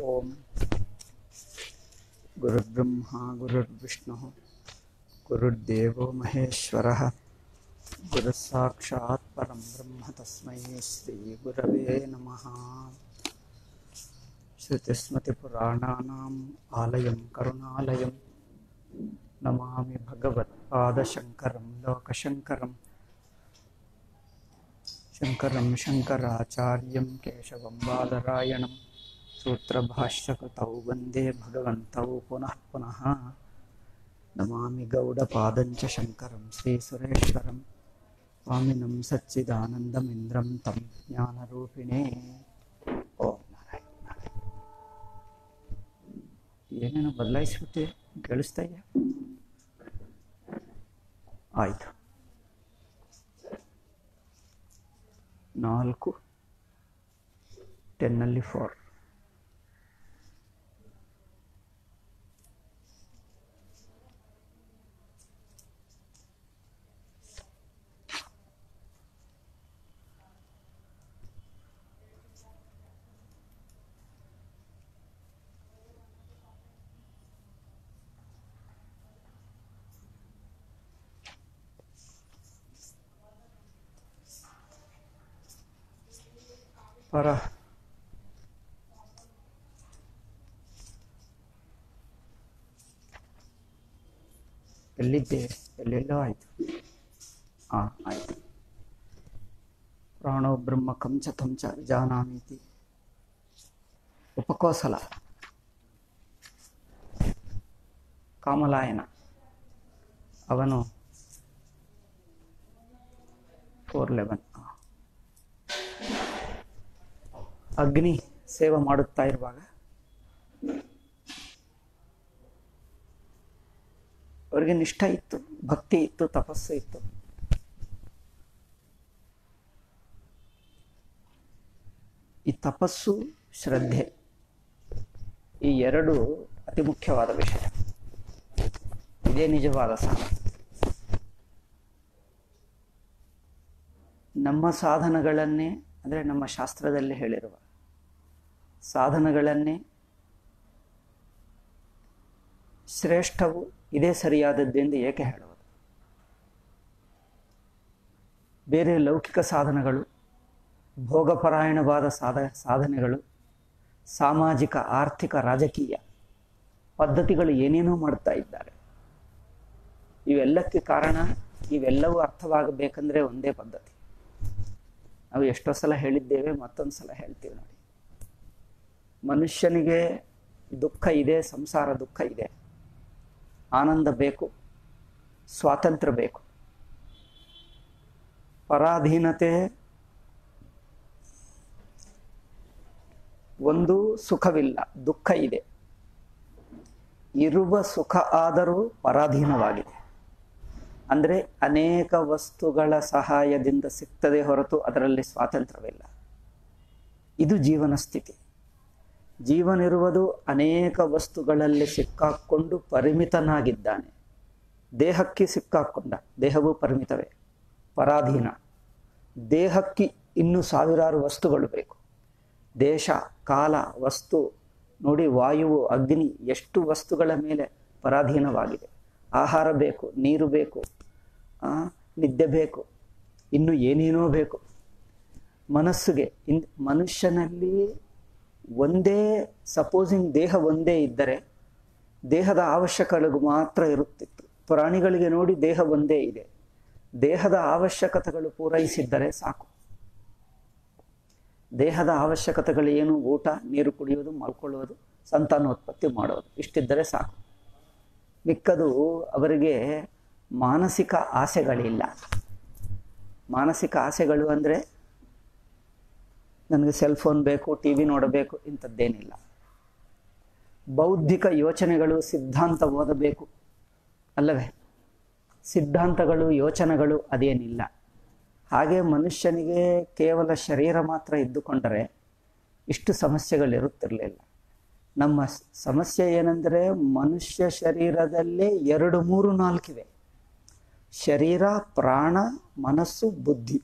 ಓಂ ಗುರುರ್ಬ್ರಹ್ಮ ಗುರುರ್ವಿಷ್ಣು ಗುರುರ್ದೇವೋ ಮಹೇಶ್ವರಃ ಗುರುಸಾಕ್ಷಾತ್ ಪರಂ ಬ್ರಹ್ಮ ತಸ್ಮೈ ಶ್ರೀ ಗುರವೇ ನಮಃ ಶ್ರುತಿಸ್ಮೃತಿಪುರಾಣಾನಾम् ಆಲಯಂ ಕರುಣಾಲಯಂ ನಮಾಮಿ ಭಗವತ್ಪಾದಶಂಕರಂ ಲೋಕಶಂಕರಂ ಶಂಕರಂ ಶಂಕರಾಚಾರ್ಯಂ ಕೇಶವಂ ಬಾದರಾಯಣಂ ಸೂತ್ರಭಾಷ್ಯಕೃತೌ ವಂದೇ ಭಗವಂತೌ ಪುನಃ ಪುನಃ ನಮಾಮಿ ಗೌಡಪಾದಂಚ ಶಂಕರಂ ಶ್ರೀಸುರೇಶ್ವರಂ ಸ್ವಾಮಿನಂ ಸಚ್ಚಿದಾನಂದಮಿಂದ್ರಂ ತಂ ಜ್ಞಾನರೂಪಿಣೇ ಓಂ ನಾರಾಯಣ ನಾರಾಯಣ ಏನೇನೋ ಬದಲಾಯಿಸ್ಬಿಟ್ಟೆ ಕೇಳಿಸ್ತಾ ಇದೆಯಾ ಆಯಿತು ನಾಲ್ಕು ಟೆನ್ನಲ್ಲಿ ಫೋರ್ ಪರ ಎಲ್ಲಿದ್ದೆ ಎಲ್ಲೆಲ್ಲೋ ಆಯಿತು ಹಾಂ ಆಯಿತು ಪ್ರಾಣೋ ಬ್ರಹ್ಮ ಕಂಚ ಕಂಚ ಜಾನಾಮೀತಿ ಉಪಕೋಸಲ ಕಾಮಲಾಯನ ಅವನು ಫೋರ್ ಲೆವೆನ್ ಅಗ್ನಿ ಸೇವೆ ಮಾಡುತ್ತಾ ಇರುವಾಗ ಅವರಿಗೆ ನಿಷ್ಠ ಇತ್ತು ಭಕ್ತಿ ಇತ್ತು ತಪಸ್ಸು ಇತ್ತು ಈ ತಪಸ್ಸು ಶ್ರದ್ಧೆ ಈ ಎರಡು ಅತಿ ಮುಖ್ಯವಾದ ವಿಷಯ ಇದೇ ನಿಜವಾದ ಸಾಧನ ನಮ್ಮ ಸಾಧನಗಳನ್ನೇ ಅಂದರೆ ನಮ್ಮ ಶಾಸ್ತ್ರದಲ್ಲಿ ಹೇಳಿರುವ ಸಾಧನಗಳನ್ನೇ ಶ್ರೇಷ್ಠವು ಇದೇ ಸರಿಯಾದದ್ದೆಂದು ಏಕೆ ಹೇಳುವುದು ಬೇರೆ ಲೌಕಿಕ ಸಾಧನಗಳು ಭೋಗಪರಾಯಣವಾದ ಸಾಧ ಸಾಧನೆಗಳು ಸಾಮಾಜಿಕ ಆರ್ಥಿಕ ರಾಜಕೀಯ ಪದ್ಧತಿಗಳು ಏನೇನೋ ಮಾಡ್ತಾ ಇದ್ದಾರೆ ಇವೆಲ್ಲಕ್ಕೆ ಕಾರಣ ಇವೆಲ್ಲವೂ ಅರ್ಥವಾಗಬೇಕಂದ್ರೆ ಒಂದೇ ಪದ್ಧತಿ ನಾವು ಎಷ್ಟೋ ಸಲ ಹೇಳಿದ್ದೇವೆ ಮತ್ತೊಂದು ಸಲ ಹೇಳ್ತೀವಿ ನೋಡಿ ಮನುಷ್ಯನಿಗೆ ದುಃಖ ಇದೆ ಸಂಸಾರ ದುಃಖ ಇದೆ ಆನಂದ ಬೇಕು ಸ್ವಾತಂತ್ರ್ಯ ಬೇಕು ಪರಾಧೀನತೆ ಒಂದು ಸುಖವಿಲ್ಲ ದುಃಖ ಇದೆ ಇರುವ ಸುಖ ಆದರೂ ಪರಾಧೀನವಾಗಿದೆ ಅಂದರೆ ಅನೇಕ ವಸ್ತುಗಳ ಸಹಾಯದಿಂದ ಸಿಗ್ತದೆ ಹೊರತು ಅದರಲ್ಲಿ ಸ್ವಾತಂತ್ರ್ಯವಿಲ್ಲ ಇದು ಜೀವನ ಸ್ಥಿತಿ ಜೀವನಿರುವುದು ಅನೇಕ ವಸ್ತುಗಳಲ್ಲಿ ಸಿಕ್ಕಾಕೊಂಡು ಪರಿಮಿತನಾಗಿದ್ದಾನೆ ದೇಹಕ್ಕೆ ಸಿಕ್ಕಾಕೊಂಡ ದೇಹವು ಪರಿಮಿತವೇ ಪರಾಧೀನ ದೇಹಕ್ಕೆ ಇನ್ನೂ ಸಾವಿರಾರು ವಸ್ತುಗಳು ಬೇಕು ದೇಶ ಕಾಲ ವಸ್ತು ನೋಡಿ ವಾಯುವು ಅಗ್ನಿ ಎಷ್ಟು ವಸ್ತುಗಳ ಮೇಲೆ ಪರಾಧೀನವಾಗಿದೆ ಆಹಾರ ಬೇಕು ನೀರು ಬೇಕು ನಿದ್ದೆ ಬೇಕು ಇನ್ನು ಏನೇನೋ ಬೇಕು ಮನಸ್ಸಿಗೆ ಇನ್ ಮನುಷ್ಯನಲ್ಲಿ ಒಂದೇ ಸಪೋಸಿಂಗ್ ದೇಹ ಒಂದೇ ಇದ್ದರೆ ದೇಹದ ಅವಶ್ಯಕತೆಗಳು ಮಾತ್ರ ಇರುತ್ತಿತ್ತು ಪ್ರಾಣಿಗಳಿಗೆ ನೋಡಿ ದೇಹ ಒಂದೇ ಇದೆ ದೇಹದ ಅವಶ್ಯಕತೆಗಳು ಪೂರೈಸಿದ್ದರೆ ಸಾಕು ದೇಹದ ಅವಶ್ಯಕತೆಗಳು ಏನು ಊಟ ನೀರು ಕುಡಿಯೋದು ಮಲ್ಕೊಳ್ಳೋದು ಸಂತಾನೋತ್ಪತ್ತಿ ಮಾಡೋದು ಇಷ್ಟಿದ್ದರೆ ಸಾಕು ಮಿಕ್ಕದು ಅವರಿಗೆ ಮಾನಸಿಕ ಆಸೆಗಳಿಲ್ಲ ಮಾನಸಿಕ ಆಸೆಗಳು ಅಂದರೆ ನನಗೆ ಸೆಲ್ ಫೋನ್ ಬೇಕು ಟಿ ವಿ ನೋಡಬೇಕು ಇಂಥದ್ದೇನಿಲ್ಲ ಬೌದ್ಧಿಕ ಯೋಚನೆಗಳು ಸಿದ್ಧಾಂತ ಓದಬೇಕು ಅಲ್ಲವೇ ಸಿದ್ಧಾಂತಗಳು ಯೋಚನೆಗಳು ಅದೇನಿಲ್ಲ ಹಾಗೆ ಮನುಷ್ಯನಿಗೆ ಕೇವಲ ಶರೀರ ಮಾತ್ರ ಇದ್ದುಕೊಂಡರೆ ಇಷ್ಟು ಸಮಸ್ಯೆಗಳಿರುತ್ತಿರಲಿಲ್ಲ ನಮ್ಮ ಸಮಸ್ಯೆ ಏನೆಂದರೆ ಮನುಷ್ಯ ಶರೀರದಲ್ಲೇ ಎರಡು ಮೂರು ನಾಲ್ಕಿವೆ ಶರೀರ ಪ್ರಾಣ ಮನಸ್ಸು ಬುದ್ಧಿ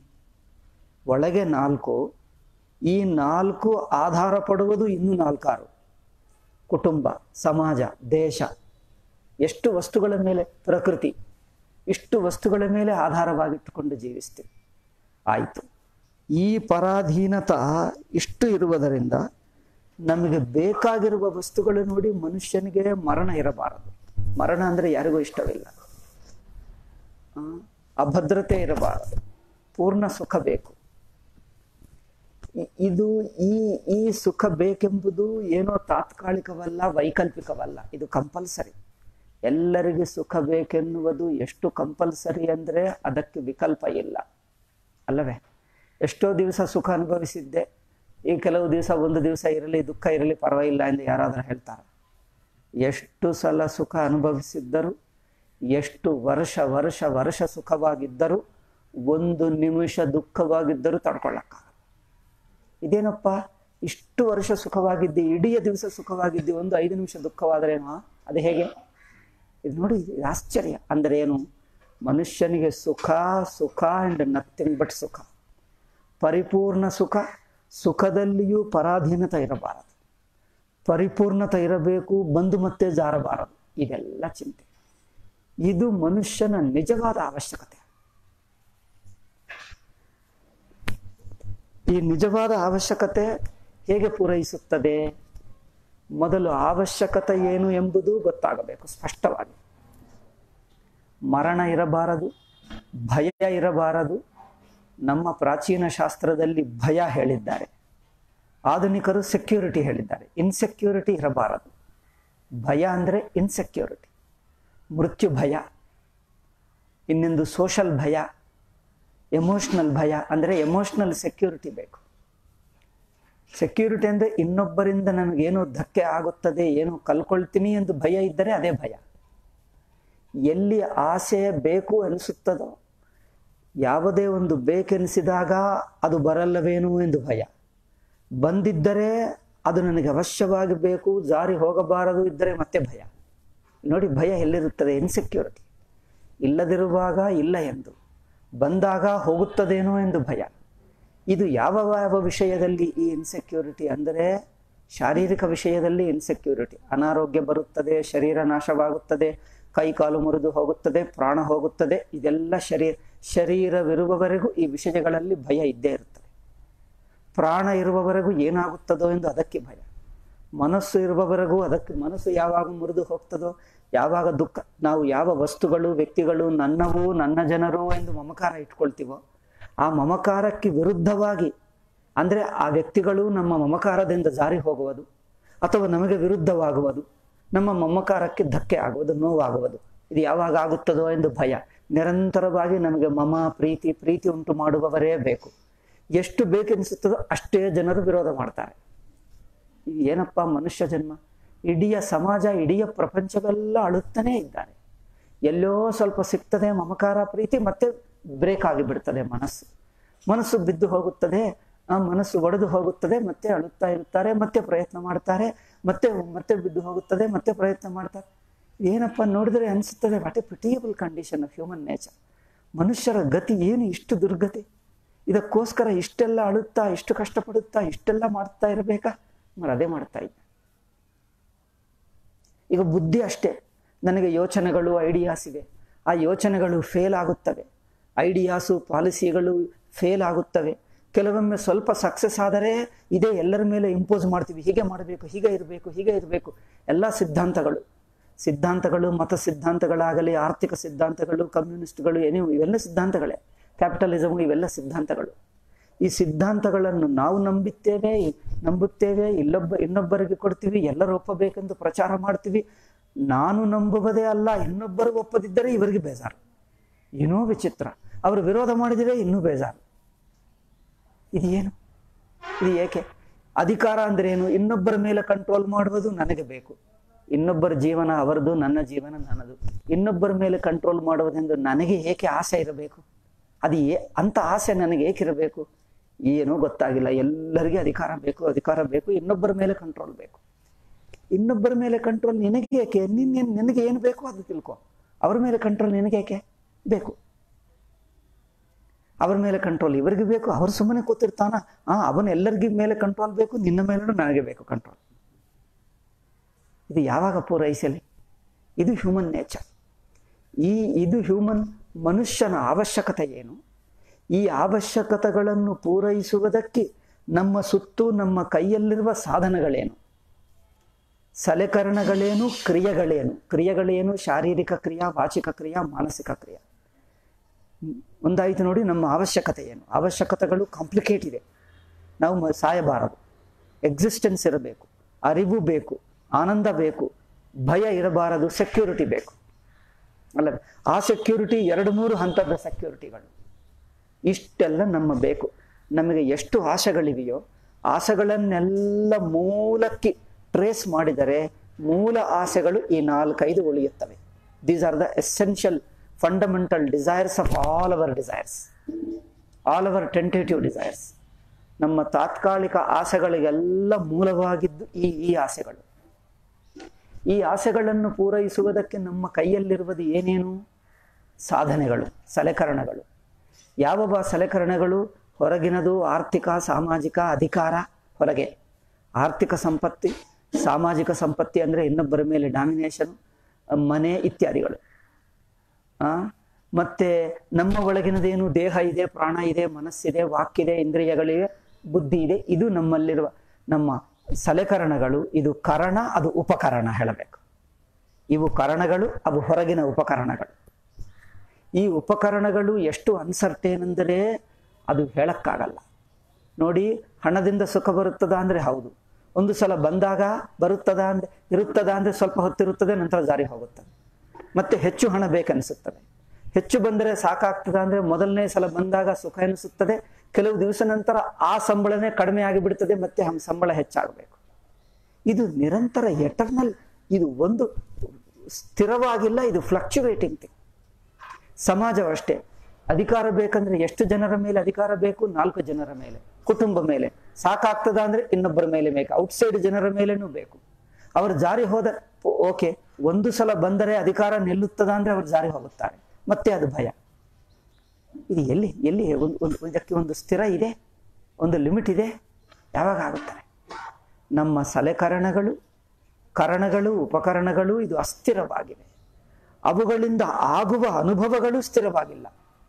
ಒಳಗೆ ನಾಲ್ಕು ಈ ನಾಲ್ಕು ಆಧಾರ ಪಡುವುದು ಇನ್ನೂ ನಾಲ್ಕಾರು ಕುಟುಂಬ ಸಮಾಜ ದೇಶ ಎಷ್ಟು ವಸ್ತುಗಳ ಮೇಲೆ ಪ್ರಕೃತಿ ಇಷ್ಟು ವಸ್ತುಗಳ ಮೇಲೆ ಆಧಾರವಾಗಿಟ್ಟುಕೊಂಡು ಜೀವಿಸ್ತೀವಿ ಆಯಿತು ಈ ಪರಾಧೀನತ ಇಷ್ಟು ಇರುವುದರಿಂದ ನಮಗೆ ಬೇಕಾಗಿರುವ ವಸ್ತುಗಳು ನೋಡಿ ಮನುಷ್ಯನಿಗೆ ಮರಣ ಇರಬಾರದು ಮರಣ ಅಂದರೆ ಯಾರಿಗೂ ಇಷ್ಟವಿಲ್ಲ ಆ, ಅಭದ್ರತೆ ಇರಬಾರದು ಪೂರ್ಣ ಸುಖ ಬೇಕು ಇ- ಇದು ಈ ಈ ಸುಖ ಬೇಕೆಂಬುದು ಏನೋ ತಾತ್ಕಾಲಿಕವಲ್ಲ ವೈಕಲ್ಪಿಕವಲ್ಲ ಇದು ಕಂಪಲ್ಸರಿ ಎಲ್ಲರಿಗೂ ಸುಖ ಬೇಕೆನ್ನುವುದು ಎಷ್ಟು ಕಂಪಲ್ಸರಿ ಅಂದರೆ ಅದಕ್ಕೆ ವಿಕಲ್ಪ ಇಲ್ಲ ಅಲ್ಲವೇ ಎಷ್ಟೋ ದಿವಸ ಸುಖ ಅನುಭವಿಸಿದ್ದೆ ಈ ಕೆಲವು ದಿವಸ ಒಂದು ದಿವಸ ಇರಲಿ ದುಃಖ ಇರಲಿ ಪರವಾಗಿಲ್ಲ ಎಂದು ಯಾರಾದರೂ ಹೇಳ್ತಾರೆ ಎಷ್ಟು ಸಲ ಸುಖ ಅನುಭವಿಸಿದ್ದರೂ ಎಷ್ಟು ವರ್ಷ ವರ್ಷ ವರ್ಷ ಸುಖವಾಗಿದ್ದರೂ ಒಂದು ನಿಮಿಷ ದುಃಖವಾಗಿದ್ದರೂ ತಡ್ಕೊಳ್ಳಕ್ಕಾಗಲ್ಲ ಇದೇನಪ್ಪ ಇಷ್ಟು ವರ್ಷ ಸುಖವಾಗಿದ್ದಿ ಇಡೀ ದಿವಸ ಸುಖವಾಗಿದ್ದಿ ಒಂದು ಐದು ನಿಮಿಷ ದುಃಖವಾದರೇನೋ ಅದು ಹೇಗೆ ಇದು ನೋಡಿ ಇದು ಆಶ್ಚರ್ಯ ಅಂದರೆ ಏನು ಮನುಷ್ಯನಿಗೆ ಸುಖ ಸುಖ ಆ್ಯಂಡ್ ನಥಿಂಗ್ ಬಟ್ ಸುಖ ಪರಿಪೂರ್ಣ ಸುಖ ಸುಖದಲ್ಲಿಯೂ ಪರಾಧೀನತೆ ಇರಬಾರದು ಪರಿಪೂರ್ಣತೆ ಇರಬೇಕು ಬಂದು ಮತ್ತೆ ಜಾರಬಾರದು ಇದೆಲ್ಲ ಚಿಂತೆ ಇದು ಮನುಷ್ಯನ ನಿಜವಾದ ಅವಶ್ಯಕತೆ ಈ ನಿಜವಾದ ಅವಶ್ಯಕತೆ ಹೇಗೆ ಪೂರೈಸುತ್ತದೆ ಮೊದಲು ಅವಶ್ಯಕತೆ ಏನು ಎಂಬುದು ಗೊತ್ತಾಗಬೇಕು ಸ್ಪಷ್ಟವಾಗಿ ಮರಣ ಇರಬಾರದು ಭಯ ಇರಬಾರದು ನಮ್ಮ ಪ್ರಾಚೀನ ಶಾಸ್ತ್ರದಲ್ಲಿ ಭಯ ಹೇಳಿದ್ದಾರೆ ಆಧುನಿಕರು ಸೆಕ್ಯೂರಿಟಿ ಹೇಳಿದ್ದಾರೆ ಇನ್ಸೆಕ್ಯೂರಿಟಿ ಇರಬಾರದು ಭಯ ಅಂದರೆ ಇನ್ಸೆಕ್ಯೂರಿಟಿ ಮೃತ್ಯು ಭಯ ಇನ್ನೊಂದು ಸೋಷಲ್ ಭಯ ಎಮೋಷ್ನಲ್ ಭಯ ಅಂದರೆ ಎಮೋಷ್ನಲ್ ಸೆಕ್ಯೂರಿಟಿ ಬೇಕು ಸೆಕ್ಯೂರಿಟಿ ಅಂದರೆ ಇನ್ನೊಬ್ಬರಿಂದ ನನಗೇನೋ ಧಕ್ಕೆ ಆಗುತ್ತದೆ ಏನೋ ಕಲ್ಕೊಳ್ತೀನಿ ಎಂದು ಭಯ ಇದ್ದರೆ ಅದೇ ಭಯ ಎಲ್ಲಿ ಆಸೆ ಬೇಕು ಅನಿಸುತ್ತದೋ ಯಾವುದೇ ಒಂದು ಬೇಕೆನಿಸಿದಾಗ ಅದು ಬರಲ್ಲವೇನು ಎಂದು ಭಯ ಬಂದಿದ್ದರೆ ಅದು ನನಗೆ ಅವಶ್ಯವಾಗಿ ಬೇಕು ಜಾರಿ ಹೋಗಬಾರದು ಇದ್ದರೆ ಮತ್ತೆ ಭಯ ನೋಡಿ ಭಯ ಎಲ್ಲಿರುತ್ತದೆ ಇನ್ಸೆಕ್ಯೂರಿಟಿ ಇಲ್ಲದಿರುವಾಗ ಇಲ್ಲ ಎಂದು ಬಂದಾಗ ಹೋಗುತ್ತದೇನೋ ಎಂದು ಭಯ ಇದು ಯಾವ ಯಾವ ವಿಷಯದಲ್ಲಿ ಈ ಇನ್ಸೆಕ್ಯೂರಿಟಿ ಅಂದರೆ ಶಾರೀರಿಕ ವಿಷಯದಲ್ಲಿ ಇನ್ಸೆಕ್ಯೂರಿಟಿ ಅನಾರೋಗ್ಯ ಬರುತ್ತದೆ ಶರೀರ ನಾಶವಾಗುತ್ತದೆ ಕೈ ಕಾಲು ಮುರಿದು ಹೋಗುತ್ತದೆ ಪ್ರಾಣ ಹೋಗುತ್ತದೆ ಇದೆಲ್ಲ ಶರೀರ ಶರೀರವಿರುವವರೆಗೂ ಈ ವಿಷಯಗಳಲ್ಲಿ ಭಯ ಇದ್ದೇ ಇರುತ್ತದೆ ಪ್ರಾಣ ಇರುವವರೆಗೂ ಏನಾಗುತ್ತದೋ ಎಂದು ಅದಕ್ಕೆ ಭಯ ಮನಸ್ಸು ಇರುವವರೆಗೂ ಅದಕ್ಕೆ ಮನಸ್ಸು ಯಾವಾಗ ಮುರಿದು ಹೋಗ್ತದೋ ಯಾವಾಗ ದುಃಖ ನಾವು ಯಾವ ವಸ್ತುಗಳು ವ್ಯಕ್ತಿಗಳು ನನ್ನವು ನನ್ನ ಜನರು ಎಂದು ಮಮಕಾರ ಇಟ್ಕೊಳ್ತೀವೋ ಆ ಮಮಕಾರಕ್ಕೆ ವಿರುದ್ಧವಾಗಿ ಅಂದರೆ ಆ ವ್ಯಕ್ತಿಗಳು ನಮ್ಮ ಮಮಕಾರದಿಂದ ಜಾರಿ ಹೋಗುವುದು ಅಥವಾ ನಮಗೆ ವಿರುದ್ಧವಾಗುವುದು ನಮ್ಮ ಮಮಕಾರಕ್ಕೆ ಧಕ್ಕೆ ಆಗುವುದು ನೋವಾಗುವುದು ಇದು ಯಾವಾಗ ಆಗುತ್ತದೋ ಎಂದು ಭಯ ನಿರಂತರವಾಗಿ ನಮಗೆ ಮಮ ಪ್ರೀತಿ ಪ್ರೀತಿ ಉಂಟು ಮಾಡುವವರೇ ಬೇಕು ಎಷ್ಟು ಬೇಕೆನಿಸುತ್ತದೋ ಅಷ್ಟೇ ಜನರು ವಿರೋಧ ಮಾಡ್ತಾರೆ ಇದು ಏನಪ್ಪ ಮನುಷ್ಯ ಜನ್ಮ ಇಡೀ ಸಮಾಜ ಇಡೀ ಪ್ರಪಂಚವೆಲ್ಲ ಅಳುತ್ತಾನೇ ಇದ್ದಾರೆ ಎಲ್ಲೋ ಸ್ವಲ್ಪ ಸಿಗ್ತದೆ ಮಮಕಾರ ಪ್ರೀತಿ ಮತ್ತೆ ಬ್ರೇಕ್ ಆಗಿಬಿಡ್ತದೆ ಮನಸ್ಸು ಮನಸ್ಸು ಬಿದ್ದು ಹೋಗುತ್ತದೆ ಆ ಮನಸ್ಸು ಒಡೆದು ಹೋಗುತ್ತದೆ ಮತ್ತೆ ಅಳುತ್ತಾ ಇರುತ್ತಾರೆ ಮತ್ತೆ ಪ್ರಯತ್ನ ಮಾಡ್ತಾರೆ ಮತ್ತೆ ಮತ್ತೆ ಬಿದ್ದು ಹೋಗುತ್ತದೆ ಮತ್ತೆ ಪ್ರಯತ್ನ ಮಾಡ್ತಾರೆ ಏನಪ್ಪ ನೋಡಿದ್ರೆ ಅನಿಸುತ್ತದೆ what a pitiable condition of human nature ಮನುಷ್ಯರ ಗತಿ ಏನು ಇಷ್ಟು ದುರ್ಗತಿ ಇದಕ್ಕೋಸ್ಕರ ಇಷ್ಟೆಲ್ಲ ಅಳುತ್ತಾ ಇಷ್ಟು ಕಷ್ಟಪಡುತ್ತಾ ಇಷ್ಟೆಲ್ಲ ಮಾಡ್ತಾ ಇರಬೇಕಾ మరి ಅದೇ ಮಾಡ್ತಾ ಇದ್ದೆ ಈಗ ಬುದ್ಧಿ ಅಷ್ಟೇ ನನಗೆ ಯೋಚನೆಗಳು ಐಡಿಯಾಸ್ ಇವೆ ಆ ಯೋಚನೆಗಳು ಫೇಲ್ ಆಗುತ್ತವೆ ಐಡಿಯಾಸು ಪಾಲಿಸಿಗಳು ಫೇಲ್ ಆಗುತ್ತವೆ ಕೆಲವೊಮ್ಮೆ ಸ್ವಲ್ಪ ಸಕ್ಸಸ್ ಆದರೆ ಇದೇ ಎಲ್ಲರ ಮೇಲೆ ಇಂಪೋಸ್ ಮಾಡ್ತೀವಿ ಹೀಗೆ ಮಾಡಬೇಕು ಹೀಗೆ ಇರಬೇಕು ಹೀಗೆ ಇರಬೇಕು ಎಲ್ಲ ಸಿದ್ಧಾಂತಗಳು ಸಿದ್ಧಾಂತಗಳು ಮತ ಸಿದ್ಧಾಂತಗಳಾಗಲಿ ಆರ್ಥಿಕ ಸಿದ್ಧಾಂತಗಳು ಕಮ್ಯುನಿಸ್ಟ್ಗಳು ಏನೇ ಇವೆಲ್ಲ ಸಿದ್ಧಾಂತಗಳೇ ಕ್ಯಾಪಿಟಲಿಸಮ್ ಇವೆಲ್ಲ ಸಿದ್ಧಾಂತಗಳು ಈ ಸಿದ್ಧಾಂತಗಳನ್ನು ನಾವು ನಂಬುತ್ತೇವೆ ನಂಬುತ್ತೇವೆ ಇಲ್ಲೊಬ್ಬ ಇನ್ನೊಬ್ಬರಿಗೆ ಕೊಡ್ತೀವಿ ಎಲ್ಲರೂ ಒಪ್ಪಬೇಕೆಂದು ಪ್ರಚಾರ ಮಾಡ್ತೀವಿ ನಾನು ನಂಬುವುದೇ ಅಲ್ಲ ಇನ್ನೊಬ್ಬರು ಒಪ್ಪದಿದ್ದರೆ ಇವರಿಗೆ ಬೇಜಾರು ಏನೋ ವಿಚಿತ್ರ ಅವರು ವಿರೋಧ ಮಾಡಿದರೆ ಇನ್ನೂ ಬೇಜಾರು ಇದು ಏನು ಇದು ಏಕೆ ಅಧಿಕಾರ ಅಂದ್ರೆ ಏನು ಇನ್ನೊಬ್ಬರ ಮೇಲೆ ಕಂಟ್ರೋಲ್ ಮಾಡುವುದು ನನಗೆ ಬೇಕು ಇನ್ನೊಬ್ಬರ ಜೀವನ ಅವರದು ನನ್ನ ಜೀವನ ನನ್ನದು ಇನ್ನೊಬ್ಬರ ಮೇಲೆ ಕಂಟ್ರೋಲ್ ಮಾಡುವುದೆಂದು ನನಗೆ ಏಕೆ ಆಸೆ ಇರಬೇಕು ಅದು ಏ ಅಂತ ಆಸೆ ನನಗೆ ಏಕಿರಬೇಕು ಏನೂ ಗೊತ್ತಾಗಿಲ್ಲ ಎಲ್ಲರಿಗೂ ಅಧಿಕಾರ ಬೇಕು ಅಧಿಕಾರ ಬೇಕು ಇನ್ನೊಬ್ಬರ ಮೇಲೆ ಕಂಟ್ರೋಲ್ ಬೇಕು ಇನ್ನೊಬ್ಬರ ಮೇಲೆ ಕಂಟ್ರೋಲ್ ನಿನಗೆ ಏಕೆ ನಿನ್ನ ನಿನಗೆ ಏನು ಬೇಕೋ ಅದು ತಿಳ್ಕೊ ಅವ್ರ ಮೇಲೆ ಕಂಟ್ರೋಲ್ ನಿನಗೆ ಏಕೆ ಬೇಕು ಅವ್ರ ಮೇಲೆ ಕಂಟ್ರೋಲ್ ಇವರಿಗೆ ಬೇಕು ಅವ್ರು ಸುಮ್ಮನೆ ಕೂತಿರ್ತಾನ ಆ ಅವನ ಎಲ್ಲರಿಗೂ ಮೇಲೆ ಕಂಟ್ರೋಲ್ ಬೇಕು ನಿನ್ನ ಮೇಲೂ ನನಗೆ ಬೇಕು ಕಂಟ್ರೋಲ್ ಇದು ಯಾವಾಗ ಪೂರೈಸಲಿ ಇದು ಹ್ಯೂಮನ್ ನೇಚರ್ ಈ ಇದು ಹ್ಯೂಮನ್ ಮನುಷ್ಯನ ಅವಶ್ಯಕತೆ ಏನು ಈ ಅವಶ್ಯಕತೆಗಳನ್ನು ಪೂರೈಸುವುದಕ್ಕೆ ನಮ್ಮ ಸುತ್ತು ನಮ್ಮ ಕೈಯಲ್ಲಿರುವ ಸಾಧನಗಳೇನು ಸಲಕರಣಗಳೇನು ಕ್ರಿಯೆಗಳೇನು ಕ್ರಿಯೆಗಳೇನು ಶಾರೀರಿಕ ಕ್ರಿಯಾ ವಾಚಿಕ ಕ್ರಿಯಾ ಮಾನಸಿಕ ಕ್ರಿಯೆ ಒಂದಾಯಿತು ನೋಡಿ ನಮ್ಮ ಅವಶ್ಯಕತೆ ಏನು ಅವಶ್ಯಕತೆಗಳು ಕಾಂಪ್ಲಿಕೇಟ್ ಇದೆ ನಾವು ಮ- ಸಾಯಬಾರದು ಎಕ್ಸಿಸ್ಟೆನ್ಸ್ ಇರಬೇಕು ಅರಿವು ಬೇಕು ಆನಂದ ಬೇಕು ಭಯ ಇರಬಾರದು ಸೆಕ್ಯೂರಿಟಿ ಬೇಕು ಅಲ್ಲವೇ ಆ ಸೆಕ್ಯೂರಿಟಿ ಎರಡು ಮೂರು ಹಂತದ ಸೆಕ್ಯೂರಿಟಿಗಳು ಇಷ್ಟೆಲ್ಲ ನಮ್ಮ ಬೇಕು ನಮಗೆ ಎಷ್ಟು ಆಶೆಗಳಿವೆಯೋ ಆಸೆಗಳನ್ನೆಲ್ಲ ಮೂಲಕ್ಕೆ ಟ್ರೇಸ್ ಮಾಡಿದರೆ ಮೂಲ ಆಸೆಗಳು ಈ ನಾಲ್ಕೈದು ಉಳಿಯುತ್ತವೆ these are the essential fundamental desires of all our desires all our tentative desires ನಮ್ಮ ತಾತ್ಕಾಲಿಕ ಆಸೆಗಳಿಗೆಲ್ಲ ಮೂಲವಾಗಿದ್ದು ಈ ಈ ಆಸೆಗಳು ಈ ಆಸೆಗಳನ್ನು ಪೂರೈಸುವುದಕ್ಕೆ ನಮ್ಮ ಕೈಯಲ್ಲಿರುವುದು ಏನೇನು ಸಾಧನೆಗಳು ಸಲಕರಣೆಗಳು ಯಾವ ಸಲಕರಣೆಗಳು ಹೊರಗಿನದು ಆರ್ಥಿಕ ಸಾಮಾಜಿಕ ಅಧಿಕಾರ ಹೊರಗೆ ಆರ್ಥಿಕ ಸಂಪತ್ತಿ ಸಾಮಾಜಿಕ ಸಂಪತ್ತಿ ಅಂದರೆ ಇನ್ನೊಬ್ಬರ ಮೇಲೆ ಡಾಮಿನೇಷನ್ ಮನೆ ಇತ್ಯಾದಿಗಳು ಆ ಮತ್ತೆ ನಮ್ಮ ಒಳಗಿನದೇನು ದೇಹ ಇದೆ ಪ್ರಾಣ ಇದೆ ಮನಸ್ಸಿದೆ ವಾಕ್ಯಿದೆ ಇಂದ್ರಿಯಗಳಿವೆ ಬುದ್ಧಿ ಇದೆ ಇದು ನಮ್ಮಲ್ಲಿರುವ ನಮ್ಮ ಸಲಕರಣಗಳು ಇದು ಕರಣ ಅದು ಉಪಕರಣ ಹೇಳಬೇಕು ಇವು ಕರಣಗಳು ಅವು ಹೊರಗಿನ ಉಪಕರಣಗಳು ಈ ಉಪಕರಣಗಳು ಎಷ್ಟು ಅನ್ಸರ್ಟೇನ್ ಅಂದರೆ ಅದು ಹೇಳಕ್ಕಾಗಲ್ಲ ನೋಡಿ ಹಣದಿಂದ ಸುಖ ಬರುತ್ತದ ಅಂದರೆ ಹೌದು ಒಂದು ಸಲ ಬಂದಾಗ ಬರುತ್ತದ ಅಂದ್ರೆ ಇರುತ್ತದ ಅಂದ್ರೆ ಸ್ವಲ್ಪ ಹೊತ್ತಿರುತ್ತದೆ ನಂತರ ಜಾರಿ ಹೋಗುತ್ತದೆ ಮತ್ತೆ ಹೆಚ್ಚು ಹಣ ಬೇಕನ್ನಿಸುತ್ತದೆ ಹೆಚ್ಚು ಬಂದರೆ ಸಾಕಾಗ್ತದ ಅಂದ್ರೆ ಮೊದಲನೇ ಸಲ ಬಂದಾಗ ಸುಖ ಎನಿಸುತ್ತದೆ ಕೆಲವು ದಿವಸ ನಂತರ ಆ ಸಂಬಳನೇ ಕಡಿಮೆ ಆಗಿಬಿಡ್ತದೆ ಮತ್ತೆ ಹಂ ಸಂಬಳ ಹೆಚ್ಚಾಗಬೇಕು ಇದು ನಿರಂತರ ಎಟರ್ನಲ್ ಇದು ಒಂದು ಸ್ಥಿರವಾಗಿಲ್ಲ ಇದು ಫ್ಲಕ್ಚುವೇಟಿಂಗ್ ಥಿಂಗ್ ಸಮಾಜವು ಅಷ್ಟೇ ಅಧಿಕಾರ ಬೇಕಂದ್ರೆ ಎಷ್ಟು ಜನರ ಮೇಲೆ ಅಧಿಕಾರ ಬೇಕು ನಾಲ್ಕು ಜನರ ಮೇಲೆ ಕುಟುಂಬ ಮೇಲೆ ಸಾಕಾಗ್ತದ ಅಂದ್ರೆ ಇನ್ನೊಬ್ಬರ ಮೇಲೆ ಬೇಕು ಔಟ್ಸೈಡ್ ಜನರ ಮೇಲೇನೂ ಬೇಕು ಅವರು ಜಾರಿ ಹೋದ ಓಕೆ ಒಂದು ಸಲ ಬಂದರೆ ಅಧಿಕಾರ ನಿಲ್ಲುತ್ತದ ಅಂದ್ರೆ ಅವರು ಜಾರಿ ಹೋಗುತ್ತಾರೆ ಮತ್ತೆ ಅದು ಭಯ ಇದು ಎಲ್ಲಿ ಎಲ್ಲಿ ಒಂದು ಒಂದು ಇದಕ್ಕೆ ಒಂದು ಸ್ಥಿರ ಇದೆ ಒಂದು ಲಿಮಿಟ್ ಇದೆ ಯಾವಾಗ ಆಗುತ್ತಾರೆ ನಮ್ಮ ಸಲಕರಣೆಗಳು ಕರಣಗಳು ಉಪಕರಣಗಳು ಇದು ಅಸ್ಥಿರವಾಗಿವೆ ಅವುಗಳಿಂದ ಆಗುವ ಅನುಭವಗಳು ಸ್ಥಿರವಾಗಿಲ್ಲ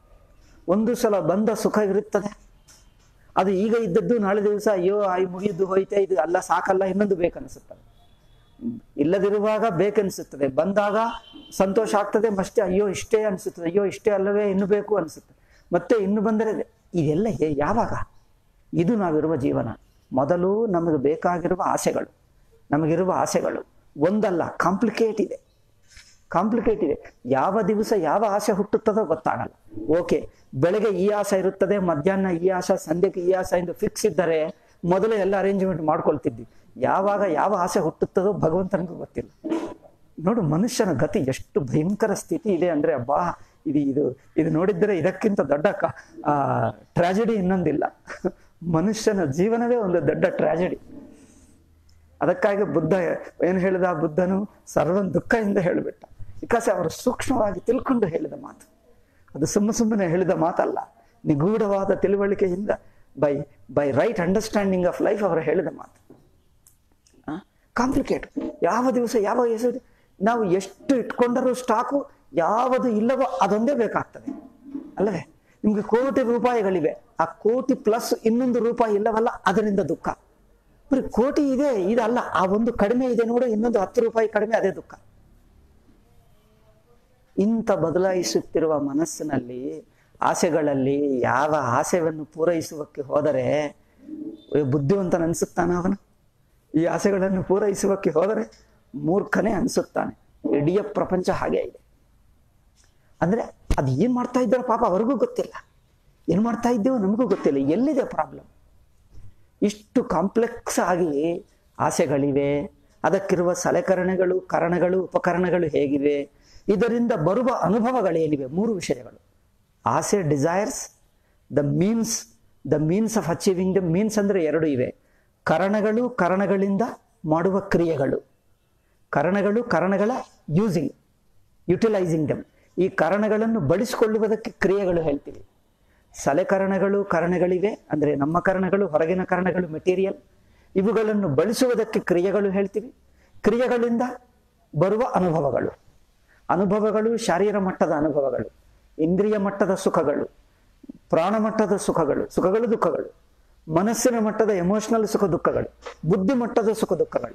ಒಂದು ಸಲ ಬಂದ ಸುಖ ಇರುತ್ತದೆ ಅದು ಈಗ ಇದ್ದದ್ದು ನಾಳೆ ದಿವಸ ಅಯ್ಯೋ ಆಯ್ ಮುಗಿದು ಹೋಯ್ತೆ ಇದು ಅಲ್ಲ ಸಾಕಲ್ಲ ಇನ್ನೊಂದು ಬೇಕನ್ನಿಸುತ್ತದೆ ಇಲ್ಲದಿರುವಾಗ ಬೇಕನ್ನಿಸುತ್ತದೆ ಬಂದಾಗ ಸಂತೋಷ ಆಗ್ತದೆ ಮತ್ತೆ ಅಯ್ಯೋ ಇಷ್ಟೇ ಅನಿಸುತ್ತದೆ ಅಯ್ಯೋ ಇಷ್ಟೇ ಅಲ್ಲವೇ ಇನ್ನು ಬೇಕು ಅನಿಸುತ್ತೆ ಮತ್ತೆ ಇನ್ನು ಬಂದರೆ ಇದೆಲ್ಲ ಹೇ- ಯಾವಾಗ ಇದು ನಾವಿರುವ ಜೀವನ ಮೊದಲು ನಮಗೆ ಬೇಕಾಗಿರುವ ಆಸೆಗಳು ನಮಗಿರುವ ಆಸೆಗಳು ಒಂದಲ್ಲ ಕಾಂಪ್ಲಿಕೇಟ್ ಇದೆ ಕಾಂಪ್ಲಿಕೇಟ್ ಇದೆ ಯಾವ ದಿವಸ ಯಾವ ಆಸೆ ಹುಟ್ಟುತ್ತದೋ ಗೊತ್ತಾಗಲ್ಲ ಓಕೆ ಬೆಳಗ್ಗೆ ಈ ಆಸೆ ಇರುತ್ತದೆ ಮಧ್ಯಾಹ್ನ ಈ ಆಸೆ ಸಂಧ್ಯಕ್ಕೆ ಈ ಆಸೆ ಎಂದು ಫಿಕ್ಸ್ ಇದ್ದರೆ ಮೊದಲೇ ಎಲ್ಲ ಅರೇಂಜ್ಮೆಂಟ್ ಮಾಡ್ಕೊಳ್ತಿದ್ವಿ ಯಾವಾಗ ಯಾವ ಆಸೆ ಹುಟ್ಟುತ್ತದೋ ಭಗವಂತನಿಗೂ ಗೊತ್ತಿಲ್ಲ ನೋಡು ಮನುಷ್ಯನ ಗತಿ ಎಷ್ಟು ಭಯಂಕರ ಸ್ಥಿತಿ ಇದೆ ಅಂದ್ರೆ ಅಬ್ಬಾ ಇದು ಇದು ಇದು ನೋಡಿದ್ರೆ ಇದಕ್ಕಿಂತ ದೊಡ್ಡ ಟ್ರಾಜಿಡಿ ಇನ್ನೊಂದಿಲ್ಲ ಮನುಷ್ಯನ ಜೀವನವೇ ಒಂದು ದೊಡ್ಡ ಟ್ರಾಜಿಡಿ ಅದಕ್ಕಾಗಿ ಬುದ್ಧ ಏನು ಹೇಳಿದ ಬುದ್ಧನು ಸರ್ವನ್ ದುಃಖದಿಂದ ಹೇಳಿಬಿಟ್ಟ ಬಿಕಾಸ್ ಅವರು ಸೂಕ್ಷ್ಮವಾಗಿ ತಿಳ್ಕೊಂಡು ಹೇಳಿದ ಮಾತು ಅದು ಸುಮ್ಮ ಸುಮ್ಮನೆ ಹೇಳಿದ ಮಾತಲ್ಲ ನಿಗೂಢವಾದ ತಿಳುವಳಿಕೆಯಿಂದ by by right understanding of life ಅವರು ಹೇಳಿದ ಮಾತು ಕಾಂಪ್ಲಿಕೇಟ್ ಯಾವ ದಿವಸ ಯಾವ ಹೆಸರು ನಾವು ಎಷ್ಟು ಇಟ್ಕೊಂಡರೂ ಸ್ಟಾಕು ಯಾವುದು ಇಲ್ಲವೋ ಅದೊಂದೇ ಬೇಕಾಗ್ತದೆ ಅಲ್ಲವೇ ನಿಮ್ಗೆ ಕೋಟಿ ರೂಪಾಯಿಗಳಿವೆ ಆ ಕೋಟಿ ಪ್ಲಸ್ ಇನ್ನೊಂದು ರೂಪಾಯಿ ಇಲ್ಲವಲ್ಲ ಅದರಿಂದ ದುಃಖ ಬರೀ ಕೋಟಿ ಇದೆ ಇದಲ್ಲ ಆ ಒಂದು ಕಡಿಮೆ ಇದೆ ನೋಡು ಇನ್ನೊಂದು ಹತ್ತು ರೂಪಾಯಿ ಕಡಿಮೆ ಅದೇ ದುಃಖ ಇಂಥ ಬದಲಾಯಿಸುತ್ತಿರುವ ಮನಸ್ಸಿನಲ್ಲಿ ಆಸೆಗಳಲ್ಲಿ ಯಾವ ಆಸೆಯನ್ನು ಪೂರೈಸುವಕ್ಕೆ ಹೋದರೆ ಬುದ್ಧಿವಂತನ ಅನಿಸುತ್ತಾನ ಅವನು ಈ ಆಸೆಗಳನ್ನು ಪೂರೈಸುವಕ್ಕೆ ಹೋದರೆ ಮೂರ್ಖನೇ ಅನಿಸುತ್ತಾನೆ ಇಡೀ ಪ್ರಪಂಚ ಹಾಗೆ ಇದೆ ಅಂದ್ರೆ ಅದು ಏನ್ ಮಾಡ್ತಾ ಇದ್ದಾರೋ ಪಾಪ ಅವ್ರಿಗೂ ಗೊತ್ತಿಲ್ಲ ಏನ್ ಮಾಡ್ತಾ ಇದ್ದೇವೋ ನಮಗೂ ಗೊತ್ತಿಲ್ಲ ಎಲ್ಲಿದೆ ಪ್ರಾಬ್ಲಮ್ ಇಷ್ಟು ಕಾಂಪ್ಲೆಕ್ಸ್ ಆಗಿ ಆಸೆಗಳಿವೆ ಅದಕ್ಕಿರುವ ಸಲಕರಣೆಗಳು ಕರಣಗಳು ಉಪಕರಣಗಳು ಹೇಗಿವೆ ಇದರಿಂದ ಬರುವ ಅನುಭವಗಳೇನಿವೆ ಮೂರು ವಿಷಯಗಳು ಆಸೆ desires the means the means of achieving the means ಅಂದ್ರೆ ಎರಡು ಇವೆ ಕರಣಗಳು ಕರಣಗಳಿಂದ ಮಾಡುವ ಕ್ರಿಯೆಗಳು ಕರಣಗಳು ಕರಣಗಳ ಯೂಸಿಂಗ್ ಯುಟಿಲೈಸಿಂಗ್ ದಮ್ ಈ ಕರಣಗಳನ್ನು ಬಳಸಿಕೊಳ್ಳುವುದಕ್ಕೆ ಕ್ರಿಯೆಗಳು ಹೇಳ್ತೀವಿ ಸಲಕರಣಗಳು ಕರಣಗಳಿವೆ ಅಂದರೆ ನಮ್ಮ ಕರಣಗಳು ಹೊರಗಿನ ಕರಣಗಳು ಮೆಟೀರಿಯಲ್ ಇವುಗಳನ್ನು ಬಳಸುವುದಕ್ಕೆ ಕ್ರಿಯೆಗಳು ಹೇಳ್ತೀವಿ ಕ್ರಿಯೆಗಳಿಂದ ಬರುವ ಅನುಭವಗಳು ಅನುಭವಗಳು ಶಾರೀರ ಮಟ್ಟದ ಅನುಭವಗಳು ಇಂದ್ರಿಯ ಮಟ್ಟದ ಸುಖಗಳು ಪ್ರಾಣ ಮಟ್ಟದ ಸುಖಗಳು ಸುಖಗಳು ದುಃಖಗಳು ಮನಸ್ಸಿನ ಮಟ್ಟದ ಎಮೋಷನಲ್ ಸುಖ ದುಃಖಗಳು ಬುದ್ಧಿ ಮಟ್ಟದ ಸುಖ ದುಃಖಗಳು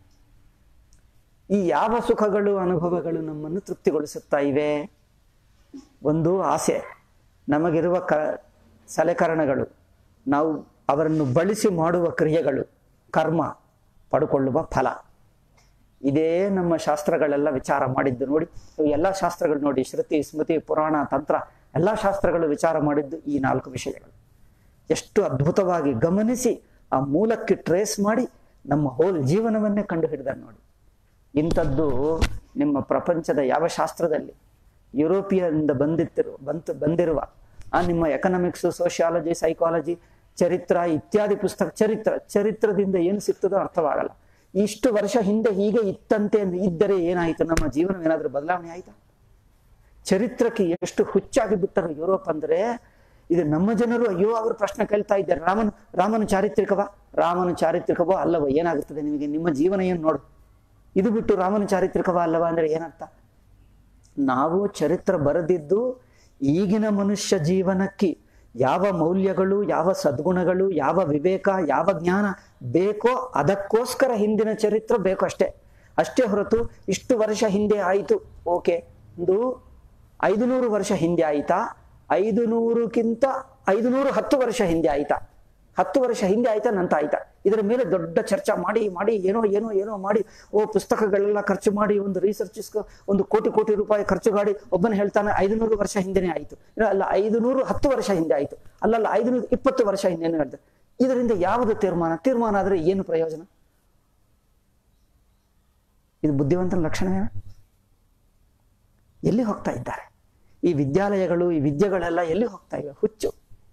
ಈ ಯಾವ ಸುಖಗಳು ಅನುಭವಗಳು ನಮ್ಮನ್ನು ತೃಪ್ತಿಗೊಳಿಸುತ್ತಾ ಇವೆ ಒಂದು ಆಸೆ ನಮಗಿರುವ ಕ ಸಲಕರಣೆಗಳು ನಾವು ಅವರನ್ನು ಬಳಸಿ ಮಾಡುವ ಕ್ರಿಯೆಗಳು ಕರ್ಮ ಪಡ್ಕೊಳ್ಳುವ ಫಲ ಇದೇ ನಮ್ಮ ಶಾಸ್ತ್ರಗಳೆಲ್ಲ ವಿಚಾರ ಮಾಡಿದ್ದು ನೋಡಿ ಎಲ್ಲ ಶಾಸ್ತ್ರಗಳು ನೋಡಿ ಶ್ರುತಿ ಸ್ಮೃತಿ ಪುರಾಣ ತಂತ್ರ ಎಲ್ಲ ಶಾಸ್ತ್ರಗಳು ವಿಚಾರ ಮಾಡಿದ್ದು ಈ ನಾಲ್ಕು ವಿಷಯಗಳು ಎಷ್ಟು ಅದ್ಭುತವಾಗಿ ಗಮನಿಸಿ ಆ ಮೂಲಕ್ಕೆ ಟ್ರೇಸ್ ಮಾಡಿ ನಮ್ಮ ಹೋಲ್ ಜೀವನವನ್ನೇ ಕಂಡು ಹಿಡಿದಾರೆ ನೋಡಿ ಇಂಥದ್ದು ನಿಮ್ಮ ಪ್ರಪಂಚದ ಯಾವ ಶಾಸ್ತ್ರದಲ್ಲಿ ಯುರೋಪಿಯಿಂದ ಬಂದಿತ್ತಿರು ಬಂತು ಬಂದಿರುವ ಆ ನಿಮ್ಮ ಎಕನಾಮಿಕ್ಸ್ ಸೋಷಿಯಾಲಜಿ ಸೈಕಾಲಜಿ ಚರಿತ್ರ ಇತ್ಯಾದಿ ಪುಸ್ತಕ ಚರಿತ್ರ ಚರಿತ್ರದಿಂದ ಏನು ಸಿಗ್ತದೋ ಅರ್ಥವಾಗಲ್ಲ ಇಷ್ಟು ವರ್ಷ ಹಿಂದೆ ಹೀಗೆ ಇತ್ತಂತೆ ಇದ್ದರೆ ಏನಾಯಿತು ನಮ್ಮ ಜೀವನ ಏನಾದರೂ ಬದಲಾವಣೆ ಆಯ್ತಾ ಚರಿತ್ರಕ್ಕೆ ಎಷ್ಟು ಹುಚ್ಚಾಗಿ ಬಿಟ್ಟರು ಯುರೋಪ್ ಅಂದ್ರೆ ಇದು ನಮ್ಮ ಜನರು ಅಯ್ಯೋ ಅವರು ಪ್ರಶ್ನೆ ಕೇಳ್ತಾ ಇದ್ದಾರೆ ರಾಮನ ರಾಮನ ಚಾರಿತ್ರಿಕವಾ ರಾಮನ ಚಾರಿತ್ರಿಕವೋ ಅಲ್ಲವ ಏನಾಗುತ್ತದೆ ನಿಮಗೆ ನಿಮ್ಮ ಜೀವನ ಏನು ನೋಡು ಇದು ಬಿಟ್ಟು ರಾಮನ ಚಾರಿತ್ರಿಕವಾ ಅಲ್ಲವಾ ಅಂದ್ರೆ ಏನರ್ಥ ನಾವು ಚರಿತ್ರ ಬರೆದಿದ್ದು ಈಗಿನ ಮನುಷ್ಯ ಜೀವನಕ್ಕೆ ಯಾವ ಮೌಲ್ಯಗಳು ಯಾವ ಸದ್ಗುಣಗಳು ಯಾವ ವಿವೇಕ ಯಾವ ಜ್ಞಾನ ಬೇಕೋ ಅದಕ್ಕೋಸ್ಕರ ಹಿಂದಿನ ಚರಿತ್ರ ಬೇಕು ಅಷ್ಟೇ ಅಷ್ಟೇ ಹೊರತು ಇಷ್ಟು ವರ್ಷ ಹಿಂದೆ ಆಯಿತು ಓಕೆ ಒಂದು ಐದು ನೂರು ವರ್ಷ ಹಿಂದೆ ಆಯ್ತಾ ಐದು ನೂರಕ್ಕಿಂತ ಐದು ನೂರು ಹತ್ತು ವರ್ಷ ಹಿಂದೆ ಆಯ್ತಾ ಹತ್ತು ವರ್ಷ ಹಿಂದೆ ಆಯ್ತಾ ನಂತ ಆಯ್ತಾ ಇದರ ಮೇಲೆ ದೊಡ್ಡ ಚರ್ಚೆ ಮಾಡಿ ಮಾಡಿ ಏನೋ ಏನೋ ಏನೋ ಮಾಡಿ ಓ ಪುಸ್ತಕಗಳೆಲ್ಲ ಖರ್ಚು ಮಾಡಿ ಒಂದು ರಿಸರ್ಚ್ ಒಂದು ಕೋಟಿ ಕೋಟಿ ರೂಪಾಯಿ ಖರ್ಚು ಮಾಡಿ ಒಬ್ಬನ ಹೇಳ್ತಾನೆ ಐದು ನೂರು ವರ್ಷ ಹಿಂದೆನೇ ಆಯಿತು ಅಲ್ಲ ಐದು ನೂರು ಹತ್ತು ವರ್ಷ ಹಿಂದೆ ಆಯಿತು ಅಲ್ಲಲ್ಲ ಐದು ನೂರು ಇಪ್ಪತ್ತು ವರ್ಷ ಹಿಂದೆ ಹೇಳ್ತಾರೆ ಇದರಿಂದ ಯಾವುದು ತೀರ್ಮಾನ ತೀರ್ಮಾನ ಆದರೆ ಏನು ಪ್ರಯೋಜನ ಇದು ಬುದ್ಧಿವಂತನ ಲಕ್ಷಣವೇ ಎಲ್ಲಿ ಹೋಗ್ತಾ ಇದ್ದಾರೆ ಈ ವಿದ್ಯಾಲಯಗಳು ಈ ವಿದ್ಯೆಗಳೆಲ್ಲ ಎಲ್ಲಿ ಹೋಗ್ತಾ ಇವೆ ಹುಚ್ಚು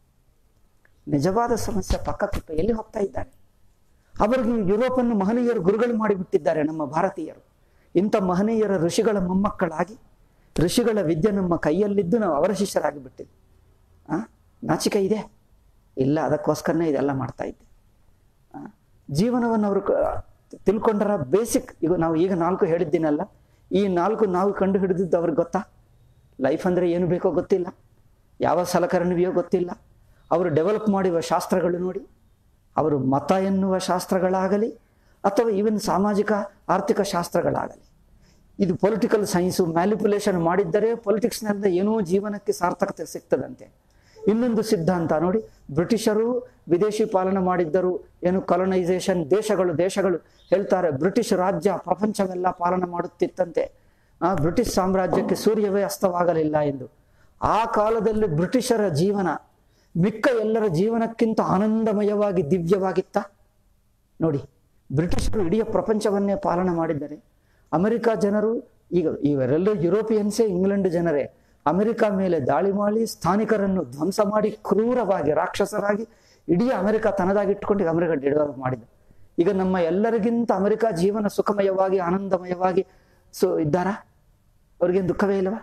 ನಿಜವಾದ ಸಮಸ್ಯೆ ಪಕ್ಕಕ್ಕಿಟ್ಟು ಎಲ್ಲಿ ಹೋಗ್ತಾ ಇದ್ದಾರೆ ಅವರಿಗೆ ಯುರೋಪನ್ನು ಮಹನೀಯರು ಗುರುಗಳು ಮಾಡಿಬಿಟ್ಟಿದ್ದಾರೆ ನಮ್ಮ ಭಾರತೀಯರು ಇಂಥ ಮಹನೀಯರ ಋಷಿಗಳ ಮೊಮ್ಮಕ್ಕಳಾಗಿ ಋಷಿಗಳ ವಿದ್ಯೆ ನಮ್ಮ ಕೈಯಲ್ಲಿದ್ದು ನಾವು ಅವರ ಶಿಷ್ಯರಾಗಿ ಬಿಟ್ಟಿದ್ವಿ ಆ ನಾಚಿಕೆ ಇದೆ ಇಲ್ಲ ಅದಕ್ಕೋಸ್ಕರನೇ ಇದೆಲ್ಲ ಮಾಡ್ತಾ ಇದ್ದೆ ಆ, ಜೀವನವನ್ನು ಅವರು ಕ- ತಿಳ್ಕೊಂಡರ ಬೇಸಿಕ್ ಈಗ ನಾವು ಈಗ ನಾಲ್ಕು ಹೇಳಿದ್ದೀನಲ್ಲ ಈ ನಾಲ್ಕು ನಾವು ಕಂಡು ಹಿಡಿದಿದ್ದು ಅವ್ರಿಗೆ ಗೊತ್ತಾ ಲೈಫ್ ಅಂದರೆ ಏನು ಬೇಕೋ ಗೊತ್ತಿಲ್ಲ ಯಾವ ಸಲಕರಣೆಯೋ ಗೊತ್ತಿಲ್ಲ ಅವರು ಡೆವಲಪ್ ಮಾಡಿರುವ ಶಾಸ್ತ್ರಗಳು ನೋಡಿ ಅವರು ಮತ ಎನ್ನುವ ಶಾಸ್ತ್ರಗಳಾಗಲಿ ಅಥವಾ ಈವನ್ ಸಾಮಾಜಿಕ ಆರ್ಥಿಕ ಶಾಸ್ತ್ರಗಳಾಗಲಿ ಇದು ಪೊಲಿಟಿಕಲ್ ಸೈನ್ಸು ಮ್ಯಾಲಿಪುಲೇಷನ್ ಮಾಡಿದ್ದರೆ ಪೊಲಿಟಿಕ್ಸ್ನಿಂದ ಏನೋ ಜೀವನಕ್ಕೆ ಸಾರ್ಥಕತೆ ಸಿಗ್ತದಂತೆ ಇನ್ನೊಂದು ಸಿದ್ಧಾಂತ ನೋಡಿ ಬ್ರಿಟಿಷರು ವಿದೇಶಿ ಪಾಲನೆ ಮಾಡಿದ್ದರು ಏನು ಕಾಲನೈಸೇಷನ್ ದೇಶಗಳು ದೇಶಗಳು ಹೇಳ್ತಾರೆ ಬ್ರಿಟಿಷ್ ರಾಜ್ಯ ಪ್ರಪಂಚವೆಲ್ಲ ಪಾಲನೆ ಮಾಡುತ್ತಿತ್ತಂತೆ ಆ ಬ್ರಿಟಿಷ್ ಸಾಮ್ರಾಜ್ಯಕ್ಕೆ ಸೂರ್ಯವೇ ಅಸ್ತವಾಗಲಿಲ್ಲ ಎಂದು ಆ ಕಾಲದಲ್ಲಿ ಬ್ರಿಟಿಷರ ಜೀವನ ಮಿಕ್ಕ ಎಲ್ಲರ ಜೀವನಕ್ಕಿಂತ ಆನಂದಮಯವಾಗಿ ದಿವ್ಯವಾಗಿತ್ತ ನೋಡಿ ಬ್ರಿಟಿಷರು ಇಡೀ ಪ್ರಪಂಚವನ್ನೇ ಪಾಲನೆ ಮಾಡಿದ್ದಾರೆ ಅಮೆರಿಕ ಜನರು ಈಗ ಇವರೆಲ್ಲ ಯುರೋಪಿಯನ್ಸೇ ಇಂಗ್ಲೆಂಡ್ ಜನರೇ ಅಮೆರಿಕ ಮೇಲೆ ದಾಳಿ ಮಾಡಿ ಸ್ಥಾನಿಕರನ್ನು ಧ್ವಂಸ ಮಾಡಿ ಕ್ರೂರವಾಗಿ ರಾಕ್ಷಸರಾಗಿ ಇಡೀ ಅಮೆರಿಕ ತನ್ನದಾಗಿಟ್ಕೊಂಡು ಈಗ ಅಮೆರಿಕ ಡೆವಲಪ್ ಮಾಡಿದ ಈಗ ನಮ್ಮ ಎಲ್ಲರಿಗಿಂತ ಅಮೆರಿಕ ಜೀವನ ಸುಖಮಯವಾಗಿ ಆನಂದಮಯವಾಗಿ ಸೊ ಇದ್ದಾರಾ ಅವ್ರಿಗೇನು ದುಃಖವೇ ಇಲ್ಲವಾ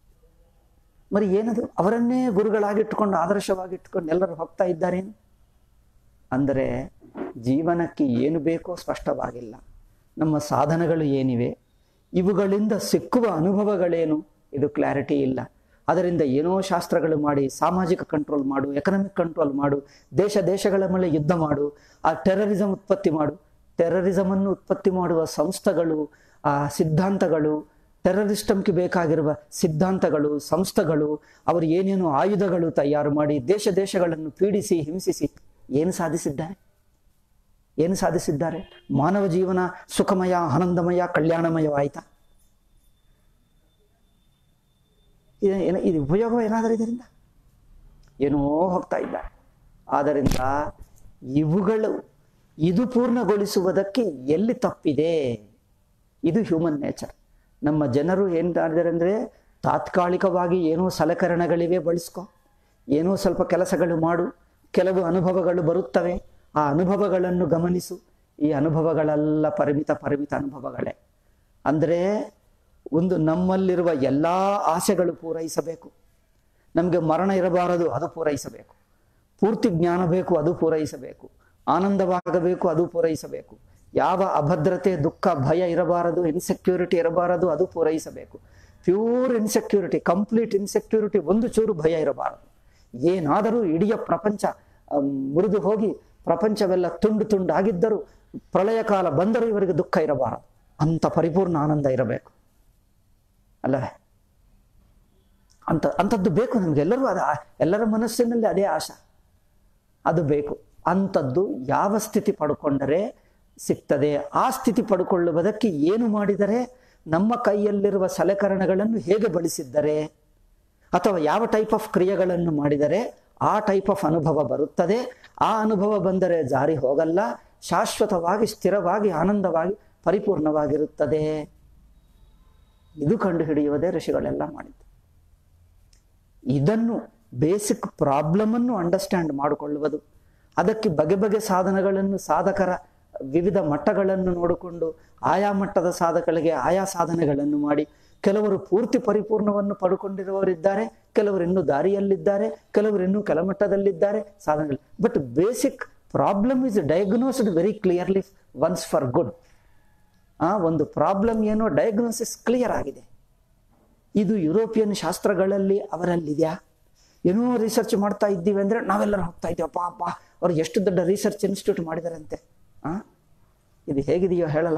మరి ಏನದು ಅವರನ್ನೇ ಗುರುಗಳಾಗಿಟ್ಟುಕೊಂಡು ಆದರ್ಶವಾಗಿಟ್ಟುಕೊಂಡು ಎಲ್ಲರೂ ಹೋಗ್ತಾ ಇದ್ದಾರೇನು ಅಂದರೆ ಜೀವನಕ್ಕೆ ಏನು ಬೇಕೋ ಸ್ಪಷ್ಟವಾಗಿಲ್ಲ ನಮ್ಮ ಸಾಧನಗಳು ಏನಿವೆ ಇವುಗಳಿಂದ ಸಿಕ್ಕುವ ಅನುಭವಗಳೇನು ಇದು ಕ್ಲಾರಿಟಿ ಇಲ್ಲ ಅದರಿಂದ ಏನೋ ಶಾಸ್ತ್ರಗಳು ಮಾಡಿ ಸಾಮಾಜಿಕ ಕಂಟ್ರೋಲ್ ಮಾಡು ಎಕನಾಮಿಕ್ ಕಂಟ್ರೋಲ್ ಮಾಡು ದೇಶ ದೇಶಗಳ ಮೇಲೆ ಯುದ್ಧ ಮಾಡು ಆ ಟೆರರಿಸಂ ಉತ್ಪತ್ತಿ ಮಾಡು ಟೆರರಿಸಮನ್ನು ಉತ್ಪತ್ತಿ ಮಾಡುವ ಸಂಸ್ಥೆಗಳು ಆ ಸಿದ್ಧಾಂತಗಳು ಟೆರರಿಸ್ಟಮ್ಗೆ ಬೇಕಾಗಿರುವ ಸಿದ್ಧಾಂತಗಳು ಸಂಸ್ಥೆಗಳು ಅವರು ಏನೇನು ಆಯುಧಗಳು ತಯಾರು ಮಾಡಿ ದೇಶ ದೇಶಗಳನ್ನು ಪೀಡಿಸಿ ಹಿಂಸಿಸಿ ಏನು ಸಾಧಿಸಿದ್ದಾರೆ ಏನು ಸಾಧಿಸಿದ್ದಾರೆ ಮಾನವ ಜೀವನ ಸುಖಮಯ ಆನಂದಮಯ ಕಲ್ಯಾಣಮಯವಾಯಿತಾ ಇದು ಏನ ಇದು ಉಪಯೋಗ ಏನಾದರೂ ಇದರಿಂದ ಏನೋ ಹೋಗ್ತಾ ಇದ್ದಾರೆ ಆದ್ದರಿಂದ ಇವುಗಳು ಇದು ಪೂರ್ಣಗೊಳಿಸುವುದಕ್ಕೆ ಎಲ್ಲಿ ತಪ್ಪಿದೆ ಇದು ಹ್ಯೂಮನ್ ನೇಚರ್ ನಮ್ಮ ಜನರು ಏನು ಮಾಡಿದ್ದಾರೆ ಅಂದರೆ ತಾತ್ಕಾಲಿಕವಾಗಿ ಏನೋ ಸಲಕರಣೆಗಳಿವೆ ಬಳಸ್ಕೊ ಏನೋ ಸ್ವಲ್ಪ ಕೆಲಸಗಳು ಮಾಡು ಕೆಲವು ಅನುಭವಗಳು ಬರುತ್ತವೆ ಆ ಅನುಭವಗಳನ್ನು ಗಮನಿಸು ಈ ಅನುಭವಗಳೆಲ್ಲ ಪರಿಮಿತ ಪರಿಮಿತ ಅನುಭವಗಳೇ ಅಂದರೆ ಒಂದು ನಮ್ಮಲ್ಲಿರುವ ಎಲ್ಲ ಆಸೆಗಳು ಪೂರೈಸಬೇಕು ನಮಗೆ ಮರಣ ಇರಬಾರದು ಅದು ಪೂರೈಸಬೇಕು ಪೂರ್ತಿ ಜ್ಞಾನ ಬೇಕು ಅದು ಪೂರೈಸಬೇಕು ಆನಂದವಾಗಬೇಕು ಅದು ಪೂರೈಸಬೇಕು ಯಾವ ಅಭದ್ರತೆ ದುಃಖ ಭಯ ಇರಬಾರದು ಇನ್ಸೆಕ್ಯೂರಿಟಿ ಇರಬಾರದು ಅದು ಪೂರೈಸಬೇಕು ಪ್ಯೂರ್ ಇನ್ಸೆಕ್ಯೂರಿಟಿ ಕಂಪ್ಲೀಟ್ ಇನ್ಸೆಕ್ಯೂರಿಟಿ ಒಂದು ಚೂರು ಭಯ ಇರಬಾರದು ಏನಾದರೂ ಇಡೀ ಪ್ರಪಂಚ ಅಮ್, ಮುರಿದು ಹೋಗಿ ಪ್ರಪಂಚವೆಲ್ಲ ತುಂಡು ತುಂಡಾಗಿದ್ದರೂ ಪ್ರಳಯ ಕಾಲ ಬಂದರೂ ಇವರಿಗೆ ದುಃಖ ಇರಬಾರದು ಅಂತ ಪರಿಪೂರ್ಣ ಆನಂದ ಇರಬೇಕು ಅಲ್ಲವೇ ಅಂತ ಅಂಥದ್ದು ಬೇಕು ನಮಗೆಲ್ಲರೂ ಅದ ಎಲ್ಲರ ಮನಸ್ಸಿನಲ್ಲಿ ಅದೇ ಆಶಾ ಅದು ಬೇಕು ಅಂಥದ್ದು ಯಾವ ಸ್ಥಿತಿ ಪಡ್ಕೊಂಡರೆ ಸಿಗ್ತದೆ ಆ ಸ್ಥಿತಿ ಪಡ್ಕೊಳ್ಳುವುದಕ್ಕೆ ಏನು ಮಾಡಿದರೆ ನಮ್ಮ ಕೈಯಲ್ಲಿರುವ ಸಲಕರಣೆಗಳನ್ನು ಹೇಗೆ ಬಳಸಿದ್ದರೆ ಅಥವಾ ಯಾವ ಟೈಪ್ ಆಫ್ ಕ್ರಿಯೆಗಳನ್ನು ಮಾಡಿದರೆ ಆ ಟೈಪ್ ಆಫ್ ಅನುಭವ ಬರುತ್ತದೆ ಆ ಅನುಭವ ಬಂದರೆ ಜಾರಿ ಹೋಗಲ್ಲ ಶಾಶ್ವತವಾಗಿ ಸ್ಥಿರವಾಗಿ ಆನಂದವಾಗಿ ಪರಿಪೂರ್ಣವಾಗಿರುತ್ತದೆ ಇದು ಕಂಡುಹಿಡಿಯುವುದೇ ಋಷಿಗಳೆಲ್ಲ ಮಾಡಿದ್ದು ಇದನ್ನು ಬೇಸಿಕ್ ಪ್ರಾಬ್ಲಮ್ ಅನ್ನು ಅಂಡರ್ಸ್ಟ್ಯಾಂಡ್ ಮಾಡಿಕೊಳ್ಳುವುದು ಅದಕ್ಕೆ ಬಗೆ ಬಗೆ ಸಾಧನಗಳನ್ನು ಸಾಧಕರ ವಿವಿಧ ಮಟ್ಟಗಳನ್ನು ನೋಡಿಕೊಂಡು ಆಯಾ ಮಟ್ಟದ ಸಾಧಕಗಳಿಗೆ ಆಯಾ ಸಾಧನೆಗಳನ್ನು ಮಾಡಿ ಕೆಲವರು ಪೂರ್ತಿ ಪರಿಪೂರ್ಣವನ್ನು ಪಡ್ಕೊಂಡಿರುವವರಿದ್ದಾರೆ ಕೆಲವರು ಇನ್ನೂ ದಾರಿಯಲ್ಲಿದ್ದಾರೆ ಕೆಲವರು ಇನ್ನೂ ಕೆಳಮಟ್ಟದಲ್ಲಿದ್ದಾರೆ ಸಾಧನೆಗಳು but basic problem is diagnosed very clearly once for good ಆ ಒಂದು ಪ್ರಾಬ್ಲಮ್ ಏನೋ ಡಯಾಗ್ನೋಸಿಸ್ ಕ್ಲಿಯರ್ ಆಗಿದೆ ಇದು ಯುರೋಪಿಯನ್ ಶಾಸ್ತ್ರಗಳಲ್ಲಿ ಅವರಲ್ಲಿದೆಯಾ ಏನೋ ರಿಸರ್ಚ್ ಮಾಡ್ತಾ ಇದ್ದೀವಿ ಅಂದ್ರೆ ನಾವೆಲ್ಲರೂ ಹೋಗ್ತಾ ಇದ್ದೀವಪ್ಪ ಅಪ್ಪ ಅವ್ರು ಎಷ್ಟು ದೊಡ್ಡ ರಿಸರ್ಚ್ ಇನ್ಸ್ಟಿಟ್ಯೂಟ್ ಮಾಡಿದಾರಂತೆ ಆ ಇದು ಹೇಗಿದೆಯೋ ಹೇಳಲ್ಲ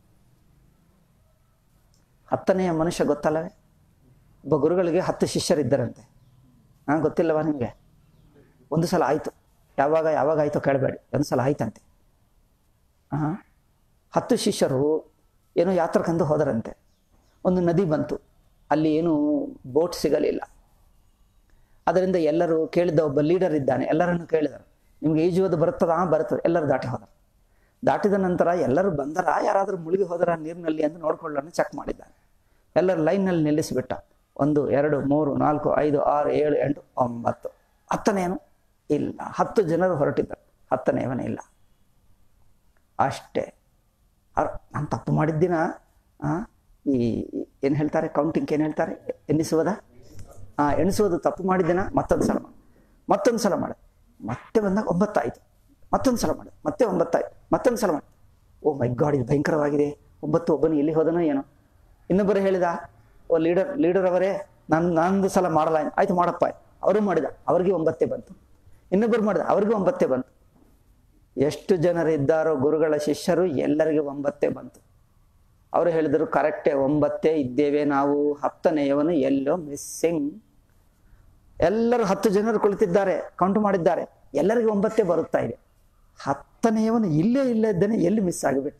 ಹತ್ತನೆಯ ಮನುಷ್ಯ ಗೊತ್ತಲ್ಲವೇ ಒಬ್ಬ ಗುರುಗಳಿಗೆ ಹತ್ತು ಶಿಷ್ಯರಿದ್ದರಂತೆ ಹಾ ಗೊತ್ತಿಲ್ಲವಾ ನಿಮಗೆ ಒಂದು ಸಲ ಆಯಿತು ಯಾವಾಗ ಯಾವಾಗ ಆಯಿತೋ ಕೇಳಬೇಡಿ ಒಂದು ಸಲ ಆಯ್ತಂತೆ ಆ ಹತ್ತು ಶಿಷ್ಯರು ಏನೋ ಯಾತ್ರಕ್ಕಂದು ಹೋದರಂತೆ ಒಂದು ನದಿ ಬಂತು ಅಲ್ಲಿ ಏನು ಬೋಟ್ ಸಿಗಲಿಲ್ಲ ಅದರಿಂದ ಎಲ್ಲರೂ ಕೇಳಿದ ಒಬ್ಬ ಲೀಡರ್ ಇದ್ದಾನೆ ಎಲ್ಲರನ್ನು ಕೇಳಿದರು ನಿಮ್ಗೆ ಈಜುವುದು ಬರುತ್ತದಾ ಬರುತ್ತದೆ ಎಲ್ಲರೂ ದಾಟಿ ಹೋದರು ದಾಟಿದ ನಂತರ ಎಲ್ಲರೂ ಬಂದರ ಯಾರಾದರೂ ಮುಳುಗಿ ಹೋದರ ನೀರಿನಲ್ಲಿ ಎಂದು ನೋಡ್ಕೊಳ್ಳೋಣ ಚೆಕ್ ಮಾಡಿದ್ದಾನೆ ಎಲ್ಲರೂ ಲೈನ್ನಲ್ಲಿ ನಿಲ್ಲಿಸಿಬಿಟ್ಟ ಒಂದು ಎರಡು ಮೂರು ನಾಲ್ಕು ಐದು ಆರು ಏಳು ಎಂಟು ಒಂಬತ್ತು ಹತ್ತನೇನು ಇಲ್ಲ ಹತ್ತು ಜನರು ಹೊರಟಿದ್ದರು ಹತ್ತನೇವನೇ ಇಲ್ಲ ಅಷ್ಟೇ ನಾನು ತಪ್ಪು ಮಾಡಿದ್ದಿನ ಆ, ಈ ಏನು ಹೇಳ್ತಾರೆ ಕೌಂಟಿಂಗ್ ಏನು ಹೇಳ್ತಾರೆ ಎನ್ನಿಸುವುದ ಆ ಎಣಿಸುವುದು ತಪ್ಪು ಮಾಡಿದ್ದೇನ ಮತ್ತೊಂದು ಸಲ ಮಾಡಿ ಮತ್ತೊಂದು ಸಲ ಮಾಡ ಮತ್ತೆ ಬಂದಾಗ ಒಂಬತ್ತಾಯಿತು ಮತ್ತೊಂದು ಸಲ ಮಾಡ ಮತ್ತೆ ಒಂಬತ್ತಾಯ್ತು ಮತ್ತೊಂದು ಸಲ ಮಾಡಿ ಓ ಮೈ ಗಾಡ್ ಇದು ಭಯಂಕರವಾಗಿದೆ ಒಂಬತ್ತು ಒಬ್ಬನು ಎಲ್ಲಿ ಹೋದನೋ ಏನೋ ಇನ್ನೊಬ್ಬರು ಹೇಳಿದ ಓ ಲೀಡರ್ ಲೀಡರ್ ಅವರೇ ನಾನು ನಾನೊಂದು ಸಲ ಮಾಡಲ್ಲ ಆಯ್ತು ಮಾಡಪ್ಪ ಅವರು ಮಾಡಿದ ಅವ್ರಿಗೆ ಒಂಬತ್ತೇ ಬಂತು ಇನ್ನೊಬ್ಬರು ಮಾಡಿದ ಅವ್ರಿಗೂ ಒಂಬತ್ತೇ ಬಂತು ಎಷ್ಟು ಜನರಿದ್ದಾರೋ ಗುರುಗಳ ಶಿಷ್ಯರು ಎಲ್ಲರಿಗೆ ಒಂಬತ್ತೇ ಬಂತು ಅವರು ಹೇಳಿದರು ಕರೆಕ್ಟೇ ಒಂಬತ್ತೇ ಇದ್ದೇವೆ ನಾವು ಹತ್ತನೆಯವನು ಎಲ್ಲೋ ಮಿಸ್ಸಿಂಗ್ ಎಲ್ಲರೂ ಹತ್ತು ಜನರು ಕುಳಿತಿದ್ದಾರೆ ಕೌಂಟ್ ಮಾಡಿದ್ದಾರೆ ಎಲ್ಲರಿಗೂ ಒಂಬತ್ತೇ ಬರುತ್ತಾ ಇದೆ ಹತ್ತನೆಯವನು ಇಲ್ಲೇ ಇಲ್ಲೇ ಇದ್ದಾನೆ ಎಲ್ಲಿ ಮಿಸ್ ಆಗಿಬಿಟ್ಟ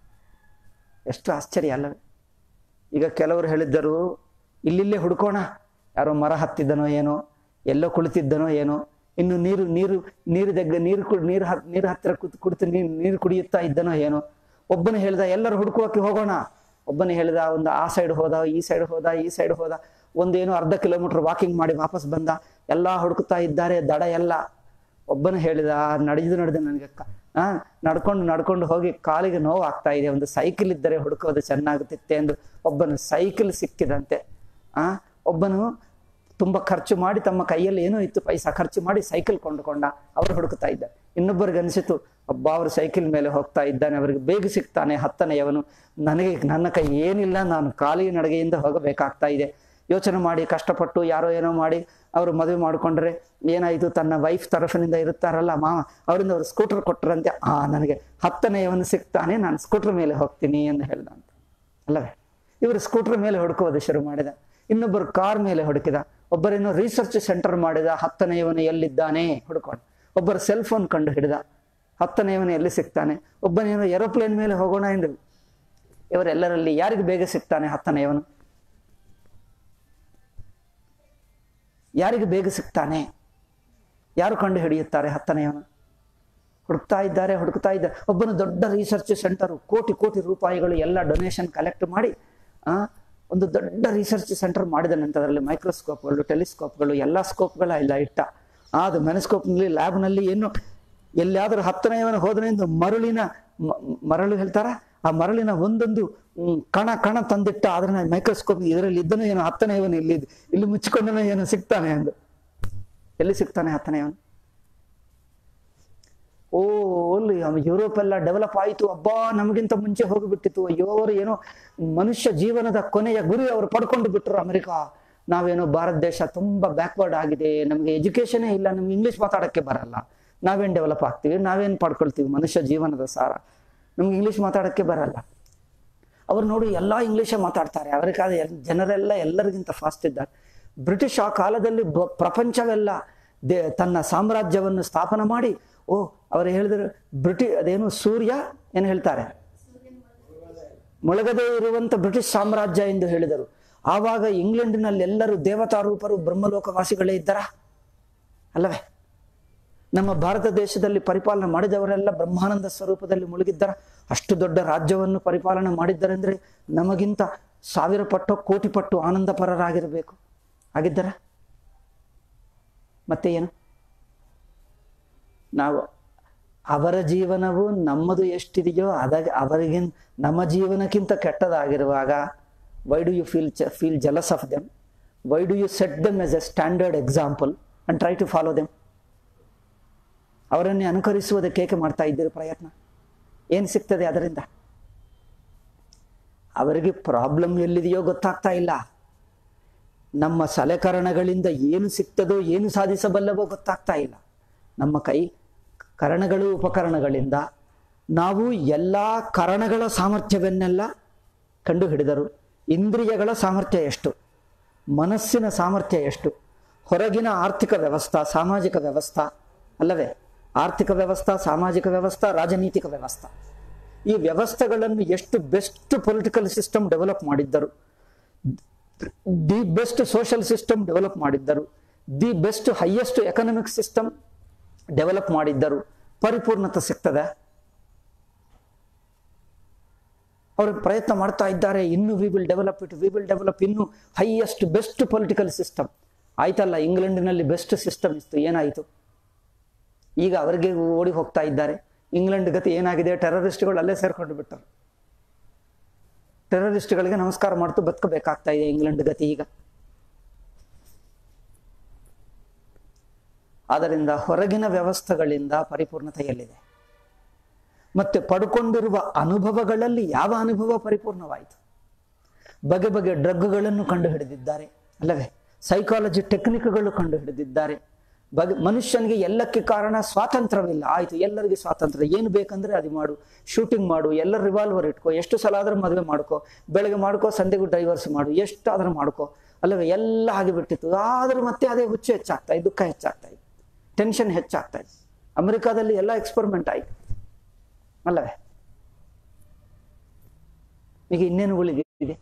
ಎಷ್ಟು ಆಶ್ಚರ್ಯ ಅಲ್ಲವೇ ಈಗ ಕೆಲವರು ಹೇಳಿದ್ದರು ಇಲ್ಲಿಲ್ಲೇ ಹುಡ್ಕೋಣ ಯಾರೋ ಮರ ಹತ್ತಿದ್ದನೋ ಏನೋ ಎಲ್ಲೋ ಕುಳಿತಿದ್ದನೋ ಏನೋ ಇನ್ನು ನೀರು ನೀರು ನೀರು ದಗ್ಗ ನೀರು ಕು ನೀರು ಹ ನೀರು ಹತ್ತಿರ ಕೂತ್ ಕುಡಿತು ನೀರು ನೀರು ಕುಡಿಯುತ್ತಾ ಇದ್ದನೋ ಏನೋ ಒಬ್ಬನು ಹೇಳ್ದ ಎಲ್ಲರೂ ಹುಡುಕುವಕ್ಕೆ ಹೋಗೋಣ ಒಬ್ಬನು ಹೇಳ್ದ ಒಂದು ಆ ಸೈಡ್ ಹೋದ ಈ ಸೈಡ್ ಹೋದ ಈ ಸೈಡ್ ಹೋದ ಒಂದೇನು ಅರ್ಧ ಕಿಲೋಮೀಟರ್ ವಾಕಿಂಗ್ ಮಾಡಿ ವಾಪಸ್ ಬಂದ ಎಲ್ಲ ಹುಡುಕ್ತಾ ಇದ್ದಾರೆ ದಡ ಎಲ್ಲ ಒಬ್ಬನು ಹೇಳಿದ ನಡೆದು ನಡೆದು ನನಗೆ ಕ- ಆ ನಡ್ಕೊಂಡು ನಡ್ಕೊಂಡು ಹೋಗಿ ಕಾಲಿಗೆ ನೋವು ಆಗ್ತಾ ಇದೆ ಒಂದು ಸೈಕಲ್ ಇದ್ದರೆ ಹುಡುಕೋದು ಚೆನ್ನಾಗುತ್ತಿತ್ತೆ ಎಂದು ಒಬ್ಬನು ಸೈಕಲ್ ಸಿಕ್ಕಿದಂತೆ ಆ ಒಬ್ಬನು ತುಂಬಾ ಖರ್ಚು ಮಾಡಿ ತಮ್ಮ ಕೈಯಲ್ಲಿ ಏನೋ ಇತ್ತು ಪೈಸಾ ಖರ್ಚು ಮಾಡಿ ಸೈಕಲ್ ಕೊಂಡುಕೊಂಡ ಅವರು ಹುಡುಕ್ತಾ ಇದ್ದಾರೆ ಇನ್ನೊಬ್ಬರಿಗೆ ಅನಿಸಿತು ಒಬ್ಬ ಅವರು ಸೈಕಲ್ ಮೇಲೆ ಹೋಗ್ತಾ ಇದ್ದಾನೆ ಅವರಿಗೆ ಬೇಗ ಸಿಗ್ತಾನೆ ಹತ್ತನೆಯವನು ನನಗೆ ನನ್ನ ಕೈ ಏನಿಲ್ಲ ನಾನು ಖಾಲಿ ನಡಿಗೆಯಿಂದ ಹೋಗಬೇಕಾಗ್ತಾ ಇದೆ ಯೋಚನೆ ಮಾಡಿ ಕಷ್ಟಪಟ್ಟು ಯಾರೋ ಏನೋ ಮಾಡಿ ಅವರು ಮದುವೆ ಮಾಡಿಕೊಂಡ್ರೆ ಏನಾಯಿತು ತನ್ನ ವೈಫ್ ತರಫಿನಿಂದ ಇರುತ್ತಾರಲ್ಲ ಮಾವ ಅವರಿಂದ ಅವರು ಸ್ಕೂಟರ್ ಕೊಟ್ಟರಂತೆ ಆ ನನಗೆ ಹತ್ತನೆಯವನು ಸಿಗ್ತಾನೆ ನಾನು ಸ್ಕೂಟರ್ ಮೇಲೆ ಹೋಗ್ತೀನಿ ಎಂದು ಹೇಳ್ದ ಅಂತ ಅಲ್ಲವೇ ಇವರು ಸ್ಕೂಟರ್ ಮೇಲೆ ಹುಡುಕುವುದು ಶುರು ಮಾಡಿದ ಇನ್ನೊಬ್ಬರು ಕಾರ್ ಮೇಲೆ ಹುಡುಕಿದ ಒಬ್ಬರೇನೋ ರಿಸರ್ಚ್ ಸೆಂಟರ್ ಮಾಡಿದ ಹತ್ತನೆಯವನು ಎಲ್ಲಿದ್ದಾನೆ ಹುಡುಕೊಂಡು ಒಬ್ಬರು ಸೆಲ್ ಫೋನ್ ಕಂಡು ಹಿಡಿದ ಹತ್ತನೆಯವನು ಎಲ್ಲಿ ಸಿಗ್ತಾನೆ ಒಬ್ಬನೇನೋ ಏರೋಪ್ಲೇನ್ ಮೇಲೆ ಹೋಗೋಣ ಎಂದು ಇವರೆಲ್ಲರಲ್ಲಿ ಯಾರಿಗೆ ಬೇಗ ಸಿಗ್ತಾನೆ ಹತ್ತನೆಯವನು ಯಾರಿಗೆ ಬೇಗ ಸಿಗ್ತಾನೆ ಯಾರು ಕಂಡು ಹಿಡಿಯುತ್ತಾರೆ ಹತ್ತನೆಯವನು ಹುಡುಕ್ತಾ ಇದ್ದಾರೆ ಹುಡುಕ್ತಾ ಇದ್ದಾರೆ ಒಬ್ಬನು ದೊಡ್ಡ ರಿಸರ್ಚ್ ಸೆಂಟರ್ ಕೋಟಿ ಕೋಟಿ ರೂಪಾಯಿಗಳು ಎಲ್ಲ ಡೊನೇಷನ್ ಕಲೆಕ್ಟ್ ಮಾಡಿ ಆ ಒಂದು ದೊಡ್ಡ ರಿಸರ್ಚ್ ಸೆಂಟರ್ ಮಾಡಿದ ನಂತರದಲ್ಲಿ ಮೈಕ್ರೋಸ್ಕೋಪ್ಗಳು ಟೆಲಿಸ್ಕೋಪ್ಗಳು ಎಲ್ಲ ಸ್ಕೋಪ್ಗಳ ಇಲ್ಲ ಇಟ್ಟ ಆ, ಅದು ಮೆನಸ್ಕೋಪ್ನಲ್ಲಿ ಲ್ಯಾಬ್ನಲ್ಲಿ ಏನು ಎಲ್ಲಿಯಾದರೂ ಹತ್ತನೆಯವನು ಹೋದನೆಂದು ಮರಳಿನ ಮ- ಮರಳು ಹೇಳ್ತಾರ ಆ ಮರಳಿನ ಒಂದೊಂದು ಹ್ಮ್, ಕಣ ಕಣ ತಂದಿಟ್ಟ ಅದನ್ನ ಮೈಕ್ರೋಸ್ಕೋಪ್ ಇದರಲ್ಲಿ ಇದ್ದನು ಏನೋ ಹತ್ತನೆಯವನು ಇಲ್ಲಿ ಇಲ್ಲಿ ಮುಚ್ಚಿಕೊಂಡನೋ ಏನೋ ಸಿಗ್ತಾನೆ ಎಂದು ಎಲ್ಲಿ ಸಿಗ್ತಾನೆ ಹತ್ತನೆಯವನು ಓ ಅಲ್ಲಿ ಯುರೋಪ್ ಎಲ್ಲ ಡೆವಲಪ್ ಆಯಿತು ಅಬ್ಬಾ ನಮಗಿಂತ ಮುಂಚೆ ಹೋಗಿಬಿಟ್ಟಿತ್ತು ಅಯ್ಯೋ ಅವರು ಏನೋ ಮನುಷ್ಯ ಜೀವನದ ಕೊನೆಯ ಗುರಿ ಅವರು ಪಡ್ಕೊಂಡು ಬಿಟ್ರು ಅಮೆರಿಕ ನಾವೇನೋ ಭಾರತ ದೇಶ ತುಂಬಾ ಬ್ಯಾಕ್ವರ್ಡ್ ಆಗಿದೆ ನಮಗೆ ಎಜುಕೇಶನೇ ಇಲ್ಲ ನಮ್ಗೆ ಇಂಗ್ಲಿಷ್ ಮಾತಾಡಕ್ಕೆ ಬರಲ್ಲ ನಾವೇನ್ ಡೆವಲಪ್ ಆಗ್ತೀವಿ ನಾವೇನ್ ಪಡ್ಕೊಳ್ತೀವಿ ಮನುಷ್ಯ ಜೀವನದ ಸಾರ ನಮ್ಗೆ ಇಂಗ್ಲಿಷ್ ಮಾತಾಡಕ್ಕೆ ಬರಲ್ಲ ಅವ್ರು ನೋಡಿ ಎಲ್ಲ ಇಂಗ್ಲೀಷೇ ಮಾತಾಡ್ತಾರೆ ಅವರಿಗಾದ ಜನರೆಲ್ಲ ಎಲ್ಲರಿಗಿಂತ ಫಾಸ್ಟ್ ಇದ್ದಾರೆ ಬ್ರಿಟಿಷ್ ಆ ಕಾಲದಲ್ಲಿ ಬ- ಪ್ರಪಂಚವೆಲ್ಲ ದೇ ತನ್ನ ಸಾಮ್ರಾಜ್ಯವನ್ನು ಸ್ಥಾಪನೆ ಮಾಡಿ ಓ ಅವರು ಹೇಳಿದ್ರು ಬ್ರಿಟಿ ಅದೇನು ಸೂರ್ಯ ಏನು ಹೇಳ್ತಾರೆ ಮುಳುಗದೇ ಇರುವಂತ ಬ್ರಿಟಿಷ್ ಸಾಮ್ರಾಜ್ಯ ಎಂದು ಹೇಳಿದರು ಆವಾಗ ಇಂಗ್ಲೆಂಡಿನಲ್ಲಿ ಎಲ್ಲರೂ ದೇವತಾ ರೂಪರು ಬ್ರಹ್ಮಲೋಕವಾಸಿಗಳೇ ಇದ್ದಾರಾ ಅಲ್ಲವೇ ನಮ್ಮ ಭಾರತ ದೇಶದಲ್ಲಿ ಪರಿಪಾಲನೆ ಮಾಡಿದವರೆಲ್ಲ ಬ್ರಹ್ಮಾನಂದ ಸ್ವರೂಪದಲ್ಲಿ ಮುಳುಗಿದ್ದಾರ ಅಷ್ಟು ದೊಡ್ಡ ರಾಜ್ಯವನ್ನು ಪರಿಪಾಲನೆ ಮಾಡಿದ್ದಾರೆ ಅಂದ್ರೆ ನಮಗಿಂತ ಸಾವಿರ ಪಟ್ಟು ಕೋಟಿ ಪಟ್ಟು ಆನಂದ ಪರರಾಗಿರಬೇಕು ಆಗಿದ್ದಾರ ಮತ್ತೆ ಏನು ನಾವು ಅವರ ಜೀವನವು ನಮ್ಮದು ಎಷ್ಟಿದೆಯೋ ಅದ ಅವರಿಗಿನ್ ನಮ್ಮ ಜೀವನಕ್ಕಿಂತ ಕೆಟ್ಟದಾಗಿರುವಾಗ why do you feel feel jealous of them why do you set them as a standard example and try to follow them ಅವರನ್ನೇ ಅನುಕರಿಸುವುದಕ್ಕೆ ಏಕೆ ಮಾಡ್ತಾ ಇದ್ದೀರಿ ಪ್ರಯತ್ನ ಏನು ಸಿಗ್ತದೆ ಅದರಿಂದ ಅವರಿಗೆ ಪ್ರಾಬ್ಲಮ್ ಎಲ್ಲಿದೆಯೋ ಗೊತ್ತಾಗ್ತಾ ಇಲ್ಲ ನಮ್ಮ ಸಲಕರಣಗಳಿಂದ ಏನು ಸಿಗ್ತದೋ ಏನು ಸಾಧಿಸಬಲ್ಲವೋ ಗೊತ್ತಾಗ್ತಾ ಇಲ್ಲ ನಮ್ಮ ಕೈ ಕರಣಗಳು ಉಪಕರಣಗಳಿಂದ ನಾವು ಎಲ್ಲ ಕರಣಗಳ ಸಾಮರ್ಥ್ಯವನ್ನೆಲ್ಲ ಕಂಡು ಹಿಡಿದರು ಇಂದ್ರಿಯಗಳ ಸಾಮರ್ಥ್ಯ ಎಷ್ಟು ಮನಸ್ಸಿನ ಸಾಮರ್ಥ್ಯ ಎಷ್ಟು ಹೊರಗಿನ ಆರ್ಥಿಕ ವ್ಯವಸ್ಥಾ ಸಾಮಾಜಿಕ ವ್ಯವಸ್ಥಾ ಅಲ್ಲವೇ ಆರ್ಥಿಕ ವ್ಯವಸ್ಥಾ ಸಾಮಾಜಿಕ ವ್ಯವಸ್ಥಾ ರಾಜನೀತಿಕ ವ್ಯವಸ್ಥಾ ಈ ವ್ಯವಸ್ಥೆಗಳನ್ನು ಎಷ್ಟು ಬೆಸ್ಟ್ ಪೊಲಿಟಿಕಲ್ ಸಿಸ್ಟಮ್ ಡೆವಲಪ್ ಮಾಡಿದ್ದರು the best social system develop ಮಾಡಿದ್ದರು the best highest economic system develop ಮಾಡಿದ್ದರು ಪರಿಪೂರ್ಣತೆ ಸಿಗ್ತದೆ ಅವರು ಪ್ರಯತ್ನ ಮಾಡ್ತಾ ಇದ್ದಾರೆ ಇನ್ನು we will develop it we will develop ಇನ್ನು ಹೈಯೆಸ್ಟ್ ಬೆಸ್ಟ್ ಪೊಲಿಟಿಕಲ್ ಸಿಸ್ಟಮ್ ಆಯ್ತಲ್ಲ ಇಂಗ್ಲೆಂಡಿನಲ್ಲಿ ಬೆಸ್ಟ್ ಸಿಸ್ಟಮ್ ಇತ್ತು ಏನಾಯಿತು ಈಗ ಅವರಿಗೆ ಓಡಿ ಹೋಗ್ತಾ ಇದ್ದಾರೆ ಇಂಗ್ಲೆಂಡ್ ಗತಿ ಏನಾಗಿದೆ ಟೆರರಿಸ್ಟ್ಗಳು ಅಲ್ಲೇ ಸೇರ್ಕೊಂಡು ಬಿಟ್ಟರು ಟೆರರಿಸ್ಟ್ಗಳಿಗೆ ನಮಸ್ಕಾರ ಮಾಡ್ತು ಬದುಕಬೇಕಾಗ್ತಾ ಇದೆ ಇಂಗ್ಲೆಂಡ್ ಗತಿ ಈಗ ಆದ್ದರಿಂದ ಹೊರಗಿನ ವ್ಯವಸ್ಥೆಗಳಿಂದ ಪರಿಪೂರ್ಣತೆಯಲ್ಲಿದೆ ಮತ್ತೆ ಪಡ್ಕೊಂಡಿರುವ ಅನುಭವಗಳಲ್ಲಿ ಯಾವ ಅನುಭವ ಪರಿಪೂರ್ಣವಾಯಿತು ಬಗೆ ಬಗೆ ಡ್ರಗ್ಗಳನ್ನು ಕಂಡು ಹಿಡಿದಿದ್ದಾರೆ ಅಲ್ಲವೇ ಸೈಕಾಲಜಿ ಟೆಕ್ನಿಕ್ಗಳು ಕಂಡು ಹಿಡಿದಿದ್ದಾರೆ ಬಗೆ ಮನುಷ್ಯನಿಗೆ ಎಲ್ಲಕ್ಕೆ ಕಾರಣ ಸ್ವಾತಂತ್ರ್ಯವಿಲ್ಲ ಆಯ್ತು ಎಲ್ಲರಿಗೆ ಸ್ವಾತಂತ್ರ್ಯ ಏನು ಬೇಕಂದ್ರೆ ಅದು ಮಾಡು ಶೂಟಿಂಗ್ ಮಾಡು ಎಲ್ಲ ರಿವಾಲ್ವರ್ ಇಟ್ಕೋ ಎಷ್ಟು ಸಲ ಆದ್ರೂ ಮದುವೆ ಮಾಡ್ಕೋ ಬೆಳಗ್ಗೆ ಮಾಡ್ಕೋ ಸಂಜೆಗೂ ಡೈವರ್ಸ್ ಮಾಡು ಎಷ್ಟಾದ್ರೂ ಮಾಡ್ಕೋ ಅಲ್ಲವೇ ಎಲ್ಲ ಆಗಿಬಿಟ್ಟಿತ್ತು ಆದ್ರೂ ಮತ್ತೆ ಅದೇ ಹುಚ್ಚು ಹೆಚ್ಚಾಗ್ತಾ ಇದೆ ದುಃಖ ಹೆಚ್ಚಾಗ್ತಾ ಇದೆ ಟೆನ್ಷನ್ ಹೆಚ್ಚಾಗ್ತಾ ಇದೆ ಅಮೆರಿಕಾದಲ್ಲಿ ಎಲ್ಲ ಎಕ್ಸ್ಪೆರಿಮೆಂಟ್ ಆಯ್ತು ಅಲ್ಲವೇ ಈಗ ಇನ್ನೇನು ಉಳಿದಿದೆ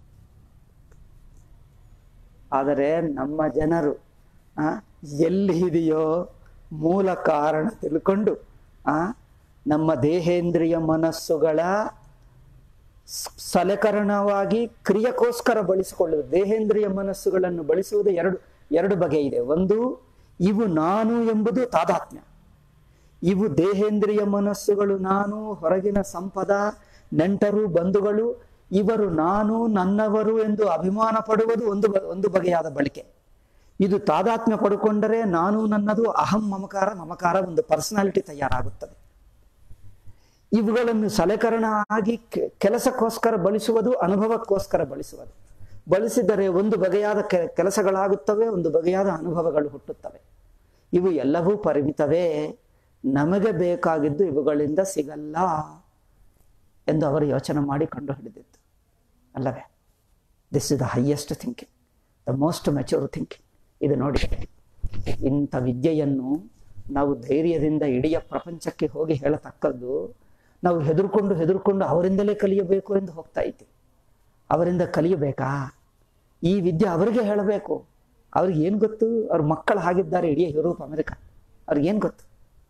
ಆದರೆ ನಮ್ಮ ಜನರು ಆ ಎಲ್ಲಿ ಇದೆಯೋ ಮೂಲ ಕಾರಣ ತಿಳ್ಕೊಂಡು ಆ ನಮ್ಮ ದೇಹೇಂದ್ರಿಯ ಮನಸ್ಸುಗಳ ಸ್- ಸಲಕರಣವಾಗಿ ಕ್ರಿಯೆಗೋಸ್ಕರ ಬಳಸಿಕೊಳ್ಳುವುದು ದೇಹೇಂದ್ರಿಯ ಮನಸ್ಸುಗಳನ್ನು ಬಳಸುವುದು ಎರಡು ಎರಡು ಬಗೆ ಇದೆ ಒಂದು ಇವು ನಾನು ಎಂಬುದು ತಾದಾತ್ಮ್ಯ ಇವು ದೇಹೇಂದ್ರಿಯ ಮನಸ್ಸುಗಳು ನಾನು ಹೊರಗಿನ ಸಂಪದ ನೆಂಟರು ಬಂಧುಗಳು ಇವರು ನಾನು ನನ್ನವರು ಎಂದು ಅಭಿಮಾನ ಪಡುವುದು ಒಂದು ಬ- ಒಂದು ಬಗೆಯಾದ ಬಳಕೆ ಇದು ತಾದಾತ್ಮ್ಯ ಪಡ್ಕೊಂಡರೆ ನಾನು ನನ್ನದು ಅಹಂ ಮಮಕಾರ ಮಮಕಾರ ಒಂದು ಪರ್ಸನಾಲಿಟಿ ತಯಾರಾಗುತ್ತದೆ ಇವುಗಳನ್ನು ಸಲಕರಣ ಆಗಿ ಕೆ- ಕೆಲಸಕ್ಕೋಸ್ಕರ ಬಳಸುವುದು ಅನುಭವಕ್ಕೋಸ್ಕರ ಬಳಸುವುದು ಬಳಸಿದರೆ ಒಂದು ಬಗೆಯಾದ ಕೆ- ಕೆಲಸಗಳಾಗುತ್ತವೆ ಒಂದು ಬಗೆಯಾದ ಅನುಭವಗಳು ಹುಟ್ಟುತ್ತವೆ ಇವು ಎಲ್ಲವೂ ಪರಿಮಿತವೇ ನಮಗೆ ಬೇಕಾಗಿದ್ದು ಇವುಗಳಿಂದ ಸಿಗಲ್ಲ ಎಂದು ಅವರು ಯೋಚನೆ ಮಾಡಿ ಕಂಡು ಹಿಡಿದಿತ್ತು ಅಲ್ಲವೇ this is the highest thinking the most mature thinking ಇದು ನೋಡಿ ಇಂಥ ವಿದ್ಯೆಯನ್ನು ನಾವು ಧೈರ್ಯದಿಂದ ಇಡೀ ಪ್ರಪಂಚಕ್ಕೆ ಹೋಗಿ ಹೇಳತಕ್ಕದ್ದು ನಾವು ಹೆದರ್ಕೊಂಡು ಹೆದರ್ಕೊಂಡು ಅವರಿಂದಲೇ ಕಲಿಯಬೇಕು ಎಂದು ಹೋಗ್ತಾ ಇದ್ದೀವಿ ಅವರಿಂದ ಕಲಿಯಬೇಕಾ ಈ ವಿದ್ಯೆ ಅವರಿಗೆ ಹೇಳಬೇಕು ಅವ್ರಿಗೆ ಏನು ಗೊತ್ತು ಅವ್ರ ಮಕ್ಕಳು ಹಾಗಿದ್ದಾರೆ ಇಡೀ ಯುರೋಪ್ ಅಮೆರಿಕ ಅವ್ರಿಗೇನು ಗೊತ್ತು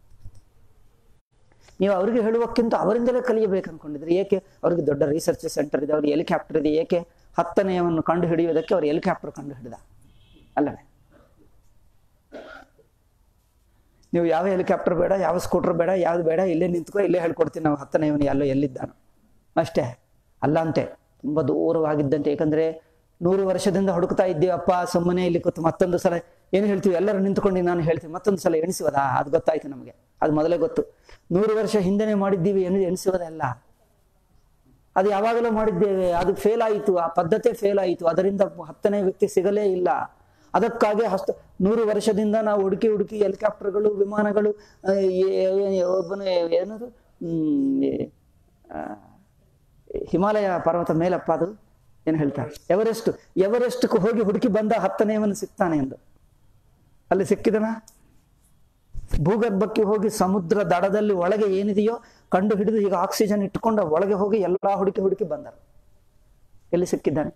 ನೀವು ಅವರಿಗೆ ಹೇಳುವಕ್ಕಿಂತ ಅವರಿಂದಲೇ ಕಲಿಯಬೇಕು ಅನ್ಕೊಂಡಿದ್ರೆ ಏಕೆ ಅವ್ರಿಗೆ ದೊಡ್ಡ ರಿಸರ್ಚ್ ಸೆಂಟರ್ ಇದೆ ಅವ್ರಿಗೆ ಹೆಲಿಕಾಪ್ಟರ್ ಇದೆ ಏಕೆ ಹತ್ತನೆಯವನ್ನು ಕಂಡು ಹಿಡಿಯುವುದಕ್ಕೆ ಅವ್ರು ಹೆಲಿಕಾಪ್ಟರ್ ಕಂಡು ಹಿಡಿದ ಅಲ್ಲವೇ ನೀವು ಯಾವ ಹೆಲಿಕಾಪ್ಟರ್ ಬೇಡ ಯಾವ ಸ್ಕೂಟರ್ ಬೇಡ ಯಾವ್ದು ಬೇಡ ಇಲ್ಲೇ ನಿಂತ್ಕೋ ಇಲ್ಲೇ ಹೇಳ್ಕೊಡ್ತೀನಿ ನಾವು ಹತ್ತನೆಯವನು ಎಲ್ಲೋ ಎಲ್ಲಿದ್ದಾನು ಅಷ್ಟೇ ಅಲ್ಲ ಅಂತೆ ತುಂಬ ದೂರವಾಗಿದ್ದಂತೆ ಏಕೆಂದ್ರೆ ನೂರು ವರ್ಷದಿಂದ ಹುಡುಕ್ತಾ ಇದ್ದೀವಪ್ಪ ಸುಮ್ಮನೆ ಇಲ್ಲಿ ಕೂತು ಮತ್ತೊಂದು ಸಲ ಏನು ಹೇಳ್ತೀವಿ ಎಲ್ಲರೂ ನಿಂತ್ಕೊಂಡು ನಾನು ಹೇಳ್ತೀನಿ ಮತ್ತೊಂದು ಸಲ ಎಣಿಸುವುದಾ ಅದು ಗೊತ್ತಾಯ್ತು ನಮಗೆ ಅದು ಮೊದಲೇ ಗೊತ್ತು ನೂರು ವರ್ಷ ಹಿಂದೆನೆ ಮಾಡಿದ್ದೀವಿ ಎನ್ ಎನಿಸುವುದಲ್ಲ ಅದು ಯಾವಾಗಲೂ ಮಾಡಿದ್ದೇವೆ ಅದು ಫೇಲ್ ಆಯಿತು ಆ ಪದ್ಧತಿ ಫೇಲ್ ಆಯಿತು ಅದರಿಂದ ಹತ್ತನೇ ವ್ಯಕ್ತಿ ಸಿಗಲೇ ಇಲ್ಲ ಅದಕ್ಕಾಗಿ ಹಸ್ತ ನೂರು ವರ್ಷದಿಂದ ನಾವು ಹುಡುಕಿ ಹುಡುಕಿ ಹೆಲಿಕಾಪ್ಟರ್ಗಳು ವಿಮಾನಗಳು ಆ, ಏ- ಏ- ಒಬ್ಬನು ಏನದು ಹ್ಮ್, ಏ, ಆ, ಹಿಮಾಲಯ ಪರ್ವತ ಮೇಲಪ್ಪ ಅದು ಏನು ಹೇಳ್ತಾರೆ ಎವರೆಸ್ಟ್ ಎವರೆಸ್ಟ್ಗೆ ಹೋಗಿ ಹುಡುಕಿ ಬಂದ ಹತ್ತನೇವನು ಸಿಗ್ತಾನೆ ಎಂದು ಅಲ್ಲಿ ಸಿಕ್ಕಿದನ ಭೂಗರ್ಭಕ್ಕೆ ಹೋಗಿ ಸಮುದ್ರ ದಡದಲ್ಲಿ ಒಳಗೆ ಏನಿದೆಯೋ ಕಂಡು ಹಿಡಿದು ಈಗ ಆಕ್ಸಿಜನ್ ಇಟ್ಕೊಂಡು ಒಳಗೆ ಹೋಗಿ ಎಲ್ಲಾ ಹುಡುಕಿ ಹುಡುಕಿ ಬಂದರು ಎಲ್ಲಿ ಸಿಕ್ಕಿದ್ದಾನೆ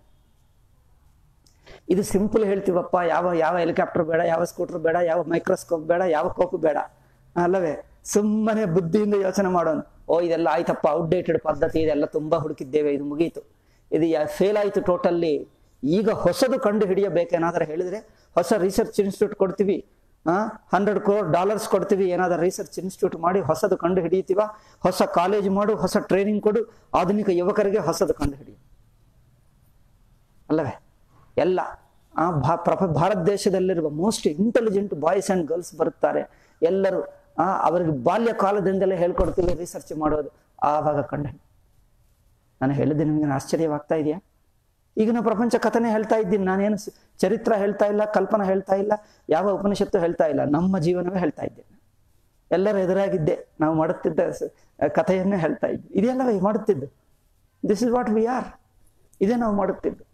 ಇದು ಸಿಂಪಲ್ ಹೇಳ್ತೀವಪ್ಪ ಯಾವ ಯಾವ ಹೆಲಿಕಾಪ್ಟರ್ ಬೇಡ ಯಾವ ಸ್ಕೂಟರ್ ಬೇಡ ಯಾವ ಮೈಕ್ರೋಸ್ಕೋಪ್ ಬೇಡ ಯಾವ ಕೋಪು ಬೇಡ ಅಲ್ಲವೇ ಸುಮ್ಮನೆ ಬುದ್ಧಿಯಿಂದ ಯೋಚನೆ ಮಾಡೋಣ ಓ ಇದೆಲ್ಲ ಆಯ್ತಪ್ಪ ಔಟ್ಡೇಟೆಡ್ ಪದ್ಧತಿ ಇದೆಲ್ಲ ತುಂಬಾ ಹುಡುಕಿದ್ದೇವೆ ಇದು ಮುಗೀತು ಇದು ಫೇಲ್ ಆಯ್ತು ಟೋಟಲ್ಲಿ ಈಗ ಹೊಸದು ಕಂಡು ಹಿಡಿಯಬೇಕೇನಾದ್ರೂ ಹೇಳಿದ್ರೆ ಹೊಸ ರಿಸರ್ಚ್ ಇನ್ಸ್ಟಿಟ್ಯೂಟ್ ಕೊಡ್ತೀವಿ ಆ ಹಂಡ್ರೆಡ್ ಕ್ರೋರ್ ಡಾಲರ್ಸ್ ಕೊಡ್ತೀವಿ ಏನಾದ್ರೂ ರಿಸರ್ಚ್ ಇನ್ಸ್ಟಿಟ್ಯೂಟ್ ಮಾಡಿ ಹೊಸದು ಕಂಡು ಹಿಡಿತೀವ ಹೊಸ ಕಾಲೇಜ್ ಮಾಡು ಹೊಸ ಟ್ರೈನಿಂಗ್ ಕೊಡು ಆಧುನಿಕ ಯುವಕರಿಗೆ ಹೊಸದು ಕಂಡು ಹಿಡಿಯು ಅಲ್ಲವೇ ಎಲ್ಲ ಆ ಭಾ ಪ್ರಪ ಭಾರತ ದೇಶದಲ್ಲಿರುವ most intelligent boys and girls ಬರುತ್ತಾರೆ ಎಲ್ಲರೂ ಆ ಅವರಿಗೆ ಬಾಲ್ಯ ಕಾಲದಿಂದಲೇ ಹೇಳ್ಕೊಡ್ತೀವಿ ರಿಸರ್ಚ್ ಮಾಡೋದು ಆವಾಗ ಕಂಡು ನಾನು ಹೇಳಿದ್ದೆ ನಿಮ್ಗೆ ಆಶ್ಚರ್ಯವಾಗ್ತಾ ಇದೆಯಾ ಈಗಿನ ಪ್ರಪಂಚ ಕಥನೆ ಹೇಳ್ತಾ ಇದ್ದೀನಿ ನಾನೇನು ಸ- ಚರಿತ್ರ ಹೇಳ್ತಾ ಇಲ್ಲ ಕಲ್ಪನಾ ಹೇಳ್ತಾ ಇಲ್ಲ ಯಾವ ಉಪನಿಷತ್ತು ಹೇಳ್ತಾ ಇಲ್ಲ ನಮ್ಮ ಜೀವನವೇ ಹೇಳ್ತಾ ಇದ್ದೇನೆ ಎಲ್ಲರ ಎದುರಾಗಿದ್ದೆ ನಾವು ಮಾಡುತ್ತಿದ್ದ ಸ- ಕಥೆಯನ್ನೇ ಹೇಳ್ತಾ ಇದ್ದೆ ಇದೆಲ್ಲವೇ ಮಾಡುತ್ತಿದ್ದು this is what we are ಇದೇ ನಾವು ಮಾಡುತ್ತಿದ್ದು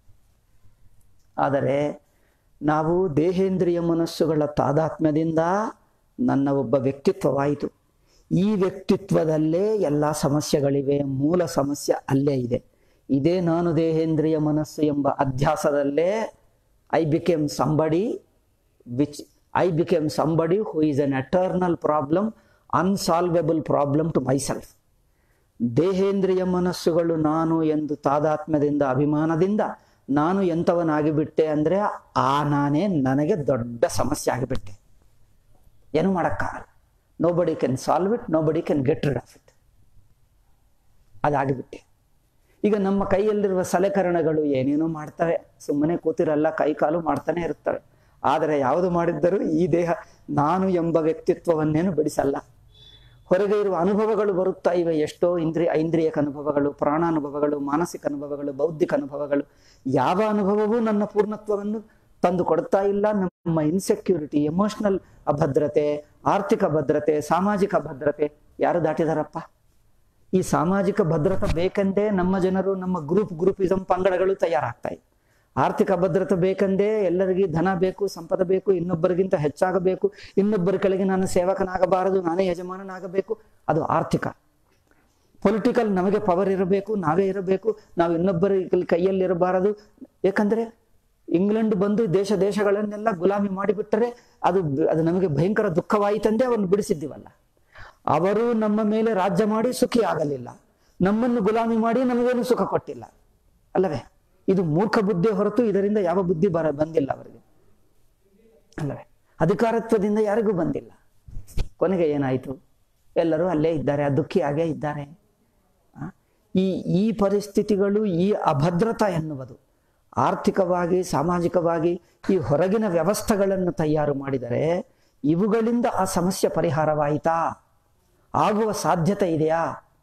ಆದರೆ ನಾವು ದೇಹೇಂದ್ರಿಯ ಮನಸ್ಸುಗಳ ತಾದಾತ್ಮ್ಯದಿಂದ ನನ್ನ ಒಬ್ಬ ವ್ಯಕ್ತಿತ್ವವಾಯಿತು ಈ ವ್ಯಕ್ತಿತ್ವದಲ್ಲೇ ಎಲ್ಲ ಸಮಸ್ಯೆಗಳಿವೆ ಮೂಲ ಸಮಸ್ಯೆ ಅಲ್ಲೇ ಇದೆ ಇದೇ ನಾನು ದೇಹೇಂದ್ರಿಯ ಮನಸ್ಸು ಎಂಬ ಅಧ್ಯಾಸದಲ್ಲೇ I became somebody which I became somebody who is an eternal problem unsolvable problem to myself ದೇಹೇಂದ್ರಿಯ ಮನಸ್ಸುಗಳು ನಾನು ಎಂದು ತಾದಾತ್ಮ್ಯದಿಂದ ಅಭಿಮಾನದಿಂದ ನಾನು ಎಂಥವನಾಗಿಬಿಟ್ಟೆ ಅಂದ್ರೆ ಆ ನಾನೇ ನನಗೆ ದೊಡ್ಡ ಸಮಸ್ಯೆ ಆಗಿಬಿಟ್ಟೆ ಏನು ಮಾಡೋಕ್ಕಾಗಲ್ಲ nobody can solve it nobody can get rid of it ಅದಾಗಿಬಿಟ್ಟೆ ಈಗ ನಮ್ಮ ಕೈಯಲ್ಲಿರುವ ಸಲಕರಣೆಗಳು ಏನೇನೋ ಮಾಡ್ತವೆ ಸುಮ್ಮನೆ ಕೂತಿರಲ್ಲ ಕೈ ಕಾಲು ಮಾಡ್ತಾನೆ ಇರ್ತವೆ ಆದರೆ ಯಾವುದು ಮಾಡಿದ್ದರೂ ಈ ದೇಹ ನಾನು ಎಂಬ ವ್ಯಕ್ತಿತ್ವವನ್ನೇನು ಬಿಡಿಸಲ್ಲ ಹೊರಗೆ ಇರುವ ಅನುಭವಗಳು ಬರುತ್ತಾ ಇವೆ ಎಷ್ಟೋ ಇಂದ್ರಿಯ ಐಂದ್ರಿಯಕ ಅನುಭವಗಳು ಪ್ರಾಣಾನುಭವಗಳು ಮಾನಸಿಕ ಅನುಭವಗಳು ಬೌದ್ಧಿಕ ಅನುಭವಗಳು ಯಾವ ಅನುಭವವೂ ನನ್ನ ಪೂರ್ಣತ್ವವನ್ನು ತಂದು ಕೊಡ್ತಾ ಇಲ್ಲ ನಮ್ಮ ಇನ್ಸೆಕ್ಯೂರಿಟಿ ಎಮೋಷನಲ್ ಅಭದ್ರತೆ ಆರ್ಥಿಕ ಭದ್ರತೆ ಸಾಮಾಜಿಕ ಭದ್ರತೆ ಯಾರು ದಾಟಿದಾರಪ್ಪ ಈ ಸಾಮಾಜಿಕ ಭದ್ರತೆ ಬೇಕೆಂದೇ ನಮ್ಮ ಜನರು ನಮ್ಮ ಗ್ರೂಪ್ ಗ್ರೂಪಿಸಂ ಪಂಗಡಗಳು ತಯಾರಾಗ್ತಾ ಇದೆ ಆರ್ಥಿಕ ಭದ್ರತೆ ಬೇಕೆಂದೇ ಎಲ್ಲರಿಗೂ ಧನ ಬೇಕು ಸಂಪದ ಬೇಕು ಇನ್ನೊಬ್ಬರಿಗಿಂತ ಹೆಚ್ಚಾಗಬೇಕು ಇನ್ನೊಬ್ಬರ ಕೆಳಗೆ ನಾನು ಸೇವಕನಾಗಬಾರದು ನಾನೇ ಯಜಮಾನನಾಗಬೇಕು ಅದು ಆರ್ಥಿಕ ಪೊಲಿಟಿಕಲ್ ನಮಗೆ ಪವರ್ ಇರಬೇಕು ನಾವೇ ಇರಬೇಕು ನಾವು ಇನ್ನೊಬ್ಬರ ಕೈಯಲ್ಲಿ ಇರಬಾರದು ಯಾಕಂದ್ರೆ ಇಂಗ್ಲೆಂಡ್ ಬಂದು ದೇಶ ದೇಶಗಳನ್ನೆಲ್ಲ ಗುಲಾಮಿ ಮಾಡಿಬಿಟ್ಟರೆ ಅದು ಅದು ನಮಗೆ ಭಯಂಕರ ದುಃಖವಾಯಿತಂದೇ ಅವನ್ನು ಬಿಡಿಸಿದ್ದೀವಲ್ಲ ಅವರು ನಮ್ಮ ಮೇಲೆ ರಾಜ್ಯ ಮಾಡಿ ಸುಖಿ ಆಗಲಿಲ್ಲ ನಮ್ಮನ್ನು ಗುಲಾಮಿ ಮಾಡಿ ನಮಗೇನು ಸುಖ ಕೊಟ್ಟಿಲ್ಲ ಅಲ್ಲವೇ ಇದು ಮೂರ್ಖ ಬುದ್ಧಿ ಹೊರತು ಇದರಿಂದ ಯಾವ ಬುದ್ಧಿ ಬರ ಬಂದಿಲ್ಲ ಅವರಿಗೆ ಅಲ್ಲವೇ ಅಧಿಕಾರತ್ವದಿಂದ ಯಾರಿಗೂ ಬಂದಿಲ್ಲ ಕೊನೆಗೆ ಏನಾಯಿತು ಎಲ್ಲರೂ ಅಲ್ಲೇ ಇದ್ದಾರೆ ಆ ದುಃಖಿಯಾಗೇ ಇದ್ದಾರೆ ಆ? ಈ ಈ ಪರಿಸ್ಥಿತಿಗಳು ಈ ಅಭದ್ರತಾ ಎನ್ನುವುದು ಆರ್ಥಿಕವಾಗಿ ಸಾಮಾಜಿಕವಾಗಿ ಈ ಹೊರಗಿನ ವ್ಯವಸ್ಥೆಗಳನ್ನು ತಯಾರು ಮಾಡಿದರೆ ಇವುಗಳಿಂದ ಆ ಸಮಸ್ಯೆ ಪರಿಹಾರವಾಯಿತಾ ಆಗುವ ಸಾಧ್ಯತೆ ಇದೆಯಾ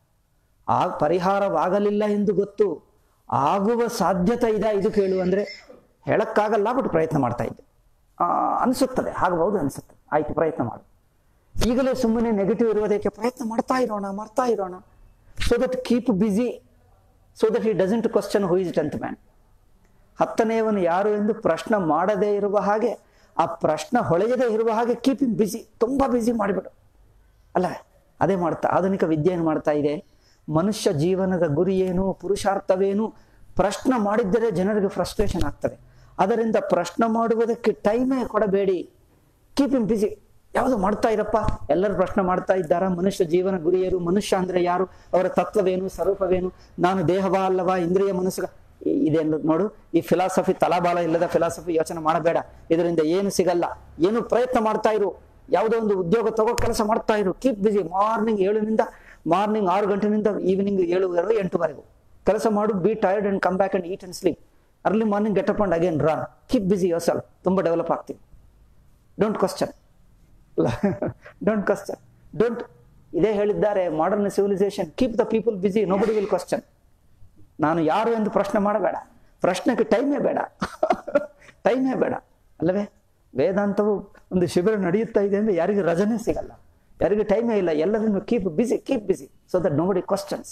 ಆ ಪರಿಹಾರವಾಗಲಿಲ್ಲ ಎಂದು ಗೊತ್ತು ಆಗುವ ಸಾಧ್ಯತೆ ಇದೆ ಇದು ಕೇಳು ಅಂದ್ರೆ ಹೇಳಕ್ಕಾಗಲ್ಲ ಬಟ್ ಪ್ರಯತ್ನ ಮಾಡ್ತಾ ಇದ್ದೆ ಆ, ಅನಿಸುತ್ತದೆ ಆಗಬಹುದು ಅನಿಸುತ್ತದೆ ಆಯ್ತು ಪ್ರಯತ್ನ ಮಾಡು ಈಗಲೇ ಸುಮ್ಮನೆ ನೆಗೆಟಿವ್ ಇರುವುದಕ್ಕೆ ಪ್ರಯತ್ನ ಮಾಡ್ತಾ ಇರೋಣ ಮಾಡ್ತಾ ಇರೋಣ so that keep busy so that he doesn't question who is tenth man ಹತ್ತನೆಯವನು ಯಾರು ಎಂದು ಪ್ರಶ್ನೆ ಮಾಡದೇ ಇರುವ ಹಾಗೆ ಆ ಪ್ರಶ್ನೆ ಹೊಳೆಯದೇ ಇರುವ ಹಾಗೆ ಕೀಪ್ ಇಮ್ ಬಿಸಿ ತುಂಬಾ ಬಿಸಿ ಮಾಡಿಬಿಡು ಅಲ್ಲ ಅದೇ ಮಾಡ್ತಾ ಆಧುನಿಕ ವಿದ್ಯೆ ಏನು ಮಾಡ್ತಾ ಇದೆ ಮನುಷ್ಯ ಜೀವನದ ಗುರಿ ಏನು ಪುರುಷಾರ್ಥವೇನು ಪ್ರಶ್ನೆ ಮಾಡಿದ್ದರೆ ಜನರಿಗೆ ಫ್ರಸ್ಟ್ರೇಷನ್ ಆಗ್ತದೆ ಅದರಿಂದ ಪ್ರಶ್ನೆ ಮಾಡುವುದಕ್ಕೆ ಟೈಮೇ ಕೊಡಬೇಡಿ ಕೀಪ್ ಇಮ್ ಬಿಸಿ ಯಾವುದು ಮಾಡ್ತಾ ಇರಪ್ಪ ಎಲ್ಲರೂ ಪ್ರಶ್ನೆ ಮಾಡ್ತಾ ಇದ್ದಾರಾ ಮನುಷ್ಯ ಜೀವನ ಗುರಿಯರು ಮನುಷ್ಯ ಅಂದ್ರೆ ಯಾರು ಅವರ ತತ್ವವೇನು ಸ್ವರೂಪವೇನು ನಾನು ದೇಹವಾ ಅಲ್ಲವಾ ಇಂದ್ರಿಯ ಮನಸ್ಸು ಇದೆ ನೋಡು ಈ ಫಿಲಾಸಫಿ ತಲಾಬಾಲ ಇಲ್ಲದ ಫಿಲಾಸಫಿ ಯೋಚನೆ ಮಾಡಬೇಡ ಇದರಿಂದ ಏನು ಸಿಗಲ್ಲ ಏನು ಪ್ರಯತ್ನ ಮಾಡ್ತಾ ಇರು ಯಾವುದೋ ಒಂದು ಉದ್ಯೋಗ ತಗೋ ಕೆಲಸ ಮಾಡ್ತಾ ಇರು ಕೀಪ್ ಬಿಸಿ ಮಾರ್ನಿಂಗ್ ಏಳನಿಂದ ಮಾರ್ನಿಂಗ್ ಆರು ಗಂಟೆನಿಂದ ಈವ್ನಿಂಗ್ ಏಳುವರೆಗೆ ಎಂಟುವರೆಗೂ ಕೆಲಸ ಮಾಡು be tired and come back and eat and sleep early morning get up and again run keep busy yourself ತುಂಬ ಡೆವಲಪ್ ಆಗ್ತೀವಿ don't question don't question don't ಇದೇ ಹೇಳಿದ್ದಾರೆ modern civilization keep the people busy nobody will question ನಾನು ಯಾರು ಎಂದು ಪ್ರಶ್ನೆ ಮಾಡಬೇಡ ಪ್ರಶ್ನೆಗೆ ಟೈಮೇ ಬೇಡ ಟೈಮೇ ಬೇಡ ಅಲ್ಲವೇ ವೇದಾಂತವು ಒಂದು ಶಿಬಿರ ನಡೆಯುತ್ತಾ ಇದೆ ಅಂದ್ರೆ ಯಾರಿಗೂ ರಜನೆ ಸಿಗಲ್ಲ ಯಾರಿಗೂ ಟೈಮೇ ಇಲ್ಲ ಎಲ್ಲರನ್ನು keep busy keep busy so that nobody questions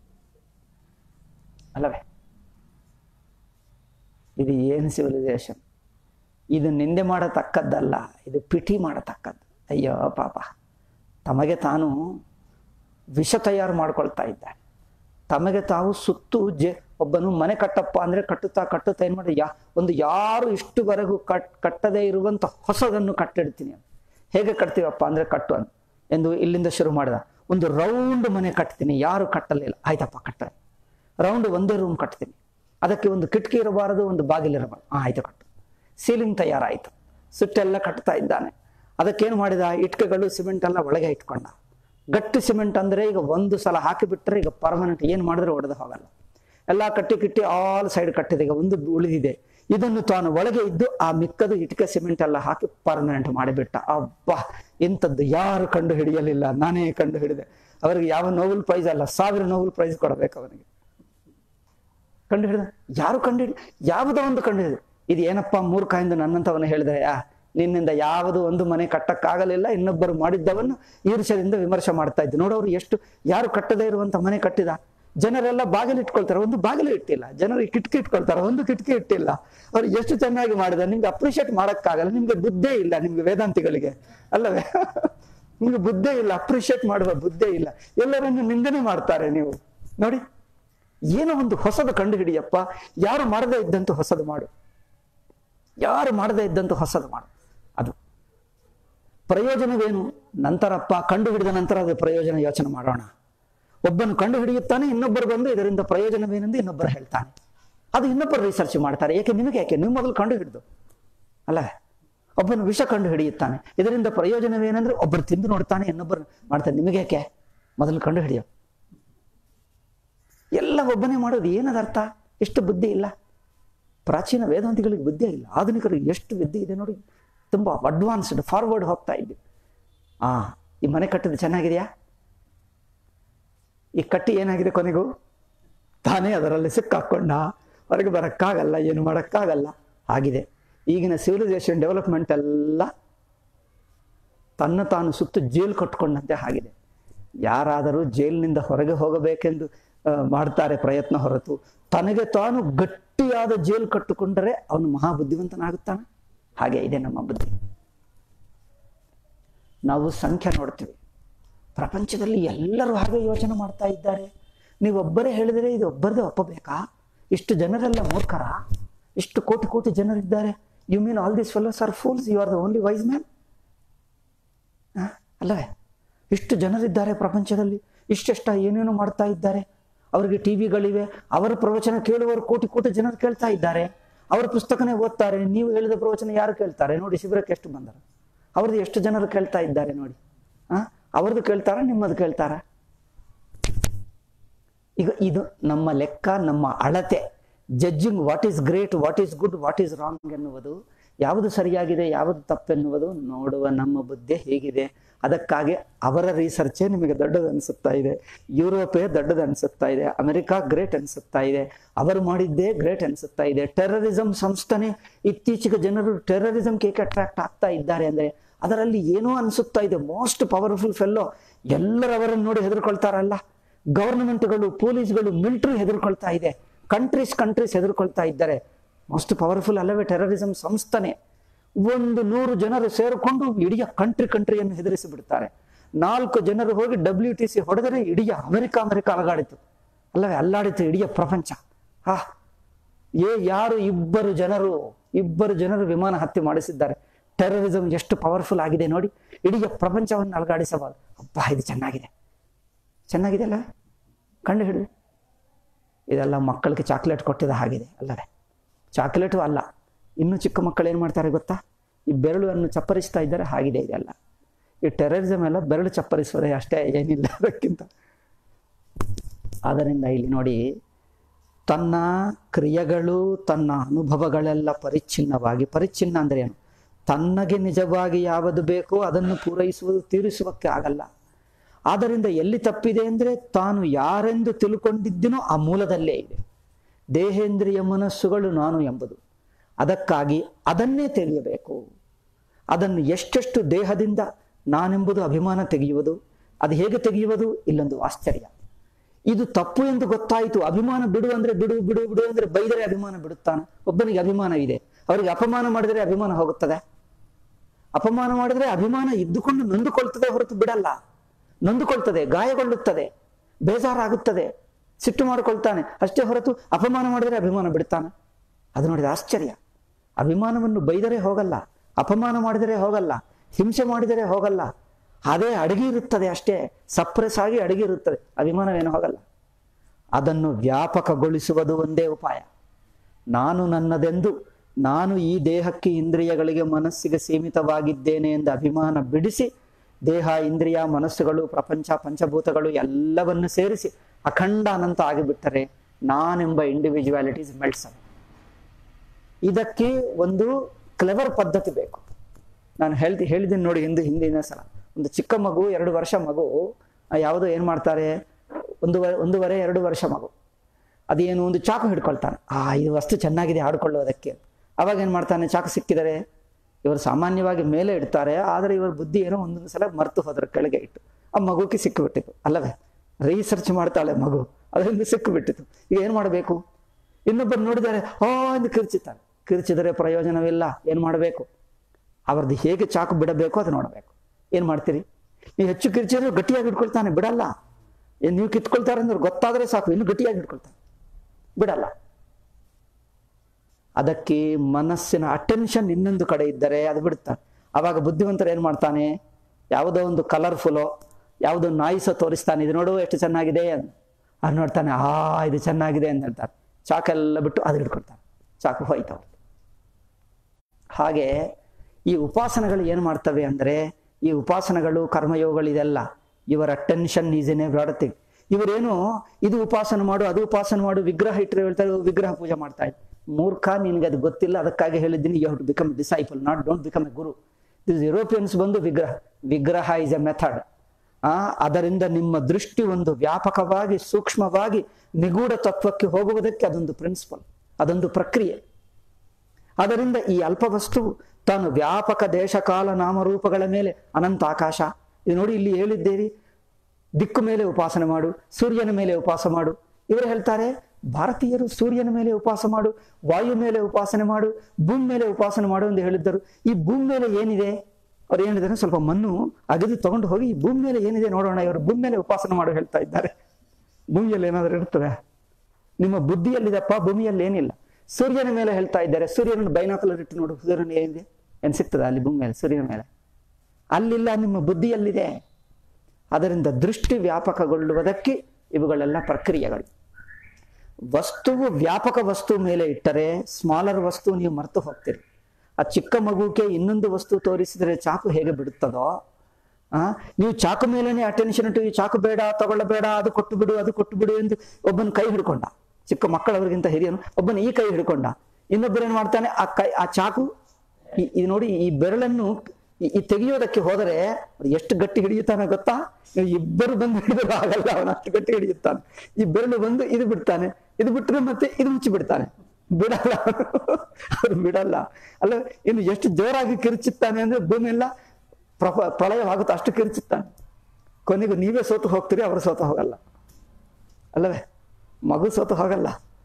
ಅಲ್ಲವೇ ಇದು ಏನು ಸಿವಿಲೈಸೇಷನ್ ಇದು ನಿಂದೆ ಮಾಡತಕ್ಕದ್ದಲ್ಲ ಇದು ಪಿಟಿ ಮಾಡತಕ್ಕದ್ದು ಅಯ್ಯೋ ಪಾಪ ತಮಗೆ ತಾನು ವಿಷ ತಯಾರು ಮಾಡ್ಕೊಳ್ತಾ ಇದ್ದಾನೆ ತಮಗೆ ತಾವು ಸುತ್ತು ಜೆ ಒಬ್ಬನು ಮನೆ ಕಟ್ಟಪ್ಪ ಅಂದ್ರೆ ಕಟ್ಟುತ್ತಾ ಕಟ್ಟುತ್ತಾ ಏನ್ ಮಾಡಿ ಯಾ ಒಂದು ಯಾರು ಇಷ್ಟುವರೆಗೂ ಕಟ್ ಕಟ್ಟದೇ ಇರುವಂತ ಹೊಸದನ್ನು ಕಟ್ಟಿಡ್ತೀನಿ ಅಂತ. ಹೇಗೆ ಕಟ್ತೀವಪ್ಪ ಅಂದ್ರೆ ಕಟ್ಟು ಅಂತ ಎಂದು ಇಲ್ಲಿಂದ ಶುರು ಮಾಡಿದ ಒಂದು ರೌಂಡ್ ಮನೆ ಕಟ್ತೀನಿ ಯಾರು ಕಟ್ಟಲಿಲ್ಲ ಆಯ್ತಪ್ಪ ಕಟ್ಟ ರೌಂಡ್ ಒಂದೇ ರೂಮ್ ಕಟ್ತೀನಿ ಅದಕ್ಕೆ ಒಂದು ಕಿಟಕಿ ಇರಬಾರದು ಒಂದು ಬಾಗಿಲಿರಬಾರದು ಆ ಆಯ್ತು ಕಟ್ಟು ಸೀಲಿಂಗ್ ತಯಾರಾಯಿತು ಸುಟ್ಟೆಲ್ಲ ಕಟ್ತಾ ಇದ್ದಾನೆ ಅದಕ್ಕೇನು ಮಾಡಿದ ಇಟ್ಕೆಗಳು ಸಿಮೆಂಟ್ ಎಲ್ಲ ಒಳಗೆ ಇಟ್ಕೊಂಡ ಗಟ್ಟಿ ಸಿಮೆಂಟ್ ಅಂದ್ರೆ ಈಗ ಒಂದು ಸಲ ಹಾಕಿಬಿಟ್ರೆ ಈಗ ಪರ್ಮನೆಂಟ್ ಏನು ಮಾಡಿದ್ರೆ ಒಡೆದು ಹೋಗಲ್ಲ ಎಲ್ಲ ಕಟ್ಟಿ ಕಿಟ್ಟಿ ಆಲ್ ಸೈಡ್ ಕಟ್ಟಿದೆ ಈಗ ಒಂದು ಉಳಿದಿದೆ ಇದನ್ನು ತಾನು ಒಳಗೆ ಇದ್ದು ಆ ಮಿಕ್ಕದು ಇಟ್ಕೆ ಸಿಮೆಂಟ್ ಎಲ್ಲ ಹಾಕಿ ಪರ್ಮನೆಂಟ್ ಮಾಡಿಬಿಟ್ಟ ಅಬ್ಬಾ ಇಂಥದ್ದು ಯಾರು ಕಂಡು ಹಿಡಿಯಲಿಲ್ಲ ನಾನೇ ಕಂಡು ಹಿಡಿದೆ ಅವರಿಗೆ ಯಾವ ನೋಬೆಲ್ ಪ್ರೈಸ್ ಅಲ್ಲ ಸಾವಿರ ನೋಬೆಲ್ ಪ್ರೈಸ್ ಕೊಡಬೇಕು ಅವನಿಗೆ ಕಂಡು ಹಿಡಿದ ಯಾರು ಕಂಡು ಹಿಡಿ ಯಾವುದೋ ಒಂದು ಕಂಡು ಹಿಡಿದ ಇದು ಏನಪ್ಪ ಮೂರ್ಖ ಎಂದು ನನ್ನಂತವನು ಹೇಳಿದ್ರೆ ಆ ನಿನ್ನಿಂದ ಯಾವುದು ಒಂದು ಮನೆ ಕಟ್ಟಕ್ಕಾಗಲಿಲ್ಲ ಇನ್ನೊಬ್ಬರು ಮಾಡಿದ್ದವನ್ನು ಈರ್ಷ್ಯದಿಂದ ವಿಮರ್ಶೆ ಮಾಡ್ತಾ ಇದ್ದು ನೋಡೋರು ಎಷ್ಟು ಯಾರು ಕಟ್ಟದೇ ಇರುವಂತ ಮನೆ ಕಟ್ಟಿದ ಜನರೆಲ್ಲ ಬಾಗಿಲು ಇಟ್ಕೊಳ್ತಾರೆ ಒಂದು ಬಾಗಿಲು ಇಟ್ಟಿಲ್ಲ ಜನರು ಕಿಟಕಿ ಇಟ್ಕೊಳ್ತಾರೆ ಒಂದು ಕಿಟಕಿ ಇಟ್ಟಿಲ್ಲ ಅವ್ರು ಎಷ್ಟು ಚೆನ್ನಾಗಿ ಮಾಡಿದ ನಿಮ್ಗೆ ಅಪ್ರಿಷಿಯೇಟ್ ಮಾಡಕ್ಕಾಗಲ್ಲ ನಿಮ್ಗೆ ಬುದ್ಧೇ ಇಲ್ಲ ನಿಮ್ಗೆ ವೇದಾಂತಿಗಳಿಗೆ ಅಲ್ಲವೇ ನಿಮ್ಗೆ ಬುದ್ಧೇ ಇಲ್ಲ ಅಪ್ರಿಷಿಯೇಟ್ ಮಾಡುವ ಬುದ್ಧೇ ಇಲ್ಲ ಎಲ್ಲರನ್ನು ನಿಂದನೆ ಮಾಡ್ತಾರೆ ನೀವು ನೋಡಿ ಏನೋ ಒಂದು ಹೊಸದು ಕಂಡು ಹಿಡಿಯಪ್ಪ ಯಾರು ಮಾಡದೇ ಇದ್ದಂತೂ ಹೊಸದು ಮಾಡು ಯಾರು ಮಾಡದೇ ಇದ್ದಂತೂ ಹೊಸದು ಮಾಡು ಅದು ಪ್ರಯೋಜನವೇನು ನಂತರಪ್ಪ ಕಂಡು ಹಿಡಿದ ನಂತರ ಅದು ಪ್ರಯೋಜನ ಯೋಚನೆ ಮಾಡೋಣ ಒಬ್ಬನು ಕಂಡು ಹಿಡಿಯುತ್ತಾನೆ ಇನ್ನೊಬ್ಬರು ಬಂದು ಇದರಿಂದ ಪ್ರಯೋಜನವೇನೆಂದು ಇನ್ನೊಬ್ಬರು ಹೇಳ್ತಾನೆ ಅದು ಇನ್ನೊಬ್ಬರು ರಿಸರ್ಚ್ ಮಾಡ್ತಾರೆ ಏಕೆ ನಿಮಗೆ ಯಾಕೆ ನೀವು ಮೊದಲು ಕಂಡು ಹಿಡಿದು ಅಲ್ಲವೇ ಒಬ್ಬನು ವಿಷ ಕಂಡು ಹಿಡಿಯುತ್ತಾನೆ ಇದರಿಂದ ಪ್ರಯೋಜನವೇನೆಂದ್ರೆ ಒಬ್ಬರು ತಿಂದು ನೋಡ್ತಾನೆ ಇನ್ನೊಬ್ಬರು ಮಾಡ್ತಾನೆ ನಿಮಗೆ ಯಾಕೆ ಮೊದಲು ಕಂಡು ಹಿಡಿಯೋ ಎಲ್ಲ ಒಬ್ಬನೇ ಮಾಡೋದು ಏನದ ಅರ್ಥ ಎಷ್ಟು ಬುದ್ಧಿ ಇಲ್ಲ ಪ್ರಾಚೀನ ವೇದಾಂತಿಗಳಿಗೆ ಬುದ್ಧಿ ಇಲ್ಲ ಆಧುನಿಕರಿಗೆ ಎಷ್ಟು ಬುದ್ಧಿ ಇದೆ ನೋಡಿ ತುಂಬ ಅಡ್ವಾನ್ಸ್ಡ್ ಫಾರ್ವರ್ಡ್ ಹೋಗ್ತಾ ಇದ್ವಿ ಆ ಈ ಮನೆ ಕಟ್ಟಿದ್ದು ಚೆನ್ನಾಗಿದೆಯಾ ಈ ಕಟ್ಟಿ ಏನಾಗಿದೆ ಕೊನೆಗೂ ತಾನೇ ಅದರಲ್ಲಿ ಸಿಕ್ಕಾಕೊಂಡ ಹೊರಗೆ ಬರೋಕ್ಕಾಗಲ್ಲ ಏನು ಮಾಡೋಕ್ಕಾಗಲ್ಲ ಆಗಿದೆ ಈಗಿನ ಸಿವಿಲೈಸೇಷನ್ ಡೆವಲಪ್ಮೆಂಟ್ ಎಲ್ಲ ತನ್ನ ತಾನು ಸುತ್ತು ಜೈಲು ಕಟ್ಕೊಂಡಂತೆ ಆಗಿದೆ ಯಾರಾದರೂ ಜೈಲಿನಿಂದ ಹೊರಗೆ ಹೋಗಬೇಕೆಂದು ಆ, ಮಾಡ್ತಾರೆ ಪ್ರಯತ್ನ ಹೊರತು ತನಗೆ ತಾನು ಗಟ್ಟಿಯಾದ ಜೈಲು ಕಟ್ಟಿಕೊಂಡರೆ ಅವನು ಮಹಾಬುದ್ಧಿವಂತನಾಗುತ್ತಾನೆ ಹಾಗೆ ಇದೆ ನಮ್ಮ ಬುದ್ಧಿ ನಾವು ಸಂಖ್ಯೆ ನೋಡ್ತೀವಿ ಪ್ರಪಂಚದಲ್ಲಿ ಎಲ್ಲರೂ ಹಾಗೆ ಯೋಚನೆ ಮಾಡ್ತಾ ಇದ್ದಾರೆ ನೀವು ಒಬ್ಬರೇ ಹೇಳಿದರೆ ಇದು ಒಬ್ಬರದೇ ಒಪ್ಪಬೇಕಾ ಇಷ್ಟು ಜನರೆಲ್ಲ ಮೂರ್ಖರ ಇಷ್ಟು ಕೋಟಿ ಕೋಟಿ ಜನರಿದ್ದಾರೆ you mean all this fellows are fools you are the only wise man ಅಲ್ಲವೇ ಇಷ್ಟು ಜನರಿದ್ದಾರೆ ಪ್ರಪಂಚದಲ್ಲಿ ಇಷ್ಟೆಷ್ಟ ಏನೇನೋ ಮಾಡ್ತಾ ಇದ್ದಾರೆ ಅವರಿಗೆ ಟಿವಿಗಳಿವೆ ಅವರ ಪ್ರವಚನ ಕೇಳುವವರು ಕೋಟಿ ಕೋಟಿ ಜನರು ಕೇಳ್ತಾ ಇದ್ದಾರೆ ಅವರ ಪುಸ್ತಕನೇ ಓದ್ತಾರೆ ನೀವು ಹೇಳಿದ ಪ್ರವಚನ ಯಾರು ಕೇಳ್ತಾರೆ ನೋಡಿ ಶಿಬಿರಕ್ಕೆ ಎಷ್ಟು ಬಂದರು ಅವ್ರದ್ದು ಎಷ್ಟು ಜನರು ಕೇಳ್ತಾ ಇದ್ದಾರೆ ನೋಡಿ ಆ ಅವ್ರದ್ದು ಕೇಳ್ತಾರ ನಿಮ್ಮದು ಕೇಳ್ತಾರ ಈಗ ಇದು ನಮ್ಮ ಲೆಕ್ಕ ನಮ್ಮ ಅಳತೆ judging what is great what is good what is wrong ಎನ್ನುವುದು ಯಾವುದು ಸರಿಯಾಗಿದೆ ಯಾವುದು ತಪ್ಪೆನ್ನುವುದು ನೋಡುವ ನಮ್ಮ ಬುದ್ಧಿ ಹೇಗಿದೆ ಅದಕ್ಕಾಗಿ ಅವರ ರಿಸರ್ಚೇ ನಿಮಗೆ ದೊಡ್ಡದು ಅನಿಸುತ್ತಾ ಇದೆ ಯುರೋಪೇ ದೊಡ್ಡದು ಅನಿಸುತ್ತಾ ಇದೆ ಅಮೆರಿಕ ಗ್ರೇಟ್ ಅನಿಸುತ್ತಾ ಇದೆ ಅವರು ಮಾಡಿದ್ದೇ ಗ್ರೇಟ್ ಅನಿಸುತ್ತಾ ಇದೆ ಟೆರರಿಸಂ ಸಂಸ್ಥನೆ ಇತ್ತೀಚೆಗೆ ಜನರು ಟೆರರಿಸಂಗೆ ಏಕೆ ಅಟ್ರಾಕ್ಟ್ ಆಗ್ತಾ ಇದ್ದಾರೆ ಅಂದ್ರೆ ಅದರಲ್ಲಿ ಏನೋ ಅನಿಸುತ್ತಾ ಇದೆ ಮೋಸ್ಟ್ ಪವರ್ಫುಲ್ ಫೆಲ್ಲೋ ಎಲ್ಲರೂ ಅವರನ್ನು ನೋಡಿ ಹೆದರ್ಕೊಳ್ತಾರಲ್ಲ ಗವರ್ನಮೆಂಟ್ಗಳು ಪೊಲೀಸ್ಗಳು ಮಿಲಿಟರಿ ಹೆದರ್ಕೊಳ್ತಾ ಇದೆ ಕಂಟ್ರೀಸ್ ಕಂಟ್ರೀಸ್ ಹೆದರ್ಕೊಳ್ತಾ ಇದ್ದಾರೆ ಮೋಸ್ಟ್ ಪವರ್ಫುಲ್ ಅಲ್ಲವೇ ಟೆರರಿಸಂ ಸಂಸ್ಥನೆ ಒಂದು ನೂರು ಜನರು ಸೇರಿಕೊಂಡು ಇಡೀ ಕಂಟ್ರಿ ಕಂಟ್ರಿಯನ್ನು ಹೆದರಿಸಿ ಬಿಡ್ತಾರೆ ನಾಲ್ಕು ಜನರು ಹೋಗಿ ಡಬ್ಲ್ಯೂ ಟಿ ಸಿ ಹೊಡೆದರೆ ಇಡೀ ಅಮೆರಿಕ ಅಮೆರಿಕ ಅಲಗಾಡಿತು ಅಲ್ಲವೇ ಅಲ್ಲಾಡಿತು ಇಡೀ ಪ್ರಪಂಚ ಹಾ ಏ ಯಾರು ಇಬ್ಬರು ಜನರು ಇಬ್ಬರು ಜನರು ವಿಮಾನ ಹತ್ಯೆ ಮಾಡಿಸಿದ್ದಾರೆ ಟೆರರಿಸಂ ಎಷ್ಟು ಪವರ್ಫುಲ್ ಆಗಿದೆ ನೋಡಿ ಇಡೀ ಪ್ರಪಂಚವನ್ನು ಅಲಗಾಡಿಸಬಾರದು ಅಬ್ಬಾ ಇದು ಚೆನ್ನಾಗಿದೆ ಚೆನ್ನಾಗಿದೆ ಅಲ್ಲ ಕಂಡು ಹಿಡಿದು ಇದೆಲ್ಲ ಮಕ್ಕಳಿಗೆ ಚಾಕ್ಲೇಟ್ ಕೊಟ್ಟಿದ ಹಾಗಿದೆ ಅಲ್ಲವೇ ಚಾಕ್ಲೇಟು ಅಲ್ಲ ಇನ್ನು ಚಿಕ್ಕ ಮಕ್ಕಳು ಏನು ಮಾಡ್ತಾರೆ ಗೊತ್ತಾ ಈ ಬೆರಳನ್ನು ಚಪ್ಪರಿಸ್ತಾ ಇದ್ದಾರೆ ಹಾಗಿದೆ ಇದೆಲ್ಲ ಈ ಟೆರರಿಸಮ್ ಎಲ್ಲ ಬೆರಳು ಚಪ್ಪರಿಸೋದೇ ಅಷ್ಟೇ ಏನಿಲ್ಲ ಅದಕ್ಕಿಂತ ಆದ್ದರಿಂದ ಇಲ್ಲಿ ನೋಡಿ ತನ್ನ ಕ್ರಿಯೆಗಳು ತನ್ನ ಅನುಭವಗಳೆಲ್ಲ ಪರಿಚ್ಛಿನ್ನವಾಗಿ ಪರಿಚ್ಛಿನ್ನ ಅಂದ್ರೆ ಏನು ತನ್ನಗೆ ನಿಜವಾಗಿ ಯಾವುದು ಬೇಕೋ ಅದನ್ನು ಪೂರೈಸುವುದು ತೀರಿಸುವಕ್ಕೆ ಆಗಲ್ಲ ಆದ್ದರಿಂದ ಎಲ್ಲಿ ತಪ್ಪಿದೆ ಅಂದರೆ ತಾನು ಯಾರೆಂದು ತಿಳ್ಕೊಂಡಿದ್ದೀನೋ ಆ ಮೂಲದಲ್ಲೇ ಇದೆ ದೇಹೇಂದ್ರಿಯ ಮನಸ್ಸುಗಳು ನಾನು ಎಂಬುದು ಅದಕ್ಕಾಗಿ ಅದನ್ನೇ ತಿಳಿಯಬೇಕು ಅದನ್ನು ಎಷ್ಟೆಷ್ಟು ದೇಹದಿಂದ ನಾನೆಂಬುದು ಅಭಿಮಾನ ತೆಗೆಯುವುದು ಅದು ಹೇಗೆ ತೆಗೆಯುವುದು ಇಲ್ಲೊಂದು ಆಶ್ಚರ್ಯ ಇದು ತಪ್ಪು ಎಂದು ಗೊತ್ತಾಯಿತು ಅಭಿಮಾನ ಬಿಡು ಅಂದ್ರೆ ಬಿಡು ಬಿಡು ಬಿಡು ಅಂದ್ರೆ ಬೈದರೆ ಅಭಿಮಾನ ಬಿಡುತ್ತಾನೆ ಒಬ್ಬನಿಗೆ ಅಭಿಮಾನ ಇದೆ ಅವರಿಗೆ ಅಪಮಾನ ಮಾಡಿದರೆ ಅಭಿಮಾನ ಹೋಗುತ್ತದೆ ಅಪಮಾನ ಮಾಡಿದ್ರೆ ಅಭಿಮಾನ ಇದ್ದುಕೊಂಡು ನೊಂದುಕೊಳ್ತದೆ ಹೊರತು ಬಿಡಲ್ಲ ನೊಂದುಕೊಳ್ತದೆ ಗಾಯಗೊಳ್ಳುತ್ತದೆ ಬೇಜಾರಾಗುತ್ತದೆ ಸಿಟ್ಟು ಮಾಡಿಕೊಳ್ತಾನೆ ಅಷ್ಟೇ ಹೊರತು ಅಪಮಾನ ಮಾಡಿದರೆ ಅಭಿಮಾನ ಬಿಡ್ತಾನೆ ಅದು ನೋಡಿದ ಆಶ್ಚರ್ಯ ಅಭಿಮಾನವನ್ನು ಬೈದರೆ ಹೋಗಲ್ಲ ಅಪಮಾನ ಮಾಡಿದರೆ ಹೋಗಲ್ಲ ಹಿಂಸೆ ಮಾಡಿದರೆ ಹೋಗಲ್ಲ ಅದೇ ಅಡಗಿ ಇರುತ್ತದೆ ಅಷ್ಟೇ ಸಪ್ರೆಸ್ ಆಗಿ ಅಡಗಿ ಇರುತ್ತದೆ ಅಭಿಮಾನವೇನು ಹೋಗಲ್ಲ ಅದನ್ನು ವ್ಯಾಪಕಗೊಳಿಸುವುದು ಒಂದೇ ಉಪಾಯ ನಾನು ನನ್ನದೆಂದು ನಾನು ಈ ದೇಹಕ್ಕೆ ಇಂದ್ರಿಯಗಳಿಗೆ ಮನಸ್ಸಿಗೆ ಸೀಮಿತವಾಗಿದ್ದೇನೆ ಎಂದು ಅಭಿಮಾನ ಬಿಡಿಸಿ ದೇಹ ಇಂದ್ರಿಯ ಮನಸ್ಸುಗಳು ಪ್ರಪಂಚ ಪಂಚಭೂತಗಳು ಎಲ್ಲವನ್ನು ಸೇರಿಸಿ ಅಖಂಡ ಅನಂತ ಆಗಿಬಿಟ್ಟರೆ ನಾನೆಂಬ ಇಂಡಿವಿಜುವಾಲಿಟೀಸ್ ಮೆಲ್ಸನ್ ಇದಕ್ಕೆ ಒಂದು ಕ್ಲೆವರ್ ಪದ್ಧತಿ ಬೇಕು ನಾನು ಹೇಳ್ತಿ ಹೇಳಿದ್ದೀನಿ ನೋಡಿ ಹಿಂದೆ ಹಿಂದಿನ ಸಲ ಒಂದು ಚಿಕ್ಕ ಮಗು ಎರಡು ವರ್ಷ ಮಗು ಆ, ಯಾವುದೋ ಏನು ಮಾಡ್ತಾರೆ ಒಂದು ಒಂದೂವರೆ ಎರಡು ವರ್ಷ ಮಗು ಅದೇನು ಒಂದು ಚಾಕು ಹಿಡ್ಕೊಳ್ತಾನೆ ಆ ಇದು ವಸ್ತು ಚೆನ್ನಾಗಿದೆ ಆಡ್ಕೊಳ್ಳೋದಕ್ಕೆ ಅವಾಗ ಏನು ಮಾಡ್ತಾನೆ ಚಾಕು ಸಿಕ್ಕಿದರೆ ಇವರು ಸಾಮಾನ್ಯವಾಗಿ ಮೇಲೆ ಇಡ್ತಾರೆ ಆದರೆ ಇವರ ಬುದ್ಧಿ ಏನೋ ಒಂದೊಂದು ಸಲ ಮರ್ತು ಹೋದ್ರ ಕೆಳಗೆ ಇಟ್ಟು ಆ ಮಗುಕ್ಕೆ ಸಿಕ್ಕಿಬಿಟ್ಟಿತು ಅಲ್ಲವೇ ರೀಸರ್ಚ್ ಮಾಡ್ತಾಳೆ ಮಗು ಅದರಿಂದ ಸಿಕ್ಕಿಬಿಟ್ಟಿತು ಈಗ ಏನು ಮಾಡಬೇಕು ಇನ್ನೊಬ್ಬರು ನೋಡಿದರೆ ಓ ಎಂದು ಕಿರ್ಚುತ್ತಾನೆ ಕಿರ್ಚಿದರೆ ಪ್ರಯೋಜನವಿಲ್ಲ ಏನು ಮಾಡಬೇಕು ಅವರದ್ದು ಹೇಗೆ ಚಾಕು ಬಿಡಬೇಕು ಅದು ನೋಡಬೇಕು ಏನು ಮಾಡ್ತೀರಿ ನೀವು ಹೆಚ್ಚು ಕಿರ್ಚಿದ್ರೆ ಗಟ್ಟಿಯಾಗಿ ಹಿಡ್ಕೊಳ್ತಾನೆ ಬಿಡಲ್ಲ ಏನ್ ನೀವು ಕಿತ್ಕೊಳ್ತಾರೆ ಅಂದ್ರೆ ಗೊತ್ತಾದ್ರೆ ಸಾಕು ಇನ್ನು ಗಟ್ಟಿಯಾಗಿ ಹಿಡ್ಕೊಳ್ತಾನೆ ಬಿಡಲ್ಲ ಅದಕ್ಕೆ ಮನಸ್ಸಿನ ಅಟೆನ್ಷನ್ ಇನ್ನೊಂದು ಕಡೆ ಇದ್ದರೆ ಅದು ಬಿಡುತ್ತಾನೆ ಅವಾಗ ಬುದ್ಧಿವಂತರು ಏನು ಮಾಡ್ತಾನೆ ಯಾವುದೋ ಒಂದು ಕಲರ್ಫುಲ್ಲೋ ಯಾವುದೋ ನಾಯಿಸೋ ತೋರಿಸ್ತಾನೆ ಇದು ನೋಡು ಎಷ್ಟು ಚೆನ್ನಾಗಿದೆ ಅಂತ ಅದು ನೋಡ್ತಾನೆ ಆ ಇದು ಚೆನ್ನಾಗಿದೆ ಅಂತ ಹೇಳ್ತಾರೆ ಚಾಕೆಲ್ಲ ಬಿಟ್ಟು ಅದು ಹಿಡ್ಕೊಳ್ತಾನೆ ಚಾಕು ಹೋಯ್ತು ಅವ್ರದ್ದು ಹಾಗೆ ಈ ಉಪಾಸನೆಗಳು ಏನು ಮಾಡ್ತವೆ ಅಂದರೆ ಈ ಉಪಾಸನೆಗಳು ಕರ್ಮಯೋಗಗಳು ಇದೆಲ್ಲ ಇವರ tension is in a thing ಇವರೇನು ಇದು ಉಪಾಸನೆ ಮಾಡು ಅದು ಉಪಾಸನೆ ಮಾಡು ವಿಗ್ರಹ ಇಟ್ಟರೆ ಹೇಳ್ತಾರೆ ವಿಗ್ರಹ ಪೂಜೆ ಮಾಡ್ತಾ ಇದ್ದಾರೆ ಮೂರ್ಖ ನಿನಗೆ ಅದು ಗೊತ್ತಿಲ್ಲ ಅದಕ್ಕಾಗಿ ಹೇಳಿದ್ದೀನಿ you have to become disciple not don't become a guru this Europeans ಬಂದು ವಿಗ್ರಹ ವಿಗ್ರಹ ಇಸ್ ಎ ಮೆಥಡ್ ಆ ಅದರಿಂದ ನಿಮ್ಮ ದೃಷ್ಟಿ ಒಂದು ವ್ಯಾಪಕವಾಗಿ ಸೂಕ್ಷ್ಮವಾಗಿ ನಿಗೂಢ ತತ್ವಕ್ಕೆ ಹೋಗುವುದಕ್ಕೆ ಅದೊಂದು ಪ್ರಿನ್ಸಿಪಲ್ ಅದೊಂದು ಪ್ರಕ್ರಿಯೆ ಅದರಿಂದ ಈ ಅಲ್ಪ ವಸ್ತು ತಾನು ವ್ಯಾಪಕ ದೇಶಕಾಲ ನಾಮರೂಪಗಳ ಮೇಲೆ ಅನಂತ ಆಕಾಶ ಇದು ನೋಡಿ ಇಲ್ಲಿ ಹೇಳಿದ್ದೀರಿ ದಿಕ್ಕು ಮೇಲೆ ಉಪಾಸನೆ ಮಾಡು ಸೂರ್ಯನ ಮೇಲೆ ಉಪವಾಸ ಮಾಡು ಇವರು ಹೇಳ್ತಾರೆ ಭಾರತೀಯರು ಸೂರ್ಯನ ಮೇಲೆ ಉಪವಾಸ ಮಾಡು ವಾಯು ಮೇಲೆ ಉಪಾಸನೆ ಮಾಡು ಭೂಮಿ ಮೇಲೆ ಉಪಾಸನೆ ಮಾಡು ಎಂದು ಹೇಳಿದ್ದರು ಈ ಭೂಮಿ ಮೇಲೆ ಏನಿದೆ ಅವ್ರು ಏನಿದ್ದಾರೆ ಸ್ವಲ್ಪ ಮಣ್ಣು ಅಗದು ತಗೊಂಡು ಹೋಗಿ ಈ ಭೂಮಿ ಮೇಲೆ ಏನಿದೆ ನೋಡೋಣ ಇವರು ಭೂಮಿ ಮೇಲೆ ಉಪಾಸನೆ ಮಾಡು ಹೇಳ್ತಾ ಇದ್ದಾರೆ ಭೂಮಿಯಲ್ಲಿ ಏನಾದರೂ ಇರ್ತದೆ ನಿಮ್ಮ ಬುದ್ಧಿಯಲ್ಲಿದೆಪ್ಪ ಭೂಮಿಯಲ್ಲಿ ಏನಿಲ್ಲ ಸೂರ್ಯನ ಮೇಲೆ ಹೇಳ್ತಾ ಇದ್ದಾರೆ ಸೂರ್ಯನ ಬೈನಾಕುಲರ್ ಇಟ್ಟು ನೋಡು ಸೂರ್ಯನ ಏನಿದೆ ಏನ್ ಸಿಗ್ತದೆ ಅಲ್ಲಿ ಭೂಮಿ ಮೇಲೆ ಸೂರ್ಯನ ಮೇಲೆ ಅಲ್ಲಿಲ್ಲ ನಿಮ್ಮ ಬುದ್ಧಿಯಲ್ಲಿದೆ ಅದರಿಂದ ದೃಷ್ಟಿ ವ್ಯಾಪಕಗೊಳ್ಳುವುದಕ್ಕೆ ಇವುಗಳೆಲ್ಲ ಪ್ರಕ್ರಿಯೆಗಳು ವಸ್ತುವು ವ್ಯಾಪಕ ವಸ್ತು ಮೇಲೆ ಇಟ್ಟರೆ ಸ್ಮಾಲರ್ ವಸ್ತು ನೀವು ಮರೆತು ಹೋಗ್ತೀರಿ ಆ ಚಿಕ್ಕ ಮಗುಕ್ಕೆ ಇನ್ನೊಂದು ವಸ್ತು ತೋರಿಸಿದರೆ ಚಾಕು ಹೇಗೆ ಬಿಡುತ್ತದೋ ಆ ನೀವು ಚಾಕು ಮೇಲೇನೆ ಅಟೆನ್ಷನ್ ಇಟ್ಟು ಈ ಚಾಕು ಬೇಡ ತಗೊಳ್ಳಬೇಡ ಅದು ಕೊಟ್ಟು ಬಿಡು ಅದು ಕೊಟ್ಟು ಬಿಡು ಎಂದು ಒಬ್ಬನ ಕೈ ಹಿಡ್ಕೊಂಡ ಚಿಕ್ಕ ಮಕ್ಕಳವರಿಗಿಂತ ಹಿರಿಯನು ಒಬ್ಬನ ಈ ಕೈ ಹಿಡ್ಕೊಂಡ ಇನ್ನೊಬ್ಬರು ಏನ್ ಮಾಡ್ತಾನೆ ಆ ಕೈ ಆ ಚಾಕು ಈ ಈ ನೋಡಿ ಈ ಬೆರಳನ್ನು ಈ- ಈ ತೆಗೆಯೋದಕ್ಕೆ ಹೋದರೆ ಅದು ಎಷ್ಟು ಗಟ್ಟಿ ಹಿಡಿಯುತ್ತಾನೆ ಗೊತ್ತಾ ನೀವು ಇಬ್ಬರು ಬಂದು ಹಿಡಿದ್ರು ಆಗಲ್ಲ ಅವನು ಅಷ್ಟು ಗಟ್ಟಿ ಹಿಡಿಯುತ್ತಾನೆ ಈ ಬೆರಳು ಬಂದು ಇದು ಬಿಡ್ತಾನೆ ಇದು ಬಿಟ್ಟರೆ ಮತ್ತೆ ಇದು ಮುಚ್ಚಿ ಬಿಡ್ತಾನೆ ಬಿಡಲ್ಲ ಅವ್ರು ಬಿಡಲ್ಲ ಅಲ್ಲ ಇನ್ನು ಎಷ್ಟು ಜೋರಾಗಿ ಕಿರುಚುತ್ತಾನೆ ಅಂದ್ರೆ ಭೂಮಿ ಎಲ್ಲ ಪ್ರಪ ಪ್ರಳಯವಾಗುತ್ತೆ ಅಷ್ಟು ಕಿರುಚುತ್ತಾನೆ ಕೊನೆಗೂ ನೀವೇ ಸೋತು ಹೋಗ್ತೀರಿ ಅವರು ಸೋತು ಹೋಗಲ್ಲ ಅಲ್ಲವೇ ಮಗು ಸೋತು ಹೋಗಲ್ಲ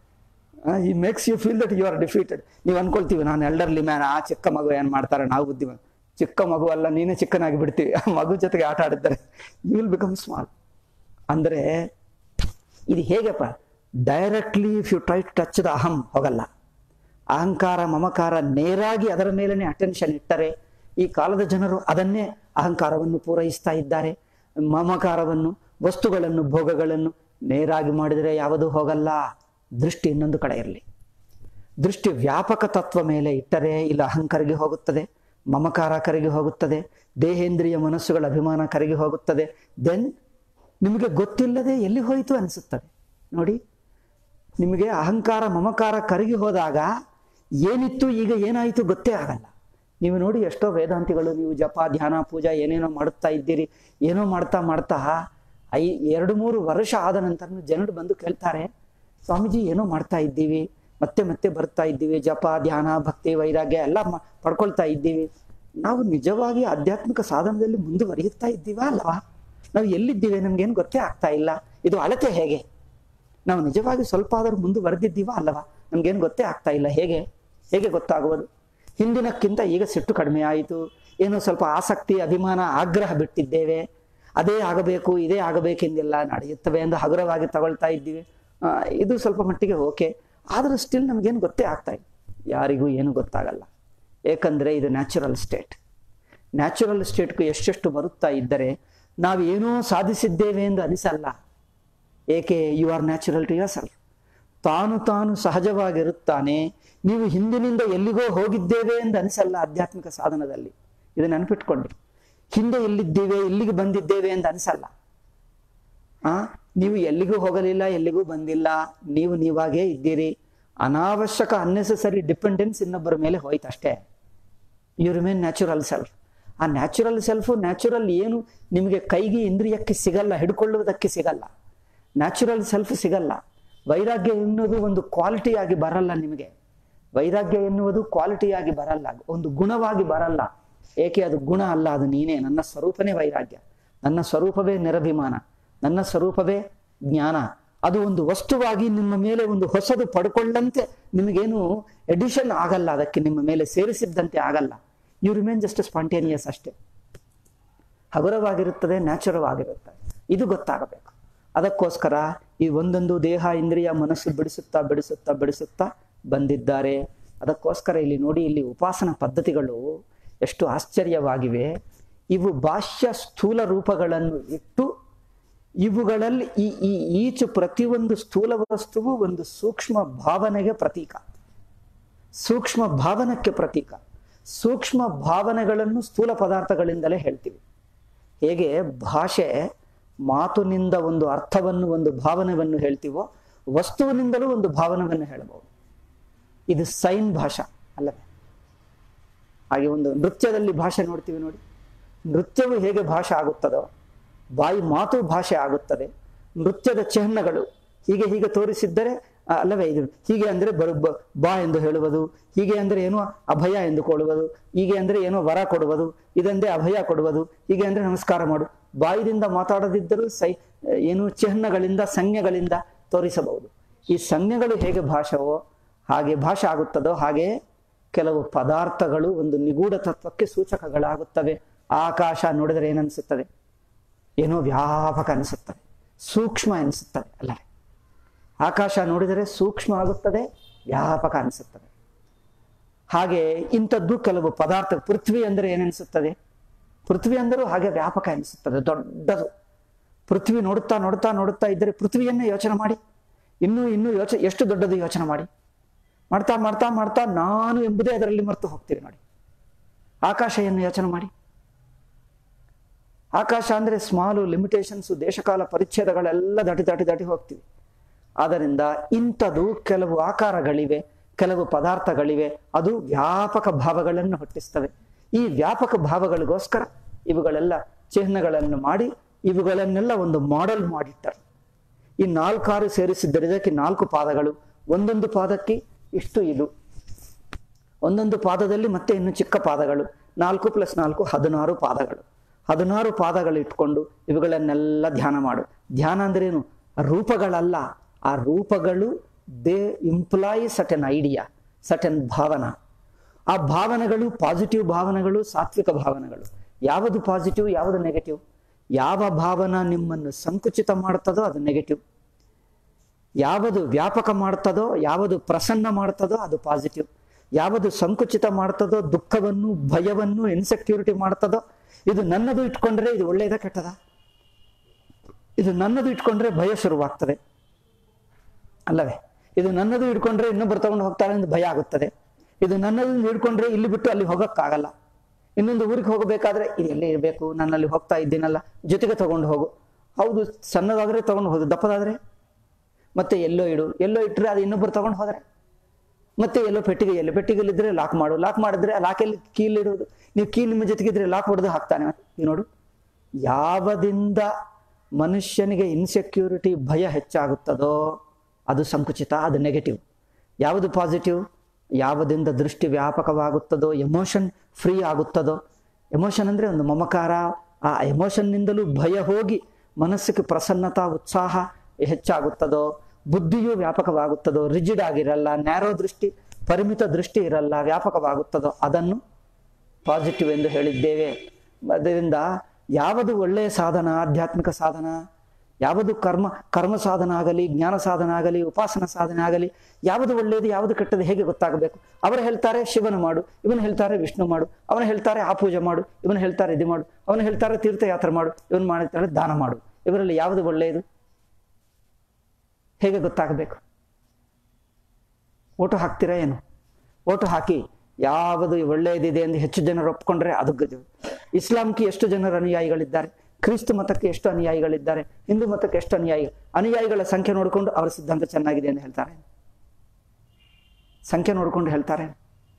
ಈ makes you feel that you are defeated ನೀವು ಅನ್ಕೊಳ್ತೀವಿ ನಾನು ಎಲ್ಡರ್ಲಿ ಮ್ಯಾನ್ ಆ ಚಿಕ್ಕ ಮಗು ಏನ್ ಮಾಡ್ತಾರೆ ನಾವು ಬುದ್ಧಿ ಚಿಕ್ಕ ಮಗು ಅಲ್ಲ ನೀನೇ ಚಿಕ್ಕನಾಗಿ ಬಿಡ್ತೀವಿ ಆ ಮಗು ಜೊತೆಗೆ ಆಟ ಆಡಿದ್ದಾರೆ ಯು ವಿಲ್ ಬಿಕಮ್ ಸ್ಮಾಲ್ ಅಂದ್ರೆ ಇದು ಹೇಗಪ್ಪ directly if you try to touch the ಅಹಂ ಹೋಗಲ್ಲ ಅಹಂಕಾರ ಮಮಕಾರ ನೇರಾಗಿ ಅದರ ಮೇಲೇ ಅಟೆನ್ಷನ್ ಇಟ್ಟರೆ ಈ ಕಾಲದ ಜನರು ಅದನ್ನೇ ಅಹಂಕಾರವನ್ನು ಪೂರೈಸ್ತಾ ಇದ್ದಾರೆ ಮಮಕಾರವನ್ನು ವಸ್ತುಗಳನ್ನು ಭೋಗಗಳನ್ನು ನೇರಾಗಿ ಮಾಡಿದರೆ ಯಾವುದೂ ಹೋಗಲ್ಲ ದೃಷ್ಟಿ ಇನ್ನೊಂದು ಕಡೆ ಇರಲಿ ದೃಷ್ಟಿ ವ್ಯಾಪಕ ತತ್ವ ಮೇಲೆ ಇಟ್ಟರೆ ಇಲ್ಲ ಅಹಂಕರಿಗೆ ಹೋಗುತ್ತದೆ ಮಮಕಾರ ಕರಗಿ ಹೋಗುತ್ತದೆ ದೇಹೇಂದ್ರಿಯ ಮನಸ್ಸುಗಳ ಅಭಿಮಾನ ಕರಗಿ ಹೋಗುತ್ತದೆ ದೆನ್ ನಿಮಗೆ ಗೊತ್ತಿಲ್ಲದೆ ಎಲ್ಲಿ ಹೋಯಿತು ಅನಿಸುತ್ತದೆ ನೋಡಿ ನಿಮಗೆ ಅಹಂಕಾರ ಮಮಕಾರ ಕರಗಿ ಹೋದಾಗ ಏನಿತ್ತು ಈಗ ಏನಾಯಿತು ಗೊತ್ತೇ ಆಗಲ್ಲ ನೀವು ನೋಡಿ ಎಷ್ಟೋ ವೇದಾಂತಿಗಳು ನೀವು ಜಪ ಧ್ಯಾನ ಪೂಜಾ ಏನೇನೋ ಮಾಡುತ್ತಾ ಇದ್ದೀರಿ ಏನೋ ಮಾಡ್ತಾ ಮಾಡ್ತಾ ಐ ಎರಡು ಮೂರು ವರ್ಷ ಆದ ನಂತರ ಜನರು ಬಂದು ಕೇಳ್ತಾರೆ ಸ್ವಾಮೀಜಿ ಏನೋ ಮಾಡ್ತಾ ಇದ್ದೀವಿ ಮತ್ತೆ ಮತ್ತೆ ಬರ್ತಾ ಇದ್ದೀವಿ ಜಪ ಧ್ಯಾನ ಭಕ್ತಿ ವೈರಾಗ್ಯ ಎಲ್ಲ ಮ- ಪಡ್ಕೊಳ್ತಾ ಇದ್ದೀವಿ ನಾವು ನಿಜವಾಗಿ ಆಧ್ಯಾತ್ಮಿಕ ಸಾಧನದಲ್ಲಿ ಮುಂದುವರಿಯುತ್ತಾ ಇದ್ದೀವಾ ಅಲ್ವಾ ನಾವು ಎಲ್ಲಿದ್ದೀವಿ ನಮ್ಗೇನು ಗೊತ್ತೇ ಆಗ್ತಾ ಇಲ್ಲ ಇದು ಅಳತೆ ಹೇಗೆ ನಾವು ನಿಜವಾಗಿ ಸ್ವಲ್ಪ ಆದರೂ ಮುಂದುವರೆದಿದ್ದೀವಾ ಅಲ್ಲವಾ ನಮ್ಗೇನು ಗೊತ್ತೇ ಆಗ್ತಾ ಇಲ್ಲ ಹೇಗೆ ಹೇಗೆ ಗೊತ್ತಾಗುವುದು ಹಿಂದಿನಕ್ಕಿಂತ ಈಗ ಸಿಟ್ಟು ಕಡಿಮೆ ಆಯಿತು ಏನೋ ಸ್ವಲ್ಪ ಆಸಕ್ತಿ ಅಭಿಮಾನ ಆಗ್ರಹ ಬಿಟ್ಟಿದ್ದೇವೆ ಅದೇ ಆಗಬೇಕು ಇದೇ ಆಗಬೇಕೆಂದೆಲ್ಲ ನಡೆಯುತ್ತವೆ ಎಂದು ಹಗುರವಾಗಿ ತಗೊಳ್ತಾ ಇದ್ದೀವಿ ಆ, ಇದು ಸ್ವಲ್ಪ ಮಟ್ಟಿಗೆ ಓಕೆ ಆದರೂ ಸ್ಟಿಲ್ ನಮಗೇನು ಗೊತ್ತೇ ಆಗ್ತಾ ಇಲ್ಲ ಯಾರಿಗೂ ಏನು ಗೊತ್ತಾಗಲ್ಲ ಏಕೆಂದರೆ ಇದು ನ್ಯಾಚುರಲ್ ಸ್ಟೇಟ್ ನ್ಯಾಚುರಲ್ ಸ್ಟೇಟ್ಗೂ ಎಷ್ಟೆಷ್ಟು ಬರುತ್ತಾ ಇದ್ದರೆ ನಾವು ಏನೋ ಸಾಧಿಸಿದ್ದೇವೆ ಎಂದು ಅನಿಸಲ್ಲ ಏಕೆ you are natural to yourself ತಾನು ತಾನು ಸಹಜವಾಗಿರುತ್ತಾನೆ ನೀವು ಹಿಂದಿನಿಂದ ಎಲ್ಲಿಗೋ ಹೋಗಿದ್ದೇವೆ ಎಂದು ಅನಿಸಲ್ಲ ಆಧ್ಯಾತ್ಮಿಕ ಸಾಧನದಲ್ಲಿ ಇದು ನೆನಪಿಟ್ಕೊಂಡ್ರಿ ಹಿಂದೆ ಎಲ್ಲಿದ್ದೇವೆ ಇಲ್ಲಿಗೆ ಬಂದಿದ್ದೇವೆ ಎಂದು ಅನಿಸಲ್ಲ ಆ ನೀವು ಎಲ್ಲಿಗೂ ಹೋಗಲಿಲ್ಲ ಎಲ್ಲಿಗೂ ಬಂದಿಲ್ಲ ನೀವು ನೀವಾಗೇ ಇದ್ದೀರಿ ಅನಾವಶ್ಯಕ ಅನ್ನೆಸೆಸರಿ ಡಿಪೆಂಡೆನ್ಸ್ ಇನ್ನೊಬ್ಬರ ಮೇಲೆ ಹೋಯ್ತು ಅಷ್ಟೇ ಯು ರಿಮೇನ್ ನ್ಯಾಚುರಲ್ ಸೆಲ್ಫ್ ಆ ನ್ಯಾಚುರಲ್ ಸೆಲ್ಫು ನ್ಯಾಚುರಲ್ ಏನು ನಿಮಗೆ ಕೈಗೆ ಇಂದ್ರಿಯಕ್ಕೆ ಸಿಗಲ್ಲ ಹಿಡ್ಕೊಳ್ಳುವುದಕ್ಕೆ ಸಿಗಲ್ಲ ನ್ಯಾಚುರಲ್ ಸೆಲ್ಫ್ ಸಿಗಲ್ಲ ವೈರಾಗ್ಯ ಎನ್ನುವುದು ಒಂದು ಕ್ವಾಲಿಟಿಯಾಗಿ ಬರಲ್ಲ ನಿಮಗೆ ವೈರಾಗ್ಯ ಎನ್ನುವುದು ಕ್ವಾಲಿಟಿಯಾಗಿ ಬರಲ್ಲ ಒಂದು ಗುಣವಾಗಿ ಬರಲ್ಲ ಏಕೆ ಅದು ಗುಣ ಅಲ್ಲ ಅದು ನೀನೇ ನನ್ನ ಸ್ವರೂಪನೇ ವೈರಾಗ್ಯ ನನ್ನ ಸ್ವರೂಪವೇ ನಿರಭಿಮಾನ ನನ್ನ ಸ್ವರೂಪವೇ ಜ್ಞಾನ ಅದು ಒಂದು ವಸ್ತುವಾಗಿ ನಿಮ್ಮ ಮೇಲೆ ಒಂದು ಹೊಸದು ಪಡ್ಕೊಳ್ಳಂತೆ ನಿಮಗೇನು ಎಡಿಷನ್ ಆಗಲ್ಲ ಅದಕ್ಕೆ ನಿಮ್ಮ ಮೇಲೆ ಸೇರಿಸಿದ್ದಂತೆ ಆಗಲ್ಲ ಯು ರಿಮೇನ್ ಜಸ್ಟ್ ಸ್ಪಾಂಟೇನಿಯಸ್ ಅಷ್ಟೇ ಹಗುರವಾಗಿರುತ್ತದೆ ನ್ಯಾಚುರಲ್ ಆಗಿರುತ್ತದೆ ಇದು ಗೊತ್ತಾಗಬೇಕು ಅದಕ್ಕೋಸ್ಕರ ಈ ಒಂದೊಂದು ದೇಹ ಇಂದ್ರಿಯ ಮನಸ್ಸು ಬಿಡಿಸುತ್ತಾ ಬಿಡಿಸುತ್ತಾ ಬಿಡಿಸುತ್ತಾ ಬಂದಿದ್ದಾರೆ ಅದಕ್ಕೋಸ್ಕರ ಇಲ್ಲಿ ನೋಡಿ ಇಲ್ಲಿ ಉಪಾಸನ ಪದ್ಧತಿಗಳು ಎಷ್ಟು ಆಶ್ಚರ್ಯವಾಗಿವೆ ಇವು ಬಾಹ್ಯ ಸ್ಥೂಲ ರೂಪಗಳನ್ನು ಇಟ್ಟು ಇವುಗಳಲ್ಲಿ ಈ ಈ ಈಚು ಪ್ರತಿಯೊಂದು ಸ್ಥೂಲ ವಸ್ತುವು ಒಂದು ಸೂಕ್ಷ್ಮ ಭಾವನೆಗೆ ಪ್ರತೀಕ ಸೂಕ್ಷ್ಮ ಭಾವನಕ್ಕೆ ಪ್ರತೀಕ ಸೂಕ್ಷ್ಮ ಭಾವನೆಗಳನ್ನು ಸ್ಥೂಲ ಪದಾರ್ಥಗಳಿಂದಲೇ ಹೇಳ್ತೀವಿ ಹೇಗೆ ಭಾಷೆ ಮಾತುನಿಂದ ಒಂದು ಅರ್ಥವನ್ನು ಒಂದು ಭಾವನೆಯನ್ನು ಹೇಳ್ತೀವೋ ವಸ್ತುವಿನಿಂದಲೂ ಒಂದು ಭಾವನೆಯನ್ನು ಹೇಳಬಹುದು ಇದು ಸೈನ್ ಭಾಷಾ ಅಲ್ಲವೇ ಹಾಗೆ ಒಂದು ನೃತ್ಯದಲ್ಲಿ ಭಾಷೆ ನೋಡ್ತೀವಿ ನೋಡಿ ನೃತ್ಯವು ಹೇಗೆ ಭಾಷೆ ಆಗುತ್ತದೋ ಬಾಯಿ ಮಾತು ಭಾಷೆ ಆಗುತ್ತದೆ ನೃತ್ಯದ ಚಿಹ್ನಗಳು ಹೀಗೆ ಹೀಗೆ ತೋರಿಸಿದ್ದರೆ ಆ, ಅಲ್ಲವೇ ಇದು ಹೀಗೆ ಅಂದ್ರೆ ಬರು ಬ- ಬಾ ಎಂದು ಹೇಳುವುದು ಹೀಗೆ ಅಂದ್ರೆ ಏನೋ ಅಭಯ ಎಂದು ಕೊಡುವುದು ಹೀಗೆ ಅಂದ್ರೆ ಏನೋ ವರ ಕೊಡುವುದು ಇದಂದ್ರೆ ಅಭಯ ಕೊಡುವುದು ಹೀಗೆ ಅಂದ್ರೆ ನಮಸ್ಕಾರ ಮಾಡು ಬಾಯಿದಿಂದ ಮಾತಾಡದಿದ್ದರೂ ಸೈ ಏನು ಚಿಹ್ನಗಳಿಂದ ಸಂಜ್ಞೆಗಳಿಂದ ತೋರಿಸಬಹುದು ಈ ಸಂಜ್ಞೆಗಳು ಹೇಗೆ ಭಾಷವೋ ಹಾಗೆ ಭಾಷೆ ಆಗುತ್ತದೋ ಹಾಗೆ ಕೆಲವು ಪದಾರ್ಥಗಳು ಒಂದು ನಿಗೂಢ ತತ್ವಕ್ಕೆ ಸೂಚಕಗಳಾಗುತ್ತವೆ ಆಕಾಶ ನೋಡಿದರೆ ಏನನ್ಸುತ್ತದೆ ಏನೋ ವ್ಯಾಪಕ ಅನಿಸುತ್ತದೆ ಸೂಕ್ಷ್ಮ ಅನಿಸುತ್ತದೆ ಅಲ್ಲವೇ ಆಕಾಶ ನೋಡಿದರೆ ಸೂಕ್ಷ್ಮ ಆಗುತ್ತದೆ ವ್ಯಾಪಕ ಅನಿಸುತ್ತದೆ ಹಾಗೆ ಇಂಥದ್ದು ಕೆಲವು ಪದಾರ್ಥ ಪೃಥ್ವಿ ಅಂದರೆ ಏನನಿಸುತ್ತದೆ ಪೃಥ್ವಿ ಅಂದರೂ ಹಾಗೆ ವ್ಯಾಪಕ ಅನಿಸುತ್ತದೆ ದೊಡ್ಡದು ಪೃಥ್ವಿ ನೋಡುತ್ತಾ ನೋಡುತ್ತಾ ನೋಡುತ್ತಾ ಇದ್ದರೆ ಪೃಥ್ವಿಯನ್ನೇ ಯೋಚನೆ ಮಾಡಿ ಇನ್ನೂ ಇನ್ನೂ ಯೋಚನೆ ಎಷ್ಟು ದೊಡ್ಡದು ಯೋಚನೆ ಮಾಡಿ ಮಾಡ್ತಾ ಮಾಡ್ತಾ ಮಾಡ್ತಾ ನಾನು ಎಂಬುದೇ ಅದರಲ್ಲಿ ಮರೆತು ಹೋಗ್ತೀವಿ ನೋಡಿ ಆಕಾಶವನ್ನು ಯೋಚನೆ ಮಾಡಿ ಆಕಾಶ ಅಂದರೆ ಸ್ಮಾಲು ಲಿಮಿಟೇಷನ್ಸು ದೇಶಕಾಲ ಪರಿಚ್ಛೇದಗಳೆಲ್ಲ ದಾಟಿ ದಾಟಿ ದಾಟಿ ಹೋಗ್ತೀವಿ ಆದ್ದರಿಂದ ಇಂಥದ್ದು ಕೆಲವು ಆಕಾರಗಳಿವೆ ಕೆಲವು ಪದಾರ್ಥಗಳಿವೆ ಅದು ವ್ಯಾಪಕ ಭಾವಗಳನ್ನು ಹುಟ್ಟಿಸ್ತವೆ ಈ ವ್ಯಾಪಕ ಭಾವಗಳಿಗೋಸ್ಕರ ಇವುಗಳೆಲ್ಲ ಚಿಹ್ನೆಗಳನ್ನು ಮಾಡಿ ಇವುಗಳನ್ನೆಲ್ಲ ಒಂದು ಮಾಡೆಲ್ ಮಾಡಿಟ್ಟರು ಈ ನಾಲ್ಕಾರು ಸೇರಿಸಿದ್ದರೆ ಇದಕ್ಕೆ ನಾಲ್ಕು ಪಾದಗಳು ಒಂದೊಂದು ಪಾದಕ್ಕೆ ಇಷ್ಟು ಇದು ಒಂದೊಂದು ಪಾದದಲ್ಲಿ ಮತ್ತೆ ಇನ್ನು ಚಿಕ್ಕ ಪಾದಗಳು ನಾಲ್ಕು ಪ್ಲಸ್ ನಾಲ್ಕು ಹದಿನಾರು ಪಾದಗಳು ಹದಿನಾರು ಪಾದಗಳು ಇಟ್ಕೊಂಡು ಇವುಗಳನ್ನೆಲ್ಲ ಧ್ಯಾನ ಮಾಡು ಧ್ಯಾನ ಅಂದ್ರೇನು ರೂಪಗಳಲ್ಲ ಆ ರೂಪಗಳು they employ certain idea certain ಭಾವನಾ ಆ ಭಾವನೆಗಳು ಪಾಸಿಟಿವ್ ಭಾವನೆಗಳು ಸಾತ್ವಿಕ ಭಾವನೆಗಳು ಯಾವುದು ಪಾಸಿಟಿವ್ ಯಾವುದು ನೆಗೆಟಿವ್ ಯಾವ ಭಾವನ ನಿಮ್ಮನ್ನು ಸಂಕುಚಿತ ಮಾಡ್ತದೋ ಅದು ನೆಗೆಟಿವ್ ಯಾವುದು ವ್ಯಾಪಕ ಮಾಡ್ತದೋ ಯಾವುದು ಪ್ರಸನ್ನ ಮಾಡ್ತದೋ ಅದು ಪಾಸಿಟಿವ್ ಯಾವುದು ಸಂಕುಚಿತ ಮಾಡ್ತದೋ ದುಃಖವನ್ನು ಭಯವನ್ನು ಇನ್ಸೆಕ್ಯೂರಿಟಿ ಮಾಡ್ತದೋ ಇದು ನನ್ನದು ಇಟ್ಕೊಂಡ್ರೆ ಇದು ಒಳ್ಳೆಯದ ಕೆಟ್ಟದ ಇದು ನನ್ನದು ಇಟ್ಕೊಂಡ್ರೆ ಭಯ ಶುರುವಾಗ್ತದೆ ಅಲ್ಲವೇ ಇದು ನನ್ನದು ಇಟ್ಕೊಂಡ್ರೆ ಇನ್ನೊಬ್ಬರು ತಗೊಂಡು ಹೋಗ್ತಾರೆ ಅಂತ ಭಯ ಆಗುತ್ತದೆ ಇದು ನನ್ನದು ಹಿಡ್ಕೊಂಡ್ರೆ ಇಲ್ಲಿ ಬಿಟ್ಟು ಅಲ್ಲಿ ಹೋಗಕ್ಕಾಗಲ್ಲ ಇನ್ನೊಂದು ಊರಿಗೆ ಹೋಗಬೇಕಾದ್ರೆ ಇದು ಎಲ್ಲಿ ಇರಬೇಕು ನನ್ನಲ್ಲಿ ಹೋಗ್ತಾ ಇದ್ದೀನಲ್ಲ ಜೊತೆಗೆ ತಗೊಂಡು ಹೋಗು ಹೌದು ಸಣ್ಣದಾದ್ರೆ ತಗೊಂಡು ಹೋಗು ದಪ್ಪದಾದ್ರೆ ಮತ್ತೆ ಎಲ್ಲೋ ಇಡು ಎಲ್ಲೋ ಇಟ್ಟರೆ ಅದು ಇನ್ನೊಬ್ಬರು ತಗೊಂಡು ಹೋದರೆ ಮತ್ತೆ ಎಲ್ಲೋ ಪೆಟ್ಟಿಗೆ ಎಲ್ಲಿ ಪೆಟ್ಟಿಗೆಲಿದ್ರೆ ಲಾಕ್ ಮಾಡು ಲಾಕ್ ಮಾಡಿದ್ರೆ ಆ ಲಾಕಲ್ಲಿ ಕೀಲ್ ಇಡೋದು ನೀವು ಕೀಲ್ ನಿಮ್ಮ ಜೊತೆಗಿದ್ರೆ ಲಾಕ್ ಹೊಡೆದು ಹಾಕ್ತಾನೆ ನೀವು ನೋಡು ಯಾವದಿಂದ ಮನುಷ್ಯನಿಗೆ ಇನ್ಸೆಕ್ಯೂರಿಟಿ ಭಯ ಹೆಚ್ಚಾಗುತ್ತದೋ ಅದು ಸಂಕುಚಿತ ಅದು ನೆಗೆಟಿವ್ ಯಾವುದು ಪಾಸಿಟಿವ್ ಯಾವದಿಂದ ದೃಷ್ಟಿ ವ್ಯಾಪಕವಾಗುತ್ತದೋ ಎಮೋಷನ್ ಫ್ರೀ ಆಗುತ್ತದೋ ಎಮೋಷನ್ ಅಂದರೆ ಒಂದು ಮಮಕಾರ ಆ ಎಮೋಷನ್ನಿಂದಲೂ ಭಯ ಹೋಗಿ ಮನಸ್ಸಿಗೆ ಪ್ರಸನ್ನತಾ ಉತ್ಸಾಹ ಹೆಚ್ಚಾಗುತ್ತದೋ ಬುದ್ಧಿಯೂ ವ್ಯಾಪಕವಾಗುತ್ತದೋ ರಿಜಿಡ್ ಆಗಿರಲ್ಲ ನ್ಯಾರೋ ದೃಷ್ಟಿ ಪರಿಮಿತ ದೃಷ್ಟಿ ಇರಲ್ಲ ವ್ಯಾಪಕವಾಗುತ್ತದೋ ಅದನ್ನು ಪಾಸಿಟಿವ್ ಎಂದು ಹೇಳಿದ್ದೇವೆ ಅದರಿಂದ ಯಾವುದು ಒಳ್ಳೆಯ ಸಾಧನ ಆಧ್ಯಾತ್ಮಿಕ ಸಾಧನ ಯಾವುದು ಕರ್ಮ ಕರ್ಮ ಸಾಧನ ಆಗಲಿ ಜ್ಞಾನ ಸಾಧನ ಆಗಲಿ ಉಪಾಸನ ಸಾಧನೆ ಆಗಲಿ ಯಾವುದು ಒಳ್ಳೆಯದು ಯಾವುದು ಕೆಟ್ಟದ್ದು ಹೇಗೆ ಗೊತ್ತಾಗಬೇಕು ಅವರು ಹೇಳ್ತಾರೆ ಶಿವನ ಮಾಡು ಇವನು ಹೇಳ್ತಾರೆ ವಿಷ್ಣು ಮಾಡು ಅವನು ಹೇಳ್ತಾರೆ ಆ ಪೂಜೆ ಮಾಡು ಇವನು ಹೇಳ್ತಾರೆ ಇದು ಮಾಡು ಅವನು ಹೇಳ್ತಾರೆ ತೀರ್ಥಯಾತ್ರೆ ಮಾಡು ಇವನು ಮಾಡ್ತಾರೆ ದಾನ ಮಾಡು ಇವರಲ್ಲಿ ಯಾವುದು ಒಳ್ಳೆಯದು ಹೇಗೆ ಗೊತ್ತಾಗಬೇಕು ಓಟು ಹಾಕ್ತೀರಾ ಏನು ಓಟು ಹಾಕಿ ಯಾವುದು ಒಳ್ಳೆಯದಿದೆ ಎಂದು ಹೆಚ್ಚು ಜನರು ಒಪ್ಕೊಂಡ್ರೆ ಅದು ಗಜ ಇಸ್ಲಾಂಗೆ ಎಷ್ಟು ಜನರು ಅನುಯಾಯಿಗಳಿದ್ದಾರೆ ಕ್ರಿಸ್ತ ಮತಕ್ಕೆ ಎಷ್ಟು ಅನುಯಾಯಿಗಳಿದ್ದಾರೆ ಹಿಂದೂ ಮತಕ್ಕೆ ಎಷ್ಟು ಅನುಯಾಯಿ ಅನುಯಾಯಿಗಳ ಸಂಖ್ಯೆ ನೋಡಿಕೊಂಡು ಅವರ ಸಿದ್ಧಾಂತ ಚೆನ್ನಾಗಿದೆ ಎಂದು ಹೇಳ್ತಾರೆ ಸಂಖ್ಯೆ ನೋಡಿಕೊಂಡು ಹೇಳ್ತಾರೆ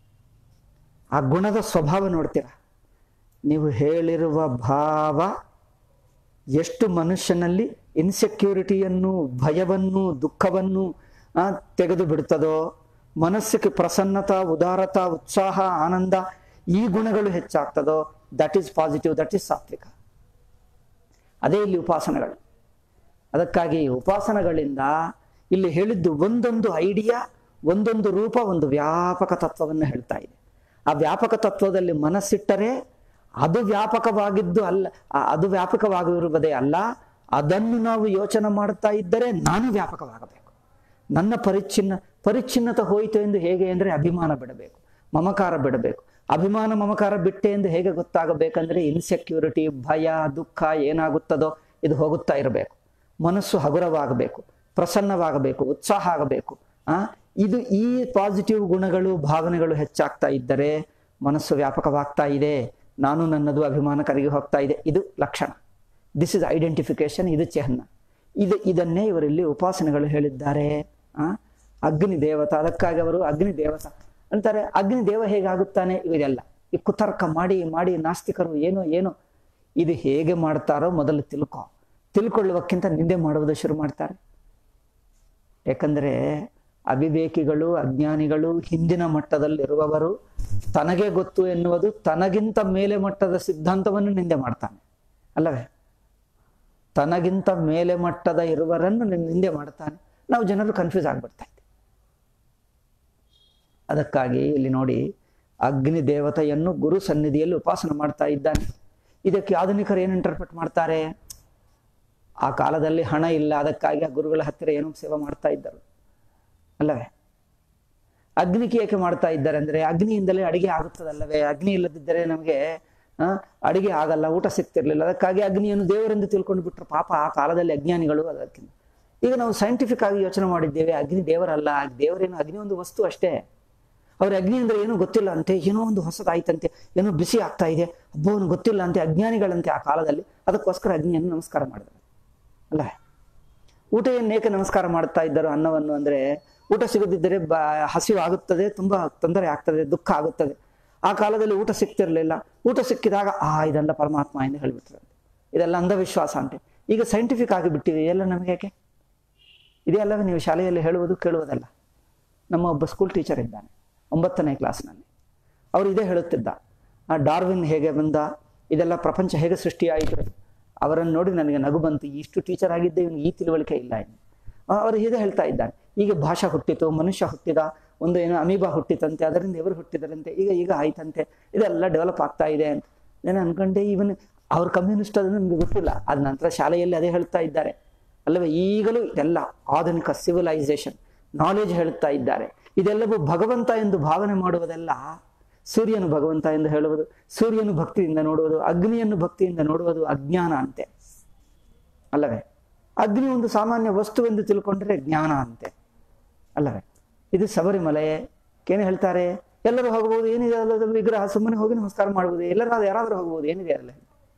ಆ ಗುಣದ ಸ್ವಭಾವ ನೋಡ್ತೀರಾ ನೀವು ಹೇಳಿರುವ ಭಾವ ಎಷ್ಟು ಮನುಷ್ಯನಲ್ಲಿ ಇನ್ಸೆಕ್ಯೂರಿಟಿಯನ್ನು ಭಯವನ್ನು ದುಃಖವನ್ನು ಆ, ತೆಗೆದು ಬಿಡ್ತದೋ ಮನಸ್ಸಿಗೆ ಪ್ರಸನ್ನತಾ ಉದಾರತಾ ಉತ್ಸಾಹ ಆನಂದ ಈ ಗುಣಗಳು ಹೆಚ್ಚಾಗ್ತದೋ that is positive that is ಸಾತ್ವಿಕ ಅದೇ ಇಲ್ಲಿ ಉಪಾಸನೆಗಳು ಅದಕ್ಕಾಗಿ ಉಪಾಸನೆಗಳಿಂದ ಇಲ್ಲಿ ಹೇಳಿದ್ದು ಒಂದೊಂದು ಐಡಿಯಾ ಒಂದೊಂದು ರೂಪ ಒಂದು ವ್ಯಾಪಕ ತತ್ವವನ್ನು ಹೇಳ್ತಾ ಇದೆ ಆ ವ್ಯಾಪಕ ತತ್ವದಲ್ಲಿ ಮನಸ್ಸಿಟ್ಟರೆ ಅದು ವ್ಯಾಪಕವಾಗಿದ್ದು ಅಲ್ಲ ಆ- ಅದು ವ್ಯಾಪಕವಾಗಿರುವುದೇ ಅಲ್ಲ ಅದನ್ನು ನಾವು ಯೋಚನೆ ಮಾಡ್ತಾ ಇದ್ದರೆ ನಾನು ವ್ಯಾಪಕವಾಗಬೇಕು ನನ್ನ ಪರಿಚ್ಛಿನ್ನ ಪರಿಚ್ಛಿನ್ನತೆ ಹೋಯಿತು ಎಂದು ಹೇಗೆ ಅಂದರೆ ಅಭಿಮಾನ ಬಿಡಬೇಕು ಮಮಕಾರ ಬಿಡಬೇಕು ಅಭಿಮಾನ ಮಮಕಾರ ಬಿಟ್ಟೆ ಎಂದು ಹೇಗೆ ಗೊತ್ತಾಗಬೇಕಂದ್ರೆ ಇನ್ಸೆಕ್ಯೂರಿಟಿ ಭಯ ದುಃಖ ಏನಾಗುತ್ತದೋ ಇದು ಹೋಗುತ್ತಾ ಇರಬೇಕು ಮನಸ್ಸು ಹಗುರವಾಗಬೇಕು ಪ್ರಸನ್ನವಾಗಬೇಕು ಉತ್ಸಾಹ ಆಗಬೇಕು ಆ ಇದು ಈ ಪಾಸಿಟಿವ್ ಗುಣಗಳು ಭಾವನೆಗಳು ಹೆಚ್ಚಾಗ್ತಾ ಇದ್ದರೆ ಮನಸ್ಸು ವ್ಯಾಪಕವಾಗ್ತಾ ಇದೆ ನಾನು ನನ್ನದು ಅಭಿಮಾನ ಕರಗಿ ಹೋಗ್ತಾ ಇದೆ ಇದು ಲಕ್ಷಣ ದಿಸ್ ಇಸ್ ಐಡೆಂಟಿಫಿಕೇಶನ್ ಇದು ಚಿಹ್ನ ಇದು ಇದನ್ನೇ ಇವರಲ್ಲಿ ಉಪಾಸನೆಗಳು ಹೇಳಿದ್ದಾರೆ ಆ ಅಗ್ನಿ ದೇವತ ಅದಕ್ಕಾಗಿ ಅವರು ಅಗ್ನಿ ದೇವತ ಅಂತಾರೆ ಅಗ್ನಿ ದೇವ ಹೇಗಾಗುತ್ತಾನೆ ಇವರೆಲ್ಲ ಈ ಕುತರ್ಕ ಮಾಡಿ ಮಾಡಿ ನಾಸ್ತಿಕರು ಏನೋ ಏನೋ ಇದು ಹೇಗೆ ಮಾಡ್ತಾರೋ ಮೊದಲು ತಿಳ್ಕೊ ತಿಳ್ಕೊಳ್ಳುವಕ್ಕಿಂತ ನಿಂದೆ ಮಾಡುವುದು ಶುರು ಮಾಡ್ತಾರೆ ಯಾಕಂದ್ರೆ ಅವಿವೇಕಿಗಳು ಅಜ್ಞಾನಿಗಳು ಹಿಂದಿನ ಮಟ್ಟದಲ್ಲಿರುವವರು ತನಗೆ ಗೊತ್ತು ಎನ್ನುವುದು ತನಗಿಂತ ಮೇಲೆ ಮಟ್ಟದ ಸಿದ್ಧಾಂತವನ್ನು ನಿಂದೆ ಮಾಡ್ತಾನೆ ಅಲ್ಲವೇ ತನಗಿಂತ ಮೇಲೆ ಮಟ್ಟದ ಇರುವರನ್ನು ನಿನ್- ನಿಂದೆ ಮಾಡ್ತಾನೆ ನಾವು ಜನರು ಕನ್ಫ್ಯೂಸ್ ಆಗ್ಬಿಡ್ತಾ ಇದ್ದೀವಿ ಅದಕ್ಕಾಗಿ ಇಲ್ಲಿ ನೋಡಿ ಅಗ್ನಿ ದೇವತೆಯನ್ನು ಗುರು ಸನ್ನಿಧಿಯಲ್ಲಿ ಉಪಾಸನೆ ಮಾಡ್ತಾ ಇದ್ದಾನೆ ಇದಕ್ಕೆ ಆಧುನಿಕರು ಏನು ಇಂಟರ್ಪ್ರೆಟ್ ಮಾಡ್ತಾರೆ ಆ ಕಾಲದಲ್ಲಿ ಹಣ ಇಲ್ಲ ಅದಕ್ಕಾಗಿ ಆ ಗುರುಗಳ ಹತ್ತಿರ ಏನೋ ಸೇವೆ ಮಾಡ್ತಾ ಇದ್ದರು ಅಲ್ಲವೇ ಅಗ್ನಿಗೆ ಏಕೆ ಮಾಡ್ತಾ ಇದ್ದಾರೆ ಅಂದ್ರೆ ಅಗ್ನಿಯಿಂದಲೇ ಅಡಿಗೆ ಆಗುತ್ತದಲ್ಲವೇ ಅಗ್ನಿ ಇಲ್ಲದಿದ್ದರೆ ನಮಗೆ ಆ, ಅಡಿಗೆ ಆಗಲ್ಲ ಊಟ ಸಿಗ್ತಿರ್ಲಿಲ್ಲ ಅದಕ್ಕಾಗಿ ಅಗ್ನಿಯನ್ನು ದೇವರೆಂದು ತಿಳ್ಕೊಂಡು ಬಿಟ್ರು ಪಾಪ ಆ ಕಾಲದಲ್ಲಿ ಅಜ್ಞಾನಿಗಳು ಅದಕ್ಕಿಂತ ಈಗ ನಾವು ಸೈಂಟಿಫಿಕ್ ಆಗಿ ಯೋಚನೆ ಮಾಡಿದ್ದೇವೆ ಅಗ್ನಿ ದೇವರಲ್ಲ ದೇವರೇನು ಅಗ್ನಿ ಒಂದು ವಸ್ತು ಅಷ್ಟೇ ಅವ್ರ ಅಗ್ನಿ ಅಂದ್ರೆ ಏನೂ ಗೊತ್ತಿಲ್ಲ ಅಂತೆ ಏನೋ ಒಂದು ಹೊಸದಾಯ್ತಂತೆ ಏನೋ ಬಿಸಿ ಆಗ್ತಾ ಇದೆ ಹಬ್ಬವನು ಗೊತ್ತಿಲ್ಲ ಅಂತೆ ಅಜ್ಞಾನಿಗಳಂತೆ ಆ ಕಾಲದಲ್ಲಿ ಅದಕ್ಕೋಸ್ಕರ ಅಗ್ನಿಯನ್ನು ನಮಸ್ಕಾರ ಮಾಡಿದ್ರು ಅಲ್ಲ ಊಟ ಏಕೆ ನಮಸ್ಕಾರ ಮಾಡ್ತಾ ಇದ್ದರು ಅನ್ನವನ್ನು ಅಂದ್ರೆ ಊಟ ಸಿಗದಿದ್ದರೆ ಬ ಹಸಿವು ಆಗುತ್ತದೆ ತುಂಬಾ ತೊಂದರೆ ಆಗ್ತದೆ ದುಃಖ ಆಗುತ್ತದೆ ಆ ಕಾಲದಲ್ಲಿ ಊಟ ಸಿಗ್ತಿರ್ಲಿಲ್ಲ ಊಟ ಸಿಕ್ಕಿದಾಗ ಆ ಇದೆಲ್ಲ ಪರಮಾತ್ಮ ಎಂದು ಹೇಳ್ಬಿಟ್ರೆ ಇದೆಲ್ಲ ಅಂಧವಿಶ್ವಾಸ ಅಂತೆ ಈಗ ಸೈಂಟಿಫಿಕ್ ಆಗಿ ಬಿಟ್ಟಿದೆ ಎಲ್ಲ ನಮಗೆ ಯಾಕೆ ಇದೇ ಅಲ್ಲವೇ ನೀವು ಶಾಲೆಯಲ್ಲಿ ಹೇಳುವುದು ಕೇಳುವುದಲ್ಲ ನಮ್ಮ ಒಬ್ಬ ಸ್ಕೂಲ್ ಟೀಚರ್ ಇದ್ದಾನೆ ಒಂಬತ್ತನೇ ಕ್ಲಾಸ್ನಲ್ಲಿ ಅವರು ಇದೇ ಹೇಳುತ್ತಿದ್ದ ಆ ಡಾರ್ವಿನ್ ಹೇಗೆ ಬಂದ ಇದೆಲ್ಲ ಪ್ರಪಂಚ ಹೇಗೆ ಸೃಷ್ಟಿಯಾಯಿತು ಅವರನ್ನು ನೋಡಿ ನನಗೆ ನಗು ಬಂತು ಇಷ್ಟು ಟೀಚರ್ ಆಗಿದ್ದೆ ಇವನು ಈ ತಿಳುವಳಿಕೆ ಇಲ್ಲ ಇನ್ನು ಆ, ಅವರು ಇದೇ ಹೇಳ್ತಾ ಇದ್ದಾನೆ ಈಗ ಭಾಷಾ ಹುಟ್ಟಿತು ಮನುಷ್ಯ ಹುಟ್ಟಿದ ಒಂದು ಏನೋ ಅಮೀಬಾ ಹುಟ್ಟಿತಂತೆ ಅದರಿಂದ ಇವರು ಹುಟ್ಟಿದರಂತೆ ಈಗ ಈಗ ಆಯ್ತಂತೆ ಇದೆಲ್ಲ ಡೆವಲಪ್ ಆಗ್ತಾ ಇದೆ ಅಂತ ನಾನು ಅನ್ಕೊಂಡೆ ಇವನು ಅವ್ರ ಕಮ್ಯುನಿಸ್ಟ್ ಅದನ್ನು ನಮ್ಗೆ ಗೊತ್ತಿಲ್ಲ ಅದ ನಂತರ ಶಾಲೆಯಲ್ಲಿ ಅದೇ ಹೇಳ್ತಾ ಇದ್ದಾರೆ ಅಲ್ಲವೇ ಈಗಲೂ ಇದೆಲ್ಲ ಆಧುನಿಕ ಸಿವಿಲೈಸೇಷನ್ ನಾಲೆಜ್ ಹೇಳುತ್ತಾ ಇದ್ದಾರೆ ಇದೆಲ್ಲವೂ ಭಗವಂತ ಎಂದು ಭಾವನೆ ಮಾಡುವುದೆಲ್ಲ ಸೂರ್ಯನು ಭಗವಂತ ಎಂದು ಹೇಳುವುದು ಸೂರ್ಯನು ಭಕ್ತಿಯಿಂದ ನೋಡುವುದು ಅಗ್ನಿಯನ್ನು ಭಕ್ತಿಯಿಂದ ನೋಡುವುದು ಅಜ್ಞಾನ ಅಂತೆ ಅಲ್ಲವೇ ಅಗ್ನಿ ಒಂದು ಸಾಮಾನ್ಯ ವಸ್ತುವೆಂದು ತಿಳ್ಕೊಂಡ್ರೆ ಜ್ಞಾನ ಅಂತೆ ಅಲ್ಲವೇ ಇದು ಶಬರಿಮಲೆ ಏನು ಹೇಳ್ತಾರೆ ಎಲ್ಲರೂ ಹೋಗಬಹುದು ಏನಿದೆ ಅಲ್ಲದ ವಿಗ್ರಹ ಸುಮ್ಮನೆ ಹೋಗಿ ನಮಸ್ಕಾರ ಮಾಡಬಹುದು ಎಲ್ಲರೂ ಯಾರಾದರೂ ಹೋಗಬಹುದು ಏನಿದೆ ಅಲ್ಲ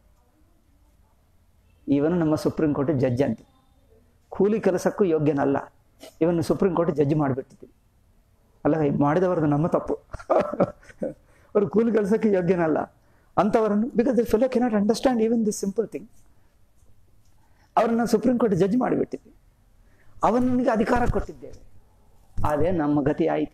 ಇವನು ನಮ್ಮ ಸುಪ್ರೀಂ ಕೋರ್ಟ್ ಜಡ್ಜ್ ಅಂತ ಕೂಲಿ ಕೆಲಸಕ್ಕೂ ಯೋಗ್ಯನಲ್ಲ ಇವನು ಸುಪ್ರೀಂ ಕೋರ್ಟ್ ಜಡ್ಜ್ ಮಾಡಿಬಿಟ್ಟಿದ್ದೀವಿ ಅಲ್ಲ ಮಾಡಿದವರದು ನಮ್ಮ ತಪ್ಪು ಅವರು ಕೂಲಿ ಕೆಲಸಕ್ಕೆ ಯೋಗ್ಯನಲ್ಲ ಅಂಥವರನ್ನು because the fellow cannot understand even this simple thing ಅವರನ್ನು ಸುಪ್ರೀಂ ಕೋರ್ಟ್ ಜಡ್ಜ್ ಮಾಡಿಬಿಟ್ಟಿದ್ವಿ ಅವನಿಗೆ ಅಧಿಕಾರ ಕೊಟ್ಟಿದ್ದೇವೆ ಅದೇ ನಮ್ಮ ಗತಿ ಆಯಿತು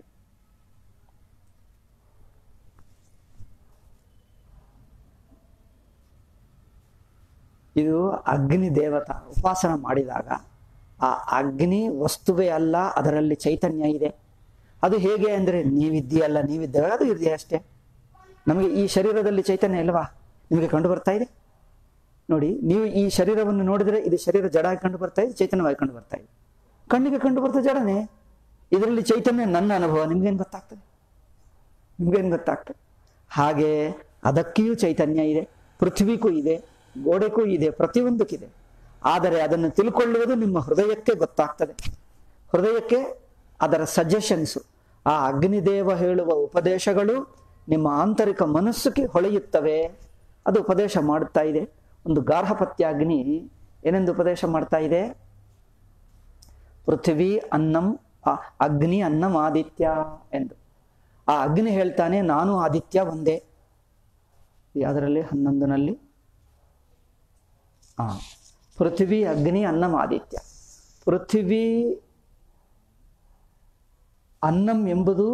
ಇದು ಅಗ್ನಿ ದೇವತ ಉಪಾಸನ ಮಾಡಿದಾಗ ಆ ಅಗ್ನಿ ವಸ್ತುವೇ ಅಲ್ಲ ಅದರಲ್ಲಿ ಚೈತನ್ಯ ಇದೆ ಅದು ಹೇಗೆ ಅಂದರೆ ನೀವಿದ್ದೀಯಲ್ಲ ನೀವಿದ್ದೇವೆ ಅದು ಇದೆ ಅಷ್ಟೇ ನಮಗೆ ಈ ಶರೀರದಲ್ಲಿ ಚೈತನ್ಯ ಇಲ್ವಾ ನಿಮಗೆ ಕಂಡು ಬರ್ತಾ ಇದೆ ನೋಡಿ ನೀವು ಈ ಶರೀರವನ್ನು ನೋಡಿದರೆ ಇದು ಶರೀರ ಜಡಾಗಿ ಕಂಡು ಬರ್ತಾ ಇದೆ ಚೈತನ್ಯವಾಗಿ ಕಂಡು ಬರ್ತಾ ಇದೆ ಕಣ್ಣಿಗೆ ಕಂಡು ಬರ್ತಾ ಜಡನೆ ಇದರಲ್ಲಿ ಚೈತನ್ಯ ನನ್ನ ಅನುಭವ ನಿಮ್ಗೇನು ಗೊತ್ತಾಗ್ತದೆ ನಿಮ್ಗೇನು ಗೊತ್ತಾಗ್ತದೆ ಹಾಗೆ ಅದಕ್ಕಿಯೂ ಚೈತನ್ಯ ಇದೆ ಪೃಥ್ವಿಗೂ ಇದೆ ಗೋಡೆಗೂ ಇದೆ ಪ್ರತಿಯೊಂದಕ್ಕಿದೆ ಆದರೆ ಅದನ್ನು ತಿಳ್ಕೊಳ್ಳುವುದು ನಿಮ್ಮ ಹೃದಯಕ್ಕೆ ಗೊತ್ತಾಗ್ತದೆ ಹೃದಯಕ್ಕೆ ಅದರ ಸಜೆಷನ್ಸು ಆ ಅಗ್ನಿದೇವ ಹೇಳುವ ಉಪದೇಶಗಳು ನಿಮ್ಮ ಆಂತರಿಕ ಮನಸ್ಸಿಗೆ ಹೊಳೆಯುತ್ತವೆ ಅದು ಉಪದೇಶ ಮಾಡುತ್ತಾ ಇದೆ ಒಂದು ಗಾರ್ಹಪತ್ಯಾಗ್ನಿ ಏನೆಂದು ಉಪದೇಶ ಮಾಡ್ತಾ ಇದೆ ಪೃಥ್ವಿ ಅನ್ನಂ ಆ- ಅಗ್ನಿ ಅನ್ನಂ ಆದಿತ್ಯ ಎಂದು ಆ ಅಗ್ನಿ ಹೇಳ್ತಾನೆ ನಾನು ಆದಿತ್ಯ ಒಂದೇ ಯಾವುದರಲ್ಲಿ ಹನ್ನೊಂದನಲ್ಲಿ ಆ ಪೃಥ್ವಿ ಅಗ್ನಿ ಅನ್ನಂ ಆದಿತ್ಯ ಪೃಥ್ವಿ ಅನ್ನಂ ಎಂಬುದು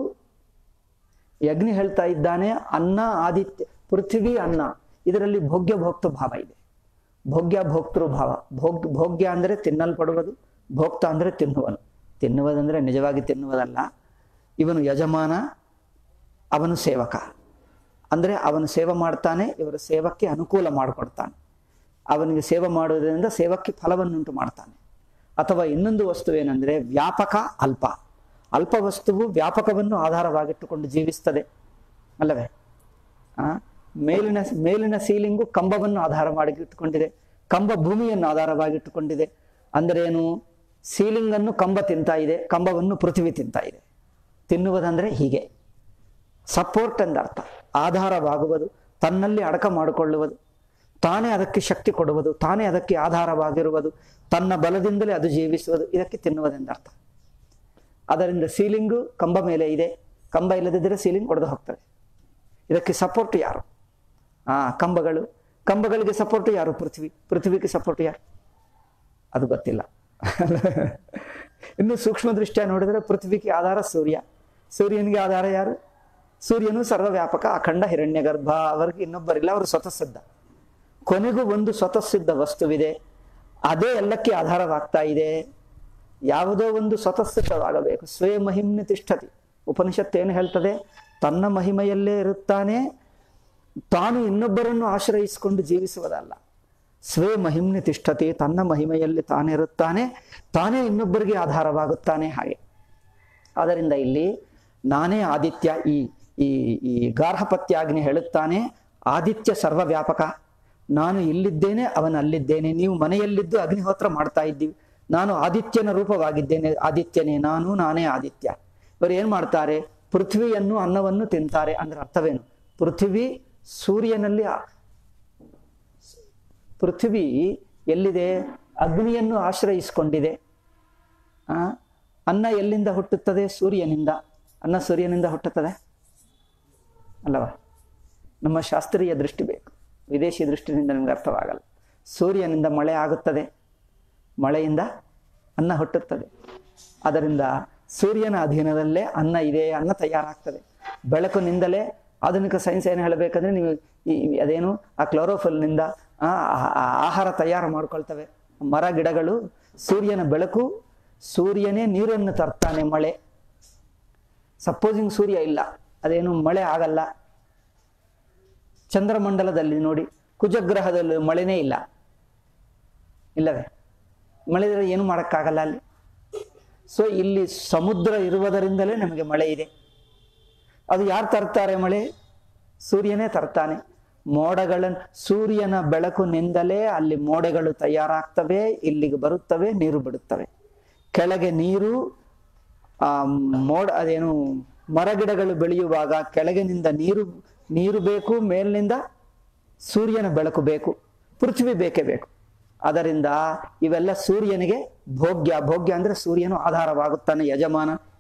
ಈ ಅಗ್ನಿ ಹೇಳ್ತಾ ಇದ್ದಾನೆ ಅನ್ನ ಆದಿತ್ಯ ಪೃಥ್ವಿ ಅನ್ನ ಇದರಲ್ಲಿ ಭೋಗ್ಯ ಭೋಕ್ತೃ ಭಾವ ಇದೆ ಭೋಗ್ಯ ಭೋಕ್ತೃ ಭಾವ ಭೋಗ್ ಭೋಗ್ಯ ಅಂದರೆ ತಿನ್ನಲ್ಪಡುವುದು ಭೋಕ್ತ ಅಂದರೆ ತಿನ್ನುವನು ತಿನ್ನುವುದಂದರೆ ನಿಜವಾಗಿ ತಿನ್ನುವುದಲ್ಲ ಇವನು ಯಜಮಾನ ಅವನು ಸೇವಕ ಅಂದರೆ ಅವನು ಸೇವೆ ಮಾಡ್ತಾನೆ ಇವರ ಸೇವಕ್ಕೆ ಅನುಕೂಲ ಮಾಡಿಕೊಡ್ತಾನೆ ಅವನಿಗೆ ಸೇವೆ ಮಾಡುವುದರಿಂದ ಸೇವಕ್ಕೆ ಫಲವನ್ನುಂಟು ಮಾಡ್ತಾನೆ ಅಥವಾ ಇನ್ನೊಂದು ವಸ್ತುವೇನೆಂದರೆ ವ್ಯಾಪಕ ಅಲ್ಪ ಅಲ್ಪ ವಸ್ತುವು ವ್ಯಾಪಕವನ್ನು ಆಧಾರವಾಗಿಟ್ಟುಕೊಂಡು ಜೀವಿಸ್ತದೆ ಅಲ್ಲವೇ ಆ ಮೇಲಿನ ಮೇಲಿನ ಸೀಲಿಂಗು ಕಂಬವನ್ನು ಆಧಾರ ಮಾಡಿ ಇಟ್ಟುಕೊಂಡಿದೆ ಕಂಬ ಭೂಮಿಯನ್ನು ಆಧಾರವಾಗಿಟ್ಟುಕೊಂಡಿದೆ ಅಂದರೆ ಏನು ಸೀಲಿಂಗ್ ಅನ್ನು ಕಂಬ ತಿಂತಾ ಇದೆ ಕಂಬವನ್ನು ಪೃಥ್ವಿ ತಿಂತಾ ಇದೆ ತಿನ್ನುವುದಂದ್ರೆ ಹೀಗೆ ಸಪೋರ್ಟ್ ಎಂದರ್ಥ ಆಧಾರವಾಗುವುದು ತನ್ನಲ್ಲಿ ಅಡಕ ಮಾಡಿಕೊಳ್ಳುವುದು ತಾನೇ ಅದಕ್ಕೆ ಶಕ್ತಿ ಕೊಡುವುದು ತಾನೇ ಅದಕ್ಕೆ ಆಧಾರವಾಗಿರುವುದು ತನ್ನ ಬಲದಿಂದಲೇ ಅದು ಜೀವಿಸುವುದು ಇದಕ್ಕೆ ತಿನ್ನುವುದೆಂದರ್ಥ ಅದರಿಂದ ಸೀಲಿಂಗು ಕಂಬ ಮೇಲೆ ಇದೆ ಕಂಬ ಇಲ್ಲದಿದ್ದರೆ ಸೀಲಿಂಗ್ ಒಡೆದು ಹೋಗ್ತದೆ ಇದಕ್ಕೆ ಸಪೋರ್ಟ್ ಯಾರು ಆ ಕಂಬಗಳು ಕಂಬಗಳಿಗೆ ಸಪೋರ್ಟ್ ಯಾರು ಪೃಥ್ವಿ ಪೃಥ್ವಿಗೆ ಸಪೋರ್ಟ್ ಯಾರು ಅದು ಗೊತ್ತಿಲ್ಲ ಇನ್ನು ಸೂಕ್ಷ್ಮ ದೃಷ್ಟಿಯ ನೋಡಿದರೆ ಪೃಥ್ವಿಗೆ ಆಧಾರ ಸೂರ್ಯ ಸೂರ್ಯನಿಗೆ ಆಧಾರ ಯಾರು ಸೂರ್ಯನು ಸರ್ವವ್ಯಾಪಕ ಅಖಂಡ ಹಿರಣ್ಯ ಗರ್ಭ ಅವರಿಗೆ ಇನ್ನೊಬ್ಬರಿಲ್ಲ ಅವರು ಸ್ವತಃ ಸಿದ್ಧ ಕೊನೆಗೂ ಒಂದು ಸ್ವತಃ ಸಿದ್ಧ ವಸ್ತುವಿದೆ ಅದೇ ಎಲ್ಲಕ್ಕೆ ಆಧಾರವಾಗ್ತಾ ಇದೆ ಯಾವುದೋ ಒಂದು ಸ್ವತಃ ಸಿದ್ಧವಾಗಬೇಕು ಸ್ವೇ ಮಹಿಮ್ನ ತಿಷ್ಠತಿ ಉಪನಿಷತ್ತು ಏನು ಹೇಳ್ತದೆ ತನ್ನ ಮಹಿಮೆಯಲ್ಲೇ ಇರುತ್ತಾನೆ ತಾನು ಇನ್ನೊಬ್ಬರನ್ನು ಆಶ್ರಯಿಸಿಕೊಂಡು ಜೀವಿಸುವುದಲ್ಲ ಸ್ವೇ ಮಹಿಮ್ನ ತಿಷ್ಠತಿ ತನ್ನ ಮಹಿಮೆಯಲ್ಲಿ ತಾನಿರುತ್ತಾನೆ ತಾನೇ ಇನ್ನೊಬ್ಬರಿಗೆ ಆಧಾರವಾಗುತ್ತಾನೆ ಹಾಗೆ ಆದ್ದರಿಂದ ಇಲ್ಲಿ ನಾನೇ ಆದಿತ್ಯ ಈ ಈ ಈ ಗಾರ್ಹಪತ್ಯಾಗ್ನಿ ಹೇಳುತ್ತಾನೆ ಆದಿತ್ಯ ಸರ್ವವ್ಯಾಪಕ ನಾನು ಇಲ್ಲಿದ್ದೇನೆ ಅವನು ಅಲ್ಲಿದ್ದೇನೆ ನೀವು ಮನೆಯಲ್ಲಿದ್ದು ಅಗ್ನಿಹೋತ್ರ ಮಾಡ್ತಾ ಇದ್ದೀವಿ ನಾನು ಆದಿತ್ಯನ ರೂಪವಾಗಿದ್ದೇನೆ ಆದಿತ್ಯನೇ ನಾನು ನಾನೇ ಆದಿತ್ಯ ಇವರು ಏನ್ ಮಾಡ್ತಾರೆ ಪೃಥ್ವಿಯನ್ನು ಅನ್ನವನ್ನು ತಿಂತಾರೆ ಅಂದ್ರೆ ಅರ್ಥವೇನು ಪೃಥ್ವಿ ಸೂರ್ಯನಲ್ಲಿ ಆ- ಪೃಥ್ವಿ ಎಲ್ಲಿದೆ ಅಗ್ನಿಯನ್ನು ಆಶ್ರಯಿಸಿಕೊಂಡಿದೆ ಆ ಅನ್ನ ಎಲ್ಲಿಂದ ಹುಟ್ಟುತ್ತದೆ ಸೂರ್ಯನಿಂದ ಅನ್ನ ಸೂರ್ಯನಿಂದ ಹುಟ್ಟುತ್ತದೆ ಅಲ್ಲವಾ ನಮ್ಮ ಶಾಸ್ತ್ರೀಯ ದೃಷ್ಟಿ ಬೇಕು ವಿದೇಶಿ ದೃಷ್ಟಿನಿಂದ ನಿಮ್ಗೆ ಅರ್ಥವಾಗಲ್ಲ ಸೂರ್ಯನಿಂದ ಮಳೆ ಆಗುತ್ತದೆ ಮಳೆಯಿಂದ ಅನ್ನ ಹುಟ್ಟುತ್ತದೆ ಅದರಿಂದ ಸೂರ್ಯನ ಅಧೀನದಲ್ಲೇ ಅನ್ನ ಇದೆ ಅನ್ನ ತಯಾರಾಗ್ತದೆ ಬೆಳಕಿನಿಂದಲೇ ಆಧುನಿಕ ಸೈನ್ಸ್ ಏನು ಹೇಳಬೇಕಂದ್ರೆ ನೀವು ಈ ಈ- ಅದೇನು ಆ ಕ್ಲೋರೋಫಿಲ್ನಿಂದ ಆ ಆ- ಆ ಆಹಾರ ತಯಾರು ಮಾಡ್ಕೊಳ್ತವೆ ಮರ ಗಿಡಗಳು ಸೂರ್ಯನ ಬೆಳಕು ಸೂರ್ಯನೇ ನೀರನ್ನು ತರ್ತಾನೆ ಮಳೆ ಸಪೋಸಿಂಗ್ ಸೂರ್ಯ ಇಲ್ಲ ಅದೇನು ಮಳೆ ಆಗಲ್ಲ ಚಂದ್ರಮಂಡಲದಲ್ಲಿ ನೋಡಿ ಕುಜಗ್ರಹದಲ್ಲಿ ಮಳೆನೇ ಇಲ್ಲ ಇಲ್ಲವೇ ಮಳೆ ಇದ್ರೆ ಏನು ಮಾಡೋಕ್ಕಾಗಲ್ಲ ಅಲ್ಲಿ ಸೊ ಇಲ್ಲಿ ಸಮುದ್ರ ಇರುವುದರಿಂದಲೇ ನಮಗೆ ಮಳೆ ಇದೆ ಅದು ಯಾರು ತರ್ತಾರೆ ಮಳೆ ಸೂರ್ಯನೇ ತರ್ತಾನೆ ಮೋಡಗಳನ್ನು ಸೂರ್ಯನ ಬೆಳಕಿನಿಂದಲೇ ಅಲ್ಲಿ ಮೋಡಗಳು ತಯಾರಾಗ್ತವೆ ಇಲ್ಲಿಗೆ ಬರುತ್ತವೆ ನೀರು ಬಿಡುತ್ತವೆ ಕೆಳಗೆ ನೀರು ಆ ಮೋಡ ಅದೇನು ಮರಗಿಡಗಳು ಬೆಳೆಯುವಾಗ ಕೆಳಗಿನಿಂದ ನೀರು ನೀರು ಬೇಕು ಮೇಲಿನಿಂದ ಸೂರ್ಯನ ಬೆಳಕು ಬೇಕು ಪೃಥ್ವಿ ಬೇಕೇ ಬೇಕು ಅದರಿಂದ ಇವೆಲ್ಲ ಸೂರ್ಯನಿಗೆ ಭೋಗ್ಯ ಭೋಗ್ಯ ಅಂದ್ರೆ ಸೂರ್ಯನು ಆಧಾರವಾಗುತ್ತಾನೆ ಯಜಮಾನ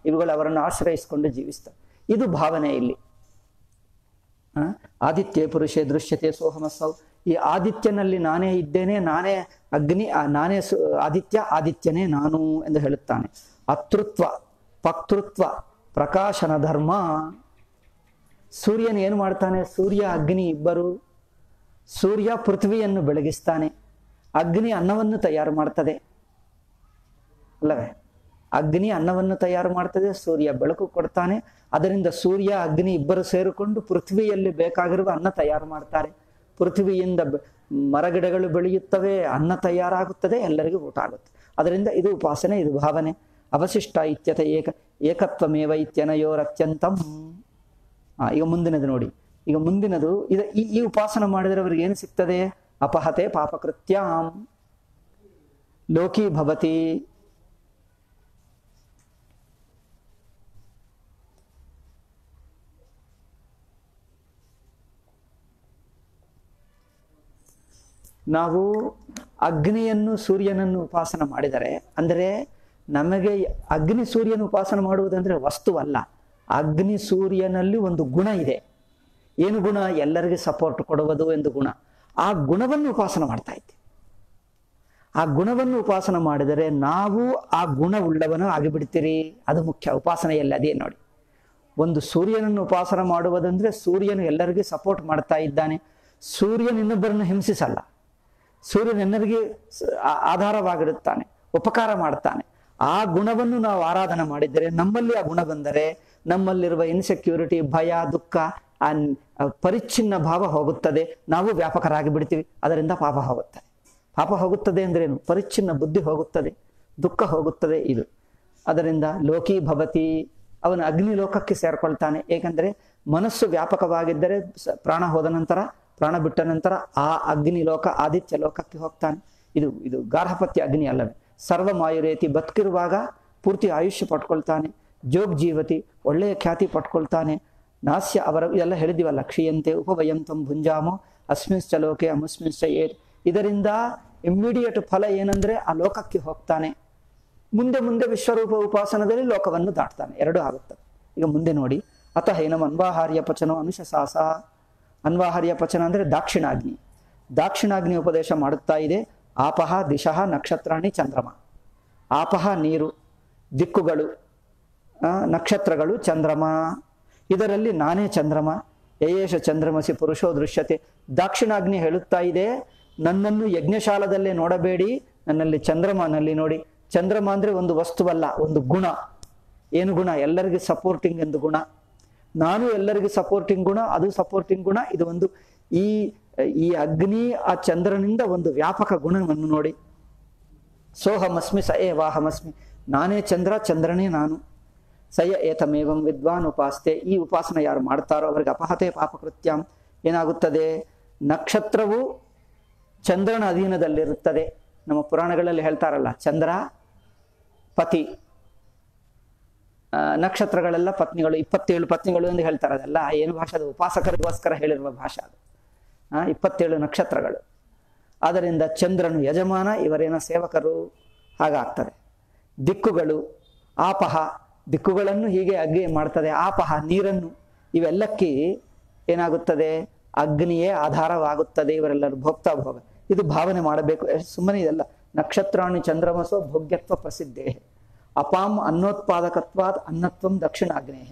ಇವುಗಳು ಅವರನ್ನು ಆಶ್ರಯಿಸಿಕೊಂಡು ಜೀವಿಸ್ತವೆ ಇದು ಭಾವನೆ ಇಲ್ಲಿ ಆ, ಆದಿತ್ಯ ಪುರುಷೇ ದೃಶ್ಯತೆ ಸೋಹಮಸ್ಸೌ ಈ ಆದಿತ್ಯನಲ್ಲಿ ನಾನೇ ಇದ್ದೇನೆ ನಾನೇ ಅಗ್ನಿ ಆ, ನಾನೇ ಸು ಆದಿತ್ಯ ಆದಿತ್ಯನೇ ನಾನು ಎಂದು ಹೇಳುತ್ತಾನೆ ಅತೃತ್ವ ಪಕ್ತೃತ್ವ ಪ್ರಕಾಶನ ಧರ್ಮ ಸೂರ್ಯನ ಏನು ಮಾಡ್ತಾನೆ ಸೂರ್ಯ ಅಗ್ನಿ ಇಬ್ಬರು ಸೂರ್ಯ ಪೃಥ್ವಿಯನ್ನು ಬೆಳಗಿಸ್ತಾನೆ ಅಗ್ನಿ ಅನ್ನವನ್ನು ತಯಾರು ಮಾಡ್ತದೆ ಅಲ್ಲವೇ ಅಗ್ನಿ ಅನ್ನವನ್ನು ತಯಾರು ಮಾಡ್ತದೆ ಸೂರ್ಯ ಬೆಳಕು ಕೊಡ್ತಾನೆ ಅದರಿಂದ ಸೂರ್ಯ ಅಗ್ನಿ ಇಬ್ಬರು ಸೇರಿಕೊಂಡು ಪೃಥ್ವಿಯಲ್ಲಿ ಬೇಕಾಗಿರುವ ಅನ್ನ ತಯಾರು ಮಾಡ್ತಾರೆ ಪೃಥ್ವಿಯಿಂದ ಬೆ- ಮರಗಿಡಗಳು ಬೆಳೆಯುತ್ತವೆ ಅನ್ನ ತಯಾರಾಗುತ್ತದೆ ಎಲ್ಲರಿಗೂ ಊಟ ಆಗುತ್ತೆ ಅದರಿಂದ ಇದು ಉಪಾಸನೆ ಇದು ಭಾವನೆ ಅವಶಿಷ್ಟ ಇತ್ಯತ ಏಕ ಏಕತ್ವಮೇವ ಇತ್ಯನಯೋರತ್ಯಂತಂ ಆ, ಈಗ ಮುಂದಿನದು ನೋಡಿ ಈಗ ಮುಂದಿನದು ಇದು ಈ ಈ ಉಪಾಸನ ಮಾಡಿದರೆ ಅವರಿಗೆ ಏನು ಸಿಗ್ತದೆ ಅಪಹತೆ ಪಾಪಕೃತ್ಯಾಂ ಲೋಕಿ ಭವತಿ ನಾವು ಅಗ್ನಿಯನ್ನು ಸೂರ್ಯನನ್ನು ಉಪಾಸನ ಮಾಡಿದರೆ ಅಂದರೆ ನಮಗೆ ಅಗ್ನಿ ಸೂರ್ಯನ ಉಪಾಸನ ಮಾಡುವುದಂದ್ರೆ ವಸ್ತುವಲ್ಲ ಅಗ್ನಿ ಸೂರ್ಯನಲ್ಲಿ ಒಂದು ಗುಣ ಇದೆ ಏನು ಗುಣ ಎಲ್ಲರಿಗೆ ಸಪೋರ್ಟ್ ಕೊಡುವುದು ಎಂದು ಗುಣ ಆ ಗುಣವನ್ನು ಉಪಾಸನ ಮಾಡ್ತಾ ಇದ್ದೀವಿ ಆ ಗುಣವನ್ನು ಉಪಾಸನ ಮಾಡಿದರೆ ನಾವು ಆ ಗುಣವುಳ್ಳವನು ಆಗಿಬಿಡ್ತೀರಿ ಅದು ಮುಖ್ಯ ಉಪಾಸನೆಯಲ್ಲಿ ಅದೇ ನೋಡಿ ಒಂದು ಸೂರ್ಯನನ್ನು ಉಪಾಸನ ಮಾಡುವುದಂದ್ರೆ ಸೂರ್ಯನು ಎಲ್ಲರಿಗೂ ಸಪೋರ್ಟ್ ಮಾಡ್ತಾ ಇದ್ದಾನೆ ಸೂರ್ಯನ ಇನ್ನೊಬ್ಬರನ್ನು ಹಿಂಸಿಸಲ್ಲ ಸೂರ್ಯನೆಲ್ಲರಿಗೆ ಸ- ಆ- ಆಧಾರವಾಗಿರುತ್ತಾನೆ ಉಪಕಾರ ಮಾಡ್ತಾನೆ ಆ ಗುಣವನ್ನು ನಾವು ಆರಾಧನೆ ಮಾಡಿದರೆ ನಮ್ಮಲ್ಲಿ ಆ ಗುಣ ಬಂದರೆ ನಮ್ಮಲ್ಲಿರುವ ಇನ್ಸೆಕ್ಯೂರಿಟಿ ಭಯ ದುಃಖ ಆ ನ್- ಆ ಪರಿಚ್ಛಿನ್ನ ಭಾವ ಹೋಗುತ್ತದೆ ನಾವು ವ್ಯಾಪಕರಾಗಿ ಬಿಡ್ತೀವಿ ಅದರಿಂದ ಪಾಪ ಹೋಗುತ್ತದೆ ಪಾಪ ಹೋಗುತ್ತದೆ ಅಂದ್ರೇನು ಪರಿಚ್ಛಿನ್ನ ಬುದ್ಧಿ ಹೋಗುತ್ತದೆ ದುಃಖ ಹೋಗುತ್ತದೆ ಇದು ಅದರಿಂದ ಲೋಕಿ ಭವತಿ ಅವನು ಅಗ್ನಿ ಲೋಕಕ್ಕೆ ಸೇರ್ಕೊಳ್ತಾನೆ ಏಕೆಂದರೆ ಮನಸ್ಸು ವ್ಯಾಪಕವಾಗಿದ್ದರೆ ಸ- ಪ್ರಾಣ ಹೋದ ನಂತರ ಪ್ರಾಣ ಬಿಟ್ಟ ನಂತರ ಆ ಅಗ್ನಿ ಲೋಕ ಆದಿತ್ಯ ಲೋಕಕ್ಕೆ ಹೋಗ್ತಾನೆ ಇದು ಇದು ಗಾರ್ಹಪತ್ಯ ಅಗ್ನಿ ಅಲ್ಲವೇ ಸರ್ವಮಾಯುರೇತಿ ಬದುಕಿರುವಾಗ ಪೂರ್ತಿ ಆಯುಷ್ಯ ಪಟ್ಕೊಳ್ತಾನೆ ಜೋಗ್ ಜೀವತಿ ಒಳ್ಳೆಯ ಖ್ಯಾತಿ ಪಟ್ಕೊಳ್ತಾನೆ ನಾಸ್ಯ ಅವರ ಇದೆಲ್ಲ ಹೇಳಿದಿವಲ್ಲ ಕ್ಷೀಯಂತೆ ಉಪವಯಂತಂ ಭುಂಜಾಮೋ ಅಸ್ಮಿನ್ಶ್ಚ ಲೋಕೆ ಅಮುಸ್ಮಿನ್ಶ್ಚ ಏ ಇದರಿಂದ ಇಮ್ಮಿಡಿಯೇಟ್ ಫಲ ಏನಂದ್ರೆ ಆ ಲೋಕಕ್ಕೆ ಹೋಗ್ತಾನೆ ಮುಂದೆ ಮುಂದೆ ವಿಶ್ವರೂಪ ಉಪಾಸನದಲ್ಲಿ ಲೋಕವನ್ನು ದಾಟ್ತಾನೆ ಎರಡೂ ಆಗುತ್ತದೆ ಈಗ ಮುಂದೆ ನೋಡಿ ಅತಃ ಏನಂ ಅನ್ವಾಹಾರ್ಯ ಪಚನೋ ಅನುಶಸಾಸ ಅನ್ವಾಹಾರ್ಯ ಪಚನ ಅಂದರೆ ದಾಕ್ಷಿಣಾಗ್ನಿ ದಾಕ್ಷಿಣಾಗ್ನಿ ಉಪದೇಶ ಮಾಡುತ್ತಾ ಇದೆ ಆಪಹ ದಿಶಃ ನಕ್ಷತ್ರಾಣಿ ಚಂದ್ರಮ ಆಪಹ ನೀರು ದಿಕ್ಕುಗಳು ಆ, ನಕ್ಷತ್ರಗಳು ಚಂದ್ರಮ ಇದರಲ್ಲಿ ನಾನೇ ಚಂದ್ರಮ ಯಯೇಶ ಚಂದ್ರಮಸಿ ಪುರುಷೋ ದೃಶ್ಯತೆ ದಾಕ್ಷಿಣಾಗ್ನಿ ಹೇಳುತ್ತಾ ಇದೆ ನನ್ನನ್ನು ಯಜ್ಞಶಾಲದಲ್ಲೇ ನೋಡಬೇಡಿ ನನ್ನಲ್ಲಿ ಚಂದ್ರಮನಲ್ಲಿ ನೋಡಿ ಚಂದ್ರಮ ಅಂದ್ರೆ ಒಂದು ವಸ್ತುವಲ್ಲ ಒಂದು ಗುಣ ಏನು ಗುಣ ಎಲ್ಲರಿಗೂ ಸಪೋರ್ಟಿಂಗ್ ಎಂದು ಗುಣ ನಾನು ಎಲ್ಲರಿಗೂ ಸಪೋರ್ಟಿಂಗ್ ಗುಣ ಅದು ಸಪೋರ್ಟಿಂಗ್ ಗುಣ ಇದು ಒಂದು ಈ ಈ ಅಗ್ನಿ ಆ ಚಂದ್ರನಿಂದ ಒಂದು ವ್ಯಾಪಕ ಗುಣವನ್ನು ನೋಡಿ ಸೋಹಮಸ್ಮಿ ಸ ಏವಾಹಮಸ್ಮಿ ನಾನೇ ಚಂದ್ರ ಚಂದ್ರನೇ ನಾನು ಸಯ ಏತಮೇವಂ ವಿದ್ವಾನ್ ಉಪಾಸ್ತೆ ಈ ಉಪಾಸನ ಯಾರು ಮಾಡ್ತಾರೋ ಅವರಿಗೆ ಅಪಹತೆ ಪಾಪಕೃತ್ಯಂ ಏನಾಗುತ್ತದೆ ನಕ್ಷತ್ರವು ಚಂದ್ರನ ಅಧೀನದಲ್ಲಿರುತ್ತದೆ ನಮ್ಮ ಪುರಾಣಗಳಲ್ಲಿ ಹೇಳ್ತಾರಲ್ಲ ಚಂದ್ರ ಪತಿ ಆ, ನಕ್ಷತ್ರಗಳೆಲ್ಲ ಪತ್ನಿಗಳು ಇಪ್ಪತ್ತೇಳು ಪತ್ನಿಗಳು ಎಂದು ಹೇಳ್ತಾರೆ ಅದೆಲ್ಲ ಏನು ಭಾಷೆ ಅದು ಉಪಾಸಕರಿಗೋಸ್ಕರ ಹೇಳಿರುವ ಭಾಷೆ ಅದು ಆ, ಇಪ್ಪತ್ತೇಳು ನಕ್ಷತ್ರಗಳು ಆದ್ದರಿಂದ ಚಂದ್ರನು ಯಜಮಾನ ಇವರೇನ ಸೇವಕರು ಹಾಗಾಗ್ತದೆ ದಿಕ್ಕುಗಳು ಆಪಹ ದಿಕ್ಕುಗಳನ್ನು ಹೀಗೆ ಅಗ್ನಿ ಮಾಡ್ತದೆ ಆಪಹ ನೀರನ್ನು ಇವೆಲ್ಲಕ್ಕೆ ಏನಾಗುತ್ತದೆ ಅಗ್ನಿಯೇ ಆಧಾರವಾಗುತ್ತದೆ ಇವರೆಲ್ಲರೂ ಭೋಕ್ತಾ ಭೋಗ ಇದು ಭಾವನೆ ಮಾಡಬೇಕು ಸುಮ್ಮನೆ ಇದೆಲ್ಲ ನಕ್ಷತ್ರಾಣಿ ಚಂದ್ರಮಸೋ ಭೋಗ್ಯತ್ವ ಪ್ರಸಿದ್ಧೇ ಅಪಾಂ ಅನ್ನೋತ್ಪಾದಕತ್ವಾದ್ ಅನ್ನತ್ವಂ ದಕ್ಷಿಣಾಗ್ನೇಯ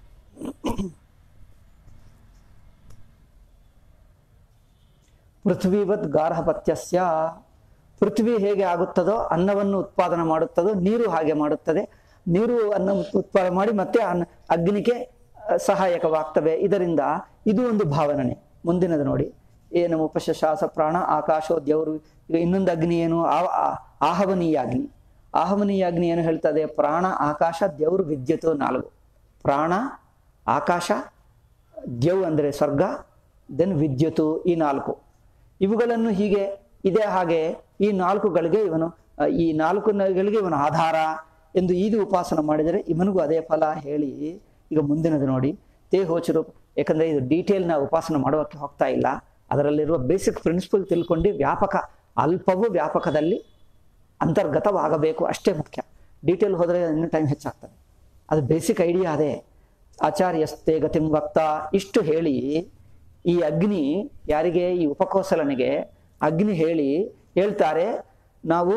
ಪೃಥ್ವಿವತ್ ಗಾರ್ಹಪತ್ಯಸ್ಯ ಪೃಥ್ವಿ ಹೇಗೆ ಆಗುತ್ತದೋ ಅನ್ನವನ್ನು ಉತ್ಪಾದನೆ ಮಾಡುತ್ತದೋ ನೀರು ಹಾಗೆ ಮಾಡುತ್ತದೆ ನೀರು ಅನ್ನ ಉತ್- ಉತ್ಪಾದನೆ ಮಾಡಿ ಮತ್ತೆ ಅನ್ನ ಅಗ್ನಿಗೆ ಆ, ಸಹಾಯಕವಾಗ್ತವೆ ಇದರಿಂದ ಇದು ಒಂದು ಭಾವನೆ ಮುಂದಿನದು ನೋಡಿ ಏನು ಉಪಶಾಸ ಪ್ರಾಣ ಆಕಾಶೋ ದೇವರು ಈಗ ಇನ್ನೊಂದು ಅಗ್ನಿ ಏನು ಆ- ಆ- ಆಹವನೀಯ ಅಗ್ನಿ ಆಹವನೀಯ ಅಗ್ನಿ ಏನು ಹೇಳ್ತದೆ ಪ್ರಾಣ ಆಕಾಶ ದೇವರು ವಿದ್ಯುತ್ ನಾಲ್ಕು ಪ್ರಾಣ ಆಕಾಶ ದೇವ್ ಅಂದರೆ ಸ್ವರ್ಗ ದೆನ್ ವಿದ್ಯುತ್ ಈ ನಾಲ್ಕು ಇವುಗಳನ್ನು ಹೀಗೆ ಇದೇ ಹಾಗೆ ಈ ನಾಲ್ಕುಗಳಿಗೆ ಇವನು ಆ, ಈ ನಾಲ್ಕು ಗಳಿಗೆ ಇವನು ಆಧಾರ ಎಂದು ಇದು ಉಪಾಸನ ಮಾಡಿದರೆ ಇವನಿಗೂ ಅದೇ ಫಲ ಹೇಳಿ ಈಗ ಮುಂದಿನದು ನೋಡಿ ತೇ ಹೋಚರು ಯಾಕಂದ್ರೆ ಇದು ಡೀಟೇಲ್ ನಾವು ಉಪಾಸನ ಮಾಡೋಕ್ಕೆ ಹೋಗ್ತಾ ಇಲ್ಲ ಅದರಲ್ಲಿರುವ ಬೇಸಿಕ್ ಪ್ರಿನ್ಸಿಪಲ್ ತಿಳ್ಕೊಂಡು ವ್ಯಾಪಕ ಅಲ್ಪವೂ ವ್ಯಾಪಕದಲ್ಲಿ ಅಂತರ್ಗತವಾಗಬೇಕು ಅಷ್ಟೇ ಮುಖ್ಯ ಡೀಟೇಲ್ ಹೋದರೆ ಇನ್ನೂ ಟೈಮ್ ಹೆಚ್ಚಾಗ್ತದೆ ಅದು ಬೇಸಿಕ್ ಐಡಿಯಾ ಅದೇ ಆಚಾರ್ಯಸ್ತೆ ಗತಿಂ ವಕ್ತ ಇಷ್ಟು ಹೇಳಿ ಈ ಅಗ್ನಿ ಯಾರಿಗೆ ಈ ಉಪಕೋಸಲನಿಗೆ ಅಗ್ನಿ ಹೇಳಿ ಹೇಳ್ತಾರೆ ನಾವು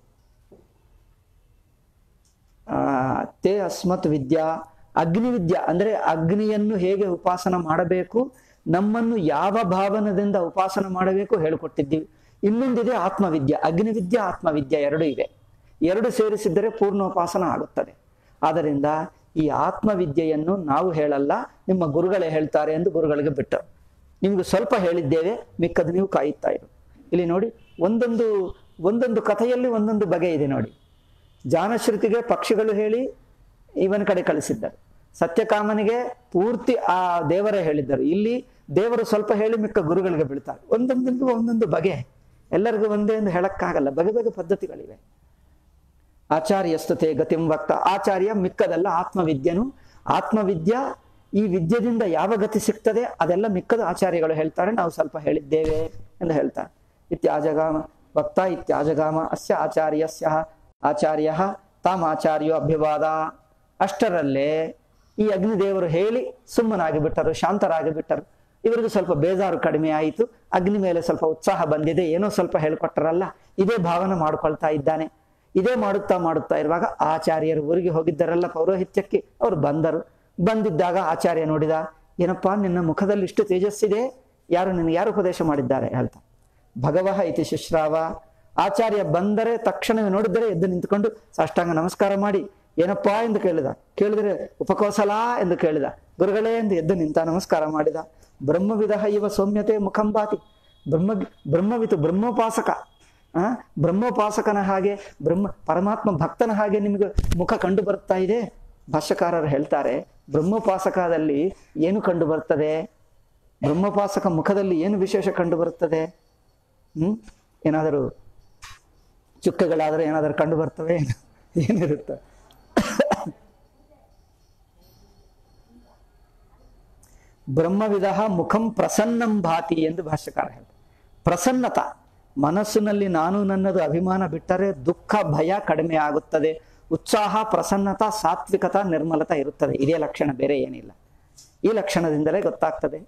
ಆ, ತೇ ಅಸ್ಮತ್ ವಿದ್ಯಾ ಅಗ್ನಿ ವಿದ್ಯಾ ಅಂದ್ರೆ ಅಗ್ನಿಯನ್ನು ಹೇಗೆ ಉಪಾಸನ ಮಾಡಬೇಕು ನಮ್ಮನ್ನು ಯಾವ ಭಾವನದಿಂದ ಉಪಾಸನ ಮಾಡಬೇಕು ಹೇಳಿಕೊಟ್ಟಿದ್ದೀವಿ ಇನ್ನೊಂದಿದೆ ಆತ್ಮವಿದ್ಯಾ ಅಗ್ನಿವಿದ್ಯಾ ಆತ್ಮವಿದ್ಯಾ ಎರಡು ಇವೆ ಎರಡು ಸೇರಿಸಿದರೆ ಪೂರ್ಣೋಪಾಸನ ಆಗುತ್ತದೆ ಆದ್ದರಿಂದ ಈ ಆತ್ಮವಿದ್ಯೆಯನ್ನು ನಾವು ಹೇಳಲ್ಲ ನಿಮ್ಮ ಗುರುಗಳೇ ಹೇಳ್ತಾರೆ ಎಂದು ಗುರುಗಳಿಗೆ ಬಿಟ್ಟರು ನಿಮ್ಗೆ ಸ್ವಲ್ಪ ಹೇಳಿದ್ದೇವೆ ಮಿಕ್ಕದು ನೀವು ಕಾಯುತ್ತಾ ಇರು ಇಲ್ಲಿ ನೋಡಿ ಒಂದೊಂದು ಒಂದೊಂದು ಕಥೆಯಲ್ಲಿ ಒಂದೊಂದು ಬಗೆ ಇದೆ ನೋಡಿ ಜಾನಶ್ರುತಿಗೆ ಪಕ್ಷಿಗಳು ಹೇಳಿ ಇವನ ಕಡೆ ಕಳಿಸಿದ್ದರು ಸತ್ಯಕಾಮನಿಗೆ ಪೂರ್ತಿ ಆ ದೇವರೇ ಹೇಳಿದ್ದರು ಇಲ್ಲಿ ದೇವರು ಸ್ವಲ್ಪ ಹೇಳಿ ಮಿಕ್ಕ ಗುರುಗಳಿಗೆ ಬೀಳ್ತಾರೆ ಒಂದೊಂದೊಂದು ಒಂದೊಂದು ಬಗೆ ಎಲ್ಲರಿಗೂ ಒಂದೇ ಎಂದು ಹೇಳಕ್ಕಾಗಲ್ಲ ಬಗೆ ಬಗೆ ಪದ್ಧತಿಗಳಿವೆ ಆಚಾರ್ಯಸ್ತತೆ ಗತಿಂ ವಕ್ತ ಆಚಾರ್ಯ ಮಿಕ್ಕದೆಲ್ಲ ಆತ್ಮವಿದ್ಯನು ಆತ್ಮವಿದ್ಯಾ ಈ ವಿದ್ಯೆದಿಂದ ಯಾವ ಗತಿ ಸಿಗ್ತದೆ ಅದೆಲ್ಲ ಮಿಕ್ಕದ ಆಚಾರ್ಯಗಳು ಹೇಳ್ತಾರೆ ನಾವು ಸ್ವಲ್ಪ ಹೇಳಿದ್ದೇವೆ ಎಂದು ಹೇಳ್ತಾರೆ ಇತ್ಯಾಜಗಾಮ ವಕ್ತ ಇತ್ಯಾಜಗಾಮ ಅಸ್ಯ ಆಚಾರ್ಯಸ್ಯ ಆಚಾರ್ಯ ತಾಮ್ ಆಚಾರ್ಯೋ ಅಭ್ಯವಾದ ಅಷ್ಟರಲ್ಲೇ ಈ ಅಗ್ನಿದೇವರು ಹೇಳಿ ಸುಮ್ಮನಾಗಿ ಬಿಟ್ಟರು ಶಾಂತರಾಗಿ ಬಿಟ್ಟರು ಇವರಿಗೂ ಸ್ವಲ್ಪ ಬೇಜಾರು ಕಡಿಮೆ ಆಯಿತು ಅಗ್ನಿ ಮೇಲೆ ಸ್ವಲ್ಪ ಉತ್ಸಾಹ ಬಂದಿದೆ ಏನೋ ಸ್ವಲ್ಪ ಹೇಳ್ಕೊಟ್ಟರಲ್ಲ ಇದೇ ಭಾವನೆ ಮಾಡ್ಕೊಳ್ತಾ ಇದ್ದಾನೆ ಇದೇ ಮಾಡುತ್ತಾ ಮಾಡುತ್ತಾ ಇರುವಾಗ ಆಚಾರ್ಯರು ಊರಿಗೆ ಹೋಗಿದ್ದರಲ್ಲ ಪೌರೋಹಿತ್ಯಕ್ಕೆ ಅವರು ಬಂದರು ಬಂದಿದ್ದಾಗ ಆಚಾರ್ಯ ನೋಡಿದ ಏನಪ್ಪಾ ನಿನ್ನ ಮುಖದಲ್ಲಿ ಇಷ್ಟು ತೇಜಸ್ಸಿದೆ ಯಾರು ನಿನಗೆ ಯಾರು ಉಪದೇಶ ಮಾಡಿದ್ದಾರೆ ಹೇಳ್ತಾ ಭಗವಹ ಇತಿ ಶುಶ್ರಾವ ಆಚಾರ್ಯ ಬಂದರೆ ತಕ್ಷಣವೇ ನೋಡಿದರೆ ಎದ್ದು ನಿಂತುಕೊಂಡು ಸಾಷ್ಟಾಂಗ ನಮಸ್ಕಾರ ಮಾಡಿ ಏನಪ್ಪಾ ಎಂದು ಕೇಳಿದ ಕೇಳಿದರೆ ಉಪಕೋಸಲ ಎಂದು ಕೇಳಿದ ಗುರುಗಳೇ ಎಂದು ಎದ್ದು ನಿಂತ ನಮಸ್ಕಾರ ಮಾಡಿದ ಬ್ರಹ್ಮವಿಧ ಇವ ಸೌಮ್ಯತೆ ಮುಖಂಬಾತಿ ಬ್ರಹ್ಮ ಬ್ರಹ್ಮವಿತು ಬ್ರಹ್ಮೋಪಾಸಕ ಆ ಬ್ರಹ್ಮೋಪಾಸಕನ ಹಾಗೆ ಬ್ರಹ್ಮ ಪರಮಾತ್ಮ ಭಕ್ತನ ಹಾಗೆ ನಿಮಗೆ ಮುಖ ಕಂಡು ಬರ್ತಾ ಇದೆ ಭಾಷ್ಯಕಾರರು ಹೇಳ್ತಾರೆ ಬ್ರಹ್ಮೋಪಾಸಕದಲ್ಲಿ ಏನು ಕಂಡು ಬರ್ತದೆ ಬ್ರಹ್ಮೋಪಾಸಕ ಮುಖದಲ್ಲಿ ಏನು ವಿಶೇಷ ಕಂಡು ಬರುತ್ತದೆ ಹ್ಮ್ ಏನಾದರೂ ಚುಕ್ಕೆಗಳಾದರೆ ಏನಾದರೂ ಕಂಡು ಬರ್ತವೆ ಏನಿರುತ್ತೆ ಬ್ರಹ್ಮವಿಧ ಮುಖಂ ಪ್ರಸನ್ನಂ ಭಾತಿ ಎಂದು ಭಾಷ್ಯಕಾರ ಹೇಳ್ತಾರೆ ಪ್ರಸನ್ನತ ಮನಸ್ಸಿನಲ್ಲಿ ನಾನು ನನ್ನದು ಅಭಿಮಾನ ಬಿಟ್ಟರೆ ದುಃಖ ಭಯ ಕಡಿಮೆ ಆಗುತ್ತದೆ ಉತ್ಸಾಹ ಪ್ರಸನ್ನತ ಸಾತ್ವಿಕತ ನಿರ್ಮಲತ ಇರುತ್ತದೆ ಇದೇ ಲಕ್ಷಣ ಬೇರೆ ಏನಿಲ್ಲ ಈ ಲಕ್ಷಣದಿಂದಲೇ ಗೊತ್ತಾಗ್ತದೆ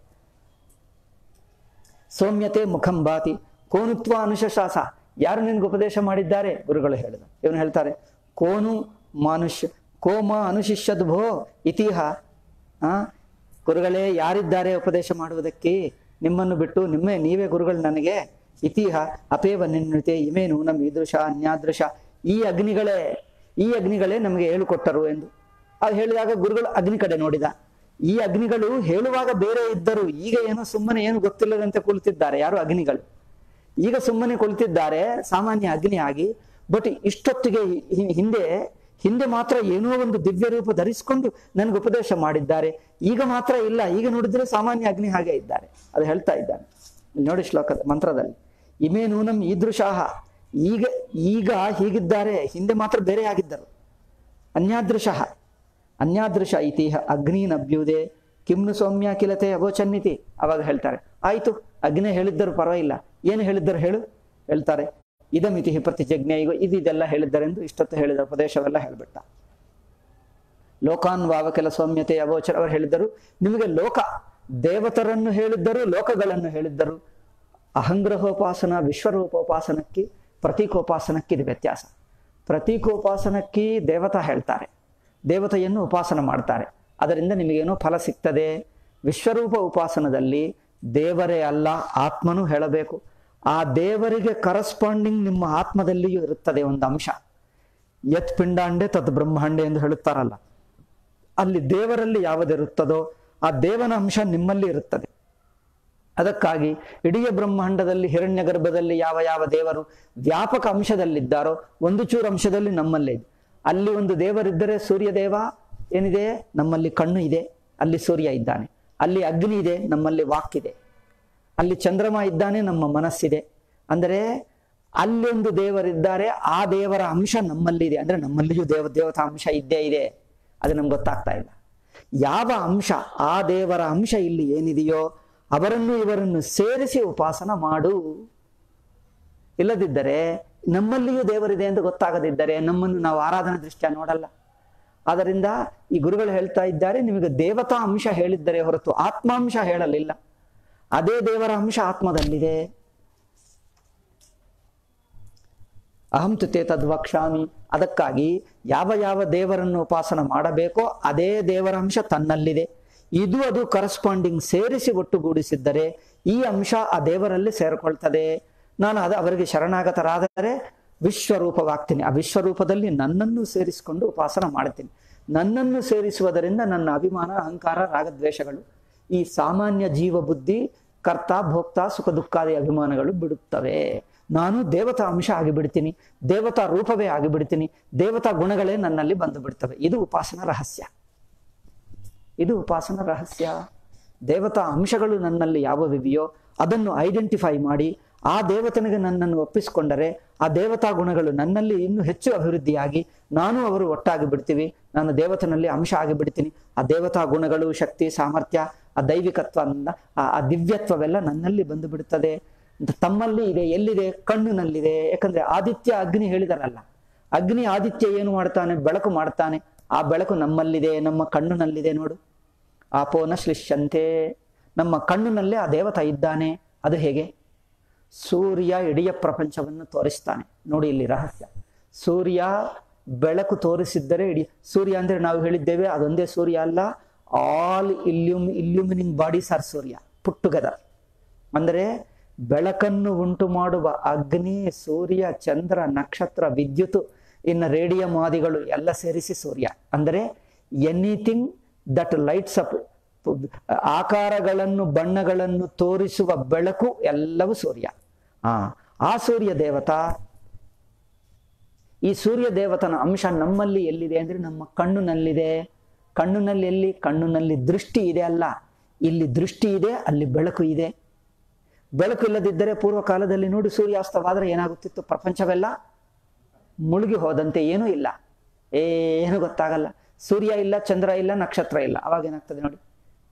ಸೌಮ್ಯತೆ ಮುಖಂ ಭಾತಿ ಕೋನುತ್ವ ಅನುಶಾಸ ಯಾರು ನಿನ್ಗೆ ಉಪದೇಶ ಮಾಡಿದ್ದಾರೆ ಗುರುಗಳು ಹೇಳಿದ ಇವನು ಹೇಳ್ತಾರೆ ಕೋನು ಮನುಷ್ಯ ಕೋಮ ಅನುಶಿಷ್ಯದ್ ಭೋ ಇತಿಹ ಆ ಗುರುಗಳೇ ಯಾರಿದ್ದಾರೆ ಉಪದೇಶ ಮಾಡುವುದಕ್ಕೆ ನಿಮ್ಮನ್ನು ಬಿಟ್ಟು ನಿಮ್ಮೇ ನೀವೇ ಗುರುಗಳು ನನಗೆ ಇತಿಹ ಅಪೇವ ನಿನ್ನತೆ ಇಮೇ ನೂನಂ ಈದೃಶ ಅನ್ಯಾದೃಶ ಈ ಅಗ್ನಿಗಳೇ ಈ ಅಗ್ನಿಗಳೇ ನಮಗೆ ಹೇಳಿಕೊಟ್ಟರು ಎಂದು ಅದು ಹೇಳಿದಾಗ ಗುರುಗಳು ಅಗ್ನಿ ಕಡೆ ನೋಡಿದ ಈ ಅಗ್ನಿಗಳು ಹೇಳುವಾಗ ಬೇರೆ ಇದ್ದರು ಈಗ ಏನೋ ಸುಮ್ಮನೆ ಏನು ಗೊತ್ತಿಲ್ಲದಂತೆ ಕುಳಿತಿದ್ದಾರೆ ಯಾರು ಅಗ್ನಿಗಳು ಈಗ ಸುಮ್ಮನೆ ಕುಳಿತಿದ್ದಾರೆ ಸಾಮಾನ್ಯ ಅಗ್ನಿ ಆಗಿ ಬಟ್ ಇಷ್ಟೊತ್ತಿಗೆ ಹಿ- ಹಿಂದೆ ಹಿಂದೆ ಮಾತ್ರ ಏನೋ ಒಂದು ದಿವ್ಯ ರೂಪ ಧರಿಸಿಕೊಂಡು ನನಗೆ ಉಪದೇಶ ಮಾಡಿದ್ದಾರೆ ಈಗ ಮಾತ್ರ ಇಲ್ಲ ಈಗ ನೋಡಿದ್ರೆ ಸಾಮಾನ್ಯ ಅಗ್ನಿ ಹಾಗೆ ಇದ್ದಾರೆ ಅದು ಹೇಳ್ತಾ ಇದ್ದಾನೆ ಇಲ್ಲಿ ನೋಡಿ ಶ್ಲೋಕದ ಮಂತ್ರದಲ್ಲಿ ಇಮೇ ನೂನಂ ಈದೃಶಾಹ ಈಗ ಈಗ ಹೀಗಿದ್ದಾರೆ ಹಿಂದೆ ಮಾತ್ರ ಬೇರೆ ಆಗಿದ್ದರು ಅನ್ಯಾದೃಶಃ ಅನ್ಯಾದೃಶ ಇತಿಹ ಅಗ್ನಿನಭ್ಯುದೆ ಕಿಮ್ನು ಸೌಮ್ಯ ಕಿಲತೆ ಅಗೋಚನ್ನಿತಿ ಅವಾಗ ಹೇಳ್ತಾರೆ ಆಯ್ತು ಅಗ್ನಿ ಹೇಳಿದ್ದರು ಪರವಾಗಿಲ್ಲ ಏನು ಹೇಳಿದ್ದರು ಹೇಳು ಹೇಳ್ತಾರೆ ಇದಮಿತಿ ಪ್ರತಿಜಜ್ಞೆ ಈಗ ಇದು ಇದೆಲ್ಲ ಹೇಳಿದ್ದರೆಂದು ಇಷ್ಟೊತ್ತು ಹೇಳಿದ ಉಪದೇಶವೆಲ್ಲ ಹೇಳ್ಬಿಟ್ಟ ಲೋಕಾನ್ವಾವ ಕೆಲ ಸೌಮ್ಯತೆ ಅಗೋಚರ ಅವರು ಹೇಳಿದ್ದರು ನಿಮಗೆ ಲೋಕ ದೇವತರನ್ನು ಹೇಳಿದ್ದರು ಲೋಕಗಳನ್ನು ಹೇಳಿದ್ದರು ಅಹಂಗ್ರಹೋಪಾಸನ ವಿಶ್ವರೂಪೋಪಾಸನಕ್ಕೆ ಪ್ರತೀಕೋಪಾಸನಕ್ಕೆ ಇದು ವ್ಯತ್ಯಾಸ ಪ್ರತೀಕೋಪಾಸನಕ್ಕೆ ದೇವತಾ ಹೇಳ್ತಾರೆ ದೇವತೆಯನ್ನು ಉಪಾಸನ ಮಾಡ್ತಾರೆ ಅದರಿಂದ ನಿಮಗೇನೋ ಫಲ ಸಿಗ್ತದೆ ವಿಶ್ವರೂಪ ಉಪಾಸನದಲ್ಲಿ ದೇವರೇ ಅಲ್ಲ ಆತ್ಮನೂ ಹೇಳಬೇಕು ಆ ದೇವರಿಗೆ ಕರಸ್ಪಾಂಡಿಂಗ್ ನಿಮ್ಮ ಆತ್ಮದಲ್ಲಿಯೂ ಇರುತ್ತದೆ ಒಂದು ಅಂಶ ಯತ್ ಪಿಂಡಾಂಡೆ ತದ್ ಬ್ರಹ್ಮಾಂಡೆ ಎಂದು ಹೇಳುತ್ತಾರಲ್ಲ ಅಲ್ಲಿ ದೇವರಲ್ಲಿ ಯಾವುದಿರುತ್ತದೋ ಆ ದೇವನ ಅಂಶ ನಿಮ್ಮಲ್ಲಿ ಇರುತ್ತದೆ ಅದಕ್ಕಾಗಿ ಇಡೀ ಬ್ರಹ್ಮಾಂಡದಲ್ಲಿ ಹಿರಣ್ಯ ಗರ್ಭದಲ್ಲಿ ಯಾವ ಯಾವ ದೇವರು ವ್ಯಾಪಕ ಅಂಶದಲ್ಲಿದ್ದಾರೋ ಒಂದು ಚೂರು ಅಂಶದಲ್ಲಿ ನಮ್ಮಲ್ಲೇ ಇದೆ ಅಲ್ಲಿ ಒಂದು ದೇವರಿದ್ದರೆ ಸೂರ್ಯ ದೇವ ಏನಿದೆ ನಮ್ಮಲ್ಲಿ ಕಣ್ಣು ಇದೆ ಅಲ್ಲಿ ಸೂರ್ಯ ಇದ್ದಾನೆ ಅಲ್ಲಿ ಅಗ್ನಿ ಇದೆ ನಮ್ಮಲ್ಲಿ ವಾಕ್ ಇದೆ ಅಲ್ಲಿ ಚಂದ್ರಮ ಇದ್ದಾನೆ ನಮ್ಮ ಮನಸ್ಸಿದೆ ಅಂದರೆ ಅಲ್ಲೊಂದು ದೇವರಿದ್ದಾರೆ ಆ ದೇವರ ಅಂಶ ನಮ್ಮಲ್ಲಿದೆ ಅಂದ್ರೆ ನಮ್ಮಲ್ಲಿಯೂ ದೇವ ದೇವತಾ ಅಂಶ ಇದ್ದೇ ಇದೆ ಅದು ನಮ್ಗೆ ಗೊತ್ತಾಗ್ತಾ ಇಲ್ಲ ಯಾವ ಅಂಶ ಆ ದೇವರ ಅಂಶ ಇಲ್ಲಿ ಏನಿದೆಯೋ ಅವರನ್ನು ಇವರನ್ನು ಸೇರಿಸಿ ಉಪಾಸನ ಮಾಡು ಇಲ್ಲದಿದ್ದರೆ ನಮ್ಮಲ್ಲಿಯೂ ದೇವರಿದೆ ಎಂದು ಗೊತ್ತಾಗದಿದ್ದರೆ ನಮ್ಮನ್ನು ನಾವು ಆರಾಧನಾ ದೃಷ್ಟಿಯ ನೋಡಲ್ಲ ಆದ್ದರಿಂದ ಈ ಗುರುಗಳು ಹೇಳ್ತಾ ಇದ್ದಾರೆ ನಿಮಗೆ ದೇವತಾ ಅಂಶ ಹೇಳಿದ್ದರೆ ಹೊರತು ಆತ್ಮಾಂಶ ಹೇಳಲಿಲ್ಲ ಅದೇ ದೇವರ ಅಂಶ ಆತ್ಮದಲ್ಲಿದೆ ಅಹಂ ತುತೆ ತದ್ವಕ್ಷಾಮಿ ಅದಕ್ಕಾಗಿ ಯಾವ ಯಾವ ದೇವರನ್ನು ಉಪಾಸನ ಮಾಡಬೇಕೋ ಅದೇ ದೇವರ ಅಂಶ ತನ್ನಲ್ಲಿದೆ ಇದು ಅದು ಕರಸ್ಪಾಂಡಿಂಗ್ ಸೇರಿಸಿ ಒಟ್ಟುಗೂಡಿಸಿದ್ದರೆ ಈ ಅಂಶ ಆ ದೇವರಲ್ಲಿ ಸೇರ್ಕೊಳ್ತದೆ ನಾನು ಅದು ಅವರಿಗೆ ಶರಣಾಗತರಾದರೆ ವಿಶ್ವರೂಪವಾಗ್ತೀನಿ ಆ ವಿಶ್ವರೂಪದಲ್ಲಿ ನನ್ನನ್ನು ಸೇರಿಸಿಕೊಂಡು ಉಪಾಸನ ಮಾಡ್ತೀನಿ ನನ್ನನ್ನು ಸೇರಿಸುವುದರಿಂದ ನನ್ನ ಅಭಿಮಾನ ಅಹಂಕಾರ ರಾಗದ್ವೇಷಗಳು ಈ ಸಾಮಾನ್ಯ ಜೀವ ಬುದ್ಧಿ ಕರ್ತ ಭೋಕ್ತ ಸುಖ ದುಃಖಾದಿ ಅಭಿಮಾನಗಳು ಬಿಡುತ್ತವೆ ನಾನು ದೇವತಾ ಅಂಶ ಆಗಿಬಿಡ್ತೀನಿ ದೇವತಾ ರೂಪವೇ ಆಗಿಬಿಡ್ತೀನಿ ದೇವತಾ ಗುಣಗಳೇ ನನ್ನಲ್ಲಿ ಬಂದು ಬಿಡ್ತವೆ ಇದು ಉಪಾಸನ ರಹಸ್ಯ ಇದು ಉಪಾಸನ ರಹಸ್ಯ ದೇವತಾ ಅಂಶಗಳು ನನ್ನಲ್ಲಿ ಯಾವವಿವೆಯೋ ಅದನ್ನು ಐಡೆಂಟಿಫೈ ಮಾಡಿ ಆ ದೇವತನಿಗೆ ನನ್ನನ್ನು ಒಪ್ಪಿಸಿಕೊಂಡರೆ ಆ ದೇವತಾ ಗುಣಗಳು ನನ್ನಲ್ಲಿ ಇನ್ನೂ ಹೆಚ್ಚು ಅಭಿವೃದ್ಧಿಯಾಗಿ ನಾನು ಅವರು ಒಟ್ಟಾಗಿ ಬಿಡ್ತೀವಿ ನಾನು ದೇವತನಲ್ಲಿ ಅಂಶ ಆಗಿಬಿಡ್ತೀನಿ ಆ ದೇವತಾ ಗುಣಗಳು ಶಕ್ತಿ ಸಾಮರ್ಥ್ಯ ಆ ದೈವಿಕತ್ವ ಆ ಆ ದಿವ್ಯತ್ವವೆಲ್ಲ ನನ್ನಲ್ಲಿ ಬಂದು ಬಿಡುತ್ತದೆ ತಮ್ಮಲ್ಲಿ ಇದೆ ಎಲ್ಲಿದೆ ಕಣ್ಣಿನಲ್ಲಿದೆ ಯಾಕಂದ್ರೆ ಆದಿತ್ಯ ಅಗ್ನಿ ಹೇಳಿದಾರಲ್ಲ ಅಗ್ನಿ ಆದಿತ್ಯ ಏನು ಮಾಡ್ತಾನೆ ಬೆಳಕು ಮಾಡ್ತಾನೆ ಆ ಬೆಳಕು ನಮ್ಮಲ್ಲಿದೆ ನಮ್ಮ ಕಣ್ಣಿನಲ್ಲಿದೆ ನೋಡು ಆಪೋನ ಶ್ಲಿಷ್ಯಂತೆ ನಮ್ಮ ಕಣ್ಣಿನಲ್ಲೇ ಆ ದೇವತ ಇದ್ದಾನೆ ಅದು ಹೇಗೆ ಸೂರ್ಯ ಇಡೀ ಪ್ರಪಂಚವನ್ನು ತೋರಿಸ್ತಾನೆ ನೋಡಿ ಇಲ್ಲಿ ರಹಸ್ಯ ಸೂರ್ಯ ಬೆಳಕು ತೋರಿಸಿದ್ದರೆ ಇಡೀ ಸೂರ್ಯ ಅಂದ್ರೆ ನಾವು ಹೇಳಿದ್ದೇವೆ ಅದೊಂದೇ ಸೂರ್ಯ ಅಲ್ಲ ಆಲ್ ಇಲ್ಯೂಮ್ illuminating bodies are Surya put together ಅಂದರೆ ಬೆಳಕನ್ನು ಉಂಟು ಮಾಡುವ ಅಗ್ನಿ ಸೂರ್ಯ ಚಂದ್ರ ನಕ್ಷತ್ರ ವಿದ್ಯುತ್ ಇನ್ನು ರೇಡಿಯಂ ಆದಿಗಳು ಎಲ್ಲ ಸೇರಿಸಿ ಸೂರ್ಯ ಅಂದರೆ ಎನಿಥಿಂಗ್ ದಟ್ ಲೈಟ್ಸ್ ಅಪ್ ಆಕಾರಗಳನ್ನು ಬಣ್ಣಗಳನ್ನು ತೋರಿಸುವ ಬೆಳಕು ಎಲ್ಲವೂ ಸೂರ್ಯ ಆ ಆ ಸೂರ್ಯ ದೇವತಾ ಈ ಸೂರ್ಯ ದೇವತನ ಅಂಶ ನಮ್ಮಲ್ಲಿ ಎಲ್ಲಿದೆ ಅಂದ್ರೆ ನಮ್ಮ ಕಣ್ಣುನಲ್ಲಿದೆ ಕಣ್ಣುನಲ್ಲಿ ಎಲ್ಲಿ ಕಣ್ಣುನಲ್ಲಿ ದೃಷ್ಟಿ ಇದೆ ಅಲ್ಲ ಇಲ್ಲಿ ದೃಷ್ಟಿ ಇದೆ ಅಲ್ಲಿ ಬೆಳಕು ಇದೆ ಬೆಳಕು ಇಲ್ಲದಿದ್ದರೆ ಪೂರ್ವ ಕಾಲದಲ್ಲಿ ನೋಡಿ ಸೂರ್ಯಾಸ್ತವಾದರೆ ಏನಾಗುತ್ತಿತ್ತು ಪ್ರಪಂಚವೆಲ್ಲ ಮುಳುಗಿ ಹೋದಂತೆ ಏನೂ ಇಲ್ಲ ಏನು ಗೊತ್ತಾಗಲ್ಲ ಸೂರ್ಯ ಇಲ್ಲ ಚಂದ್ರ ಇಲ್ಲ ನಕ್ಷತ್ರ ಇಲ್ಲ ಅವಾಗ ಏನಾಗ್ತದೆ ನೋಡಿ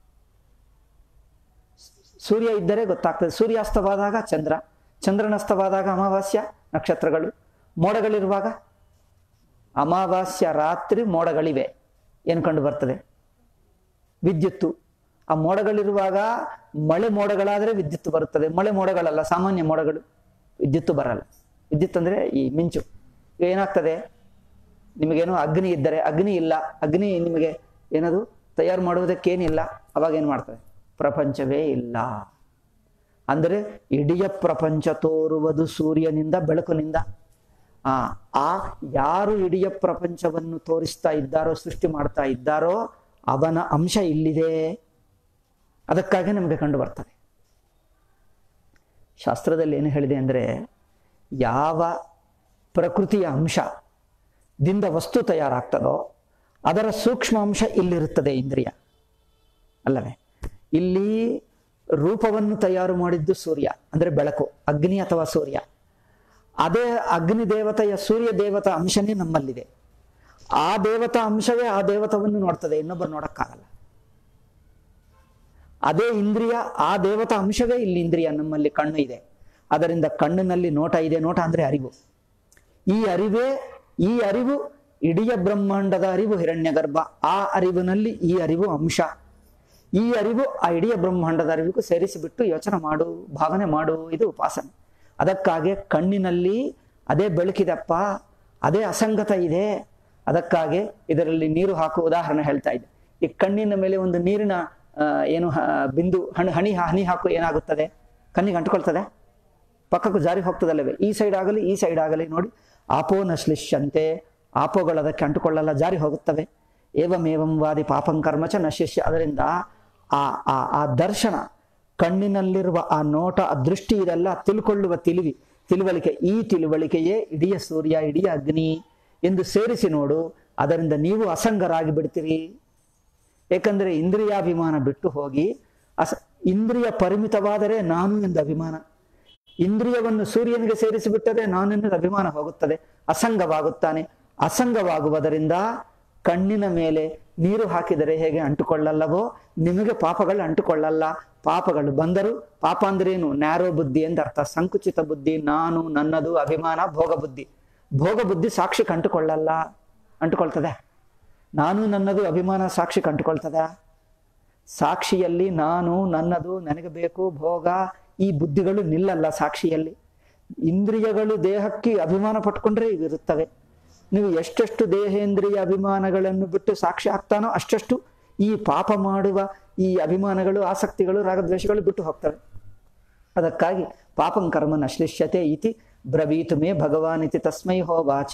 ಸೂರ್ಯ ಇದ್ದರೆ ಗೊತ್ತಾಗ್ತದೆ ಸೂರ್ಯಾಸ್ತವಾದಾಗ ಚಂದ್ರ ಚಂದ್ರನಸ್ತವಾದಾಗ ಅಮಾವಾಸ್ಯ ನಕ್ಷತ್ರಗಳು ಮೋಡಗಳಿರುವಾಗ ಅಮಾವಾಸ್ಯ ರಾತ್ರಿ ಮೋಡಗಳಿವೆ ಏನು ಕಂಡು ಬರ್ತದೆ ವಿದ್ಯುತ್ತು ಆ ಮೋಡಗಳಿರುವಾಗ ಮಳೆ ಮೋಡಗಳಾದರೆ ವಿದ್ಯುತ್ ಬರುತ್ತದೆ ಮಳೆ ಮೋಡಗಳಲ್ಲ ಸಾಮಾನ್ಯ ಮೋಡಗಳು ವಿದ್ಯುತ್ತು ಬರಲ್ಲ ವಿದ್ಯುತ್ ಅಂದ್ರೆ ಈ ಮಿಂಚು ಈಗ ಏನಾಗ್ತದೆ ನಿಮಗೇನೋ ಅಗ್ನಿ ಇದ್ದರೆ ಅಗ್ನಿ ಇಲ್ಲ ಅಗ್ನಿ ನಿಮಗೆ ಏನದು ತಯಾರು ಮಾಡುವುದಕ್ಕೇನಿಲ್ಲ ಅವಾಗ ಏನು ಮಾಡ್ತದೆ ಪ್ರಪಂಚವೇ ಇಲ್ಲ ಅಂದರೆ ಇಡೀ ಪ್ರಪಂಚ ತೋರುವುದು ಸೂರ್ಯನಿಂದ ಬೆಳಕಿನಿಂದ ಆ ಆ ಯಾರು ಇಡೀ ಪ್ರಪಂಚವನ್ನು ತೋರಿಸ್ತಾ ಇದ್ದಾರೋ ಸೃಷ್ಟಿ ಮಾಡ್ತಾ ಇದ್ದಾರೋ ಅವನ ಅಂಶ ಇಲ್ಲಿದೆ ಅದಕ್ಕಾಗಿ ನಮಗೆ ಕಂಡು ಬರ್ತದೆ ಶಾಸ್ತ್ರದಲ್ಲಿ ಏನು ಹೇಳಿದೆ ಅಂದರೆ ಯಾವ ಪ್ರಕೃತಿಯ ಅಂಶದಿಂದ ವಸ್ತು ತಯಾರಾಗ್ತದೋ ಅದರ ಸೂಕ್ಷ್ಮ ಅಂಶ ಇಲ್ಲಿರುತ್ತದೆ ಇಂದ್ರಿಯ ಅಲ್ಲವೇ ಇಲ್ಲಿ ರೂಪವನ್ನು ತಯಾರು ಮಾಡಿದ್ದು ಸೂರ್ಯ ಅಂದರೆ ಬೆಳಕು ಅಗ್ನಿ ಅಥವಾ ಸೂರ್ಯ ಅದೇ ಅಗ್ನಿ ದೇವತೆಯ ಸೂರ್ಯ ದೇವತಾ ಅಂಶನೇ ನಮ್ಮಲ್ಲಿದೆ ಆ ದೇವತಾ ಅಂಶವೇ ಆ ದೇವತವನ್ನು ನೋಡ್ತದೆ ಇನ್ನೊಬ್ಬರು ನೋಡಕ್ಕಾಗಲ್ಲ ಅದೇ ಇಂದ್ರಿಯ ಆ ದೇವತಾ ಅಂಶವೇ ಇಲ್ಲಿ ಇಂದ್ರಿಯ ನಮ್ಮಲ್ಲಿ ಕಣ್ಣು ಇದೆ ಅದರಿಂದ ಕಣ್ಣಿನಲ್ಲಿ ನೋಟ ಇದೆ ನೋಟ ಅಂದ್ರೆ ಅರಿವು ಈ ಅರಿವೇ ಈ ಅರಿವು ಇಡೀ ಬ್ರಹ್ಮಾಂಡದ ಅರಿವು ಹಿರಣ್ಯ ಗರ್ಭ ಆ ಅರಿವಿನಲ್ಲಿ ಈ ಅರಿವು ಅಂಶ ಈ ಅರಿವು ಆ ಇಡೀ ಬ್ರಹ್ಮಾಂಡದ ಅರಿವಿಗೂ ಸೇರಿಸಿಬಿಟ್ಟು ಯೋಚನೆ ಮಾಡು ಭಾವನೆ ಮಾಡು ಇದು ಉಪಾಸನೆ ಅದಕ್ಕಾಗಿ ಕಣ್ಣಿನಲ್ಲಿ ಅದೇ ಬೆಳಕಿದಪ್ಪ ಅದೇ ಅಸಂಗತ ಇದೆ ಅದಕ್ಕಾಗಿ ಇದರಲ್ಲಿ ನೀರು ಹಾಕುವ ಉದಾಹರಣೆ ಹೇಳ್ತಾ ಇದೆ ಈ ಕಣ್ಣಿನ ಮೇಲೆ ಒಂದು ನೀರಿನ ಆ, ಏನು ಹ- ಬಿಂದು ಹಣಿ ಹಣಿ ಹನಿ ಹಾಕು ಏನಾಗುತ್ತದೆ ಕಣ್ಣಿಗೆ ಅಂಟ್ಕೊಳ್ತದೆ ಪಕ್ಕಕ್ಕೂ ಜಾರಿ ಹೋಗ್ತದಲ್ಲವೇ ಈ ಸೈಡ್ ಆಗಲಿ ಈ ಸೈಡ್ ಆಗಲಿ ನೋಡಿ ಆಪೋ ನಶ್ಲಿಷ್ಯಂತೆ ಆಪೋಗಳು ಅದಕ್ಕೆ ಅಂಟುಕೊಳ್ಳಲ್ಲ ಜಾರಿ ಹೋಗುತ್ತವೆ ಏವಂ ಏವಂ ವಾದಿ ಪಾಪಂ ಕರ್ಮಚ ನಶಿಷ್ಯ ಅದರಿಂದ ಆ ಆ ಆ ದರ್ಶನ ಕಣ್ಣಿನಲ್ಲಿರುವ ಆ ನೋಟ ಆ ದೃಷ್ಟಿ ಇದೆಲ್ಲ ತಿಳ್ಕೊಳ್ಳುವ ತಿಳಿವಿ ತಿಳುವಳಿಕೆ ಈ ತಿಳುವಳಿಕೆಯೇ ಇಡೀ ಸೂರ್ಯ ಇಡೀ ಅಗ್ನಿ ಎಂದು ಸೇರಿಸಿ ನೋಡು ಅದರಿಂದ ನೀವು ಅಸಂಗರಾಗಿ ಬಿಡ್ತೀರಿ ಏಕೆಂದರೆ ಇಂದ್ರಿಯಾಭಿಮಾನ ಬಿಟ್ಟು ಹೋಗಿ ಅಸ ಇಂದ್ರಿಯ ಪರಿಮಿತವಾದರೆ ನಾನು ಎಂದು ಅಭಿಮಾನ ಇಂದ್ರಿಯವನ್ನು ಸೂರ್ಯನಿಗೆ ಸೇರಿಸಿಬಿಟ್ಟರೆ ನಾನು ಎನ್ನುವುದು ಅಭಿಮಾನ ಹೋಗುತ್ತದೆ ಅಸಂಗವಾಗುತ್ತಾನೆ ಅಸಂಗವಾಗುವುದರಿಂದ ಕಣ್ಣಿನ ಮೇಲೆ ನೀರು ಹಾಕಿದರೆ ಹೇಗೆ ಅಂಟುಕೊಳ್ಳಲ್ಲವೋ ನಿಮಗೆ ಪಾಪಗಳು ಅಂಟುಕೊಳ್ಳಲ್ಲ ಪಾಪಗಳು ಬಂದರೂ ಪಾಪ ಅಂದ್ರೇನು ನ್ಯಾರೋ ಬುದ್ಧಿ ಅಂತ ಅರ್ಥ ಸಂಕುಚಿತ ಬುದ್ಧಿ ನಾನು ನನ್ನದು ಅಭಿಮಾನ ಭೋಗ ಬುದ್ಧಿ ಭೋಗ ಬುದ್ಧಿ ಸಾಕ್ಷಿಗೆ ಅಂಟುಕೊಳ್ಳಲ್ಲ ಅಂಟುಕೊಳ್ತದೆ ನಾನು ನನ್ನದು ಅಭಿಮಾನ ಸಾಕ್ಷಿ ಕಂಡುಕೊಳ್ತದ ಸಾಕ್ಷಿಯಲ್ಲಿ ನಾನು ನನ್ನದು ನನಗೆ ಬೇಕು ಭೋಗ ಈ ಬುದ್ಧಿಗಳು ನಿಲ್ಲಲ್ಲ ಸಾಕ್ಷಿಯಲ್ಲಿ ಇಂದ್ರಿಯಗಳು ದೇಹಕ್ಕೆ ಅಭಿಮಾನ ಪಟ್ಕೊಂಡ್ರೆ ಇವಿರುತ್ತವೆ ನೀವು ಎಷ್ಟೆಷ್ಟು ದೇಹೇಂದ್ರಿಯ ಅಭಿಮಾನಗಳನ್ನು ಬಿಟ್ಟು ಸಾಕ್ಷಿ ಆಗ್ತಾನೋ ಅಷ್ಟಷ್ಟು ಈ ಪಾಪ ಮಾಡುವ ಈ ಅಭಿಮಾನಗಳು ಆಸಕ್ತಿಗಳು ರಾಗದ್ವೇಷಗಳು ಬಿಟ್ಟು ಹೋಗ್ತವೆ ಅದಕ್ಕಾಗಿ ಪಾಪಂ ಕರ್ಮ ನಶ್ಲಿಷ್ಯತೆ ಇತಿ ಬ್ರವೀತು ಮೇ ಭಗವಾನ್ ಇತಿ ತಸ್ಮೈ ಹೋ ವಾಚ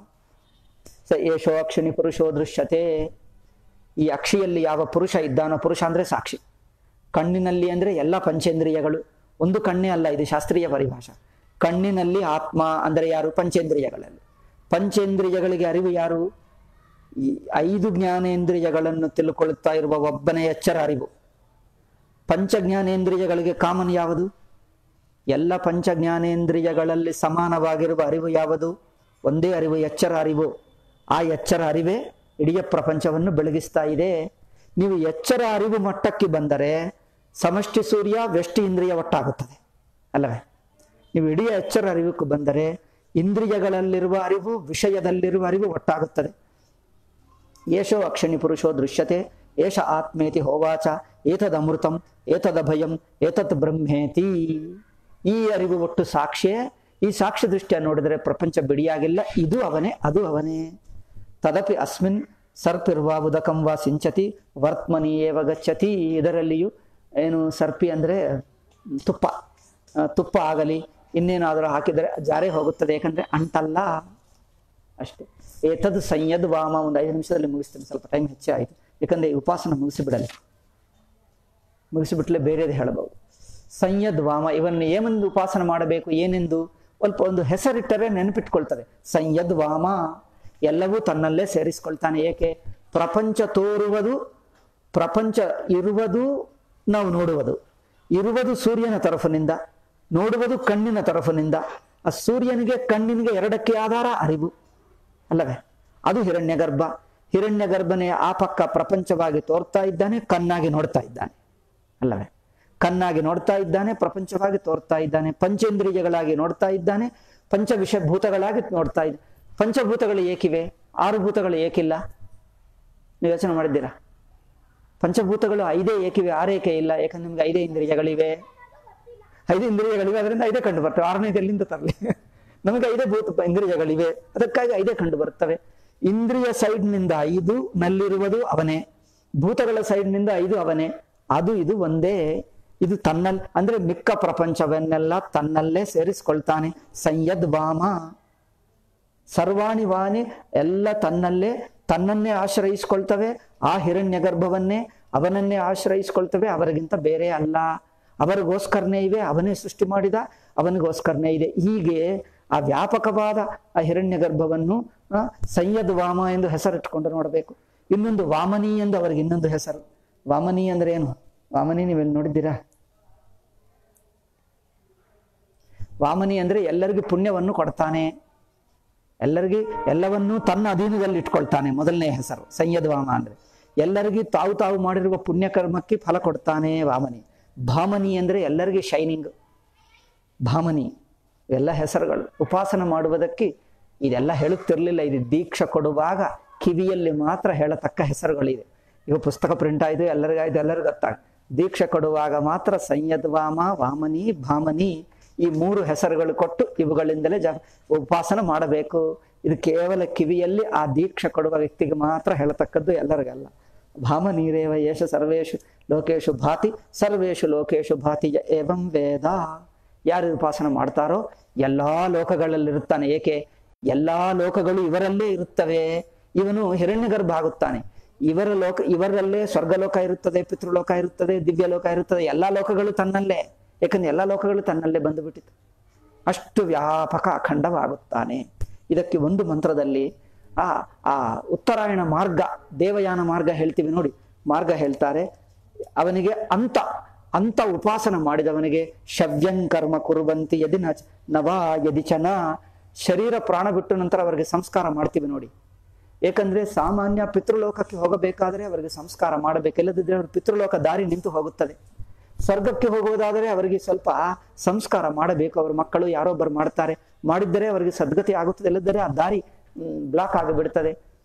ಸ ಏಷೋ ಅಕ್ಷಿಣಿ ಪುರುಷೋ ದೃಶ್ಯತೆ ಈ ಅಕ್ಷಿಯಲ್ಲಿ ಯಾವ ಪುರುಷ ಇದ್ದಾನೋ ಪುರುಷ ಅಂದ್ರೆ ಸಾಕ್ಷಿ ಕಣ್ಣಿನಲ್ಲಿ ಅಂದ್ರೆ ಎಲ್ಲ ಪಂಚೇಂದ್ರಿಯಗಳು ಒಂದು ಕಣ್ಣೇ ಅಲ್ಲ ಇದು ಶಾಸ್ತ್ರೀಯ ಪರಿಭಾಷಾ ಕಣ್ಣಿನಲ್ಲಿ ಆತ್ಮ ಅಂದರೆ ಯಾರು ಪಂಚೇಂದ್ರಿಯಗಳಲ್ಲಿ ಪಂಚೇಂದ್ರಿಯಗಳಿಗೆ ಅರಿವು ಯಾರು ಈ ಐದು ಜ್ಞಾನೇಂದ್ರಿಯಗಳನ್ನು ತಿಳ್ಕೊಳ್ತಾ ಇರುವ ಒಬ್ಬನೇ ಎಚ್ಚರ ಅರಿವು ಪಂಚ ಜ್ಞಾನೇಂದ್ರಿಯಗಳಿಗೆ ಕಾಮನ್ ಯಾವುದು ಎಲ್ಲ ಪಂಚ ಜ್ಞಾನೇಂದ್ರಿಯಗಳಲ್ಲಿ ಸಮಾನವಾಗಿರುವ ಅರಿವು ಯಾವುದು ಒಂದೇ ಅರಿವು ಎಚ್ಚರ ಅರಿವು ಆ ಎಚ್ಚರ ಅರಿವೇ ಇಡೀ ಪ್ರಪಂಚವನ್ನು ಬೆಳಗಿಸ್ತಾ ಇದೆ ನೀವು ಎಚ್ಚರ ಅರಿವು ಮಟ್ಟಕ್ಕೆ ಬಂದರೆ ಸಮಷ್ಟಿ ಸೂರ್ಯ ವ್ಯಷ್ಟಿ ಇಂದ್ರಿಯ ಒಟ್ಟಾಗುತ್ತದೆ ಅಲ್ಲವೇ ನೀವು ಇಡೀ ಎಚ್ಚರ ಅರಿವಕ್ಕೆ ಬಂದರೆ ಇಂದ್ರಿಯಗಳಲ್ಲಿರುವ ಅರಿವು ವಿಷಯದಲ್ಲಿರುವ ಅರಿವು ಒಟ್ಟಾಗುತ್ತದೆ ಏಷೋ ಅಕ್ಷಣಿ ಪುರುಷೋ ದೃಶ್ಯತೆ ಏಷ ಆತ್ಮೇತಿ ಹೋವಾಚ ಏತದ್ ಅಮೃತಂ ಏತದ ಭಯಂ ಏತತ್ ಬ್ರಹ್ಮೇತಿ ಈ ಅರಿವು ಒಟ್ಟು ಸಾಕ್ಷಿಯೇ ಈ ಸಾಕ್ಷ್ಯ ದೃಷ್ಟಿಯ ನೋಡಿದರೆ ಪ್ರಪಂಚ ಬಿಡಿಯಾಗಿಲ್ಲ ಇದು ಅವನೇ ಅದು ಅವನೇ ತದಪಿ ಅಸ್ಮಿನ್ ಸರ್ಪಿರ್ವಾ ಉದಕಂ ವಾ ಸಿಂಚತಿ ವರ್ತಮನಿ ಏವ ಗಚ್ಚತಿ ಇದರಲ್ಲಿಯೂ ಏನು ಸರ್ಪಿ ಅಂದರೆ ತುಪ್ಪ ಆ, ತುಪ್ಪ ಆಗಲಿ ಇನ್ನೇನಾದರೂ ಹಾಕಿದರೆ ಜಾರೇ ಹೋಗುತ್ತದೆ ಯಾಕಂದ್ರೆ ಅಂಟಲ್ಲ ಅಷ್ಟೇ ಏತದ್ ಸಂಯದ್ ವಾಮ ಒಂದು ಐದು ನಿಮಿಷದಲ್ಲಿ ಮುಗಿಸ್ತೀನಿ ಸ್ವಲ್ಪ ಟೈಮ್ ಹೆಚ್ಚೇ ಆಯಿತು ಯಾಕಂದ್ರೆ ಈ ಉಪಾಸನ ಮುಗಿಸಿಬಿಡಲಿ ಮುಗಿಸಿಬಿಟ್ಲೆ ಬೇರೆದು ಹೇಳಬಹುದು ಸಂಯದ್ ವಾಮ ಇವನ್ನ ಏನೆಂದು ಉಪಾಸನ ಮಾಡಬೇಕು ಏನೆಂದು ಸ್ವಲ್ಪ ಒಂದು ಹೆಸರಿಟ್ಟರೆ ನೆನಪಿಟ್ಕೊಳ್ತದೆ ಸಂಯದ್ ವಾಮ ಎಲ್ಲವೂ ತನ್ನಲ್ಲೇ ಸೇರಿಸ್ಕೊಳ್ತಾನೆ ಏಕೆ ಪ್ರಪಂಚ ತೋರುವುದು ಪ್ರಪಂಚ ಇರುವುದು ನಾವು ನೋಡುವುದು ಇರುವುದು ಸೂರ್ಯನ ತರಫಿನಿಂದ ನೋಡುವುದು ಕಣ್ಣಿನ ತರಫಿನಿಂದ ಆ ಸೂರ್ಯನಿಗೆ ಕಣ್ಣಿನಿಗೆ ಎರಡಕ್ಕೆ ಆಧಾರ ಅರಿವು ಅಲ್ಲವೇ ಅದು ಹಿರಣ್ಯ ಗರ್ಭ ಹಿರಣ್ಯ ಗರ್ಭನೇ ಆ ಪಕ್ಕ ಪ್ರಪಂಚವಾಗಿ ತೋರ್ತಾ ಇದ್ದಾನೆ ಕಣ್ಣಾಗಿ ನೋಡ್ತಾ ಇದ್ದಾನೆ ಅಲ್ಲವೇ ಕಣ್ಣಾಗಿ ನೋಡ್ತಾ ಇದ್ದಾನೆ ಪ್ರಪಂಚವಾಗಿ ತೋರ್ತಾ ಇದ್ದಾನೆ ಪಂಚೇಂದ್ರಿಯಗಳಾಗಿ ನೋಡ್ತಾ ಇದ್ದಾನೆ ಪಂಚ ವಿಷ ಭೂತಗಳಾಗಿ ನೋಡ್ತಾ ಇದ್ದಾನೆ ಪಂಚಭೂತಗಳು ಏಕಿವೆ ಆರು ಭೂತಗಳು ಏಕಿಲ್ಲ ನೀವು ಯೋಚನೆ ಮಾಡಿದ್ದೀರಾ ಪಂಚಭೂತಗಳು ಐದೇ ಏಕಿವೆ ಆರೇಕೆ ಇಲ್ಲ ಯಾಕಂದ್ರೆ ನಿಮ್ಗೆ ಐದೇ ಇಂದ್ರಿಯಗಳಿವೆ ಐದು ಇಂದ್ರಿಯಗಳಿವೆ ಅದರಿಂದ ಐದೇ ಕಂಡು ಬರ್ತವೆ ಆರನೇದು ಎಲ್ಲಿಂದ ತರಲಿ ನಮಗೆ ಐದೇ ಭೂತ ಇಂದ್ರಿಯಗಳಿವೆ ಅದಕ್ಕಾಗಿ ಐದೇ ಕಂಡು ಬರ್ತವೆ ಇಂದ್ರಿಯ ಸೈಡ್ನಿಂದ ಐದು ನಲ್ಲಿರುವುದು ಅವನೇ ಭೂತಗಳ ಸೈಡ್ನಿಂದ ಐದು ಅವನೇ ಅದು ಇದು ಒಂದೇ ಇದು ತನ್ನಲ್ಲಿ ಅಂದ್ರೆ ಮಿಕ್ಕ ಪ್ರಪಂಚವನ್ನೆಲ್ಲ ತನ್ನಲ್ಲೇ ಸೇರಿಸ್ಕೊಳ್ತಾನೆ ಸಂಯದ್ ವಾಮ ಸರ್ವಾಣಿ ವಾಣಿ ಎಲ್ಲ ತನ್ನಲ್ಲೇ ತನ್ನನ್ನೇ ಆಶ್ರಯಿಸ್ಕೊಳ್ತವೆ ಆ ಹಿರಣ್ಯ ಗರ್ಭವನ್ನೇ ಅವನನ್ನೇ ಆಶ್ರಯಿಸ್ಕೊಳ್ತವೆ ಅವರಿಗಿಂತ ಬೇರೆ ಅಲ್ಲ ಅವರಿಗೋಸ್ಕರನೇ ಇವೆ ಅವನೇ ಸೃಷ್ಟಿ ಮಾಡಿದ ಅವನಿಗೋಸ್ಕರನೇ ಇದೆ ಹೀಗೆ ಆ ವ್ಯಾಪಕವಾದ ಆ ಹಿರಣ್ಯ ಗರ್ಭವನ್ನು ಆ, ಸಂಯದ್ ವಾಮ ಎಂದು ಹೆಸರಿಟ್ಕೊಂಡು ನೋಡಬೇಕು ಇನ್ನೊಂದು ವಾಮನಿ ಎಂದು ಅವರಿಗೆ ಇನ್ನೊಂದು ಹೆಸರು ವಾಮನಿ ಅಂದ್ರೆ ಏನು ವಾಮನಿ ನೀವೆಲ್ಲಿ ನೋಡಿದ್ದೀರಾ ವಾಮನಿ ಅಂದ್ರೆ ಎಲ್ಲರಿಗೂ ಪುಣ್ಯವನ್ನು ಕೊಡ್ತಾನೆ ಎಲ್ಲರಿಗೂ ಎಲ್ಲವನ್ನೂ ತನ್ನ ಅಧೀನದಲ್ಲಿ ಇಟ್ಕೊಳ್ತಾನೆ ಮೊದಲನೇ ಹೆಸರು ಸಂಯದ್ ವಾಮ ಅಂದ್ರೆ ಎಲ್ಲರಿಗೂ ತಾವು ತಾವು ಮಾಡಿರುವ ಪುಣ್ಯಕರ್ಮಕ್ಕೆ ಫಲ ಕೊಡ್ತಾನೆ ವಾಮನಿ ಭಾಮನಿ ಅಂದ್ರೆ ಎಲ್ಲರಿಗೂ ಶೈನಿಂಗ್ ಭಾಮನಿ ಎಲ್ಲ ಹೆಸರುಗಳು ಉಪಾಸನ ಮಾಡುವುದಕ್ಕೆ ಇದೆಲ್ಲ ಹೇಳುತ್ತಿರಲಿಲ್ಲ ಇದು ದೀಕ್ಷೆ ಕೊಡುವಾಗ ಕಿವಿಯಲ್ಲಿ ಮಾತ್ರ ಹೇಳತಕ್ಕ ಹೆಸರುಗಳಿದೆ ಈಗ ಪುಸ್ತಕ ಪ್ರಿಂಟ್ ಆಯ್ತು ಎಲ್ಲರಿಗಾಯ್ತು ಎಲ್ಲರಿಗೂ ಗೊತ್ತಾಗ ದೀಕ್ಷೆ ಕೊಡುವಾಗ ಮಾತ್ರ ಸಂಯದ್ ವಾಮ ವಾಮನಿ ಭಾಮನಿ ಈ ಮೂರು ಹೆಸರುಗಳು ಕೊಟ್ಟು ಇವುಗಳಿಂದಲೇ ಜ ಉಪಾಸನ ಮಾಡಬೇಕು ಇದು ಕೇವಲ ಕಿವಿಯಲ್ಲಿ ಆ ದೀಕ್ಷೆ ಕೊಡುವ ವ್ಯಕ್ತಿಗೆ ಮಾತ್ರ ಹೇಳತಕ್ಕದ್ದು ಎಲ್ಲರಿಗಲ್ಲ ಭಾಮನೀರೇವ ಯೇಷ ಸರ್ವೇಷು ಲೋಕೇಶು ಭಾತಿ ಸರ್ವೇಷು ಲೋಕೇಶು ಭಾತಿ ಯ ಏವಂ ವೇದ ಯಾರು ಉಪಾಸನ ಮಾಡ್ತಾರೋ ಎಲ್ಲಾ ಲೋಕಗಳಲ್ಲಿರುತ್ತಾನೆ ಏಕೆ ಎಲ್ಲಾ ಲೋಕಗಳು ಇವರಲ್ಲೇ ಇರುತ್ತವೆ ಇವನು ಹಿರಣ್ಯಗರ್ಭ ಆಗುತ್ತಾನೆ ಇವರ ಲೋಕ ಇವರಲ್ಲೇ ಸ್ವರ್ಗಲೋಕ ಇರುತ್ತದೆ ಪಿತೃಲೋಕ ಇರುತ್ತದೆ ದಿವ್ಯ ಲೋಕ ಇರುತ್ತದೆ ಎಲ್ಲಾ ಲೋಕಗಳು ತನ್ನಲ್ಲೇ ಯಾಕಂದ್ರೆ ಎಲ್ಲಾ ಲೋಕಗಳು ತನ್ನಲ್ಲೇ ಬಂದುಬಿಟ್ಟಿತು ಅಷ್ಟು ವ್ಯಾಪಕ ಅಖಂಡವಾಗುತ್ತಾನೆ ಇದಕ್ಕೆ ಒಂದು ಮಂತ್ರದಲ್ಲಿ ಆ ಆ ಉತ್ತರಾಯಣ ಮಾರ್ಗ ದೇವಯಾನ ಮಾರ್ಗ ಹೇಳ್ತೀವಿ ನೋಡಿ ಮಾರ್ಗ ಹೇಳ್ತಾರೆ ಅವನಿಗೆ ಅಂತ ಅಂತ ಉಪಾಸನ ಮಾಡಿದವನಿಗೆ ಶವ್ಯಂ ಕರ್ಮ ಕುರುವಂತಿ ಯದಿ ನ ನವ ಯದಿ ಚನ ಶರೀರ ಪ್ರಾಣ ಬಿಟ್ಟು ನಂತರ ಅವರಿಗೆ ಸಂಸ್ಕಾರ ಮಾಡ್ತೀವಿ ನೋಡಿ ಏಕೆಂದ್ರೆ ಸಾಮಾನ್ಯ ಪಿತೃಲೋಕಕ್ಕೆ ಹೋಗಬೇಕಾದ್ರೆ ಅವರಿಗೆ ಸಂಸ್ಕಾರ ಮಾಡಬೇಕು ಇಲ್ಲದಿದ್ರೆ ಅವ್ರ ಪಿತೃಲೋಕ ದಾರಿ ನಿಂತು ಹೋಗುತ್ತದೆ ಸ್ವರ್ಗಕ್ಕೆ ಹೋಗುವುದಾದರೆ ಅವರಿಗೆ ಸ್ವಲ್ಪ ಸಂಸ್ಕಾರ ಮಾಡಬೇಕು ಅವ್ರ ಮಕ್ಕಳು ಯಾರೊಬ್ಬರು ಮಾಡ್ತಾರೆ ಮಾಡಿದ್ದರೆ ಅವರಿಗೆ ಸದ್ಗತಿ ಆಗುತ್ತದೆ ಇಲ್ಲದಿದ್ದರೆ ಆ ದಾರಿ ಬ್ಲಾಕ್ ಆಗಿಬಿಡ್ತದೆ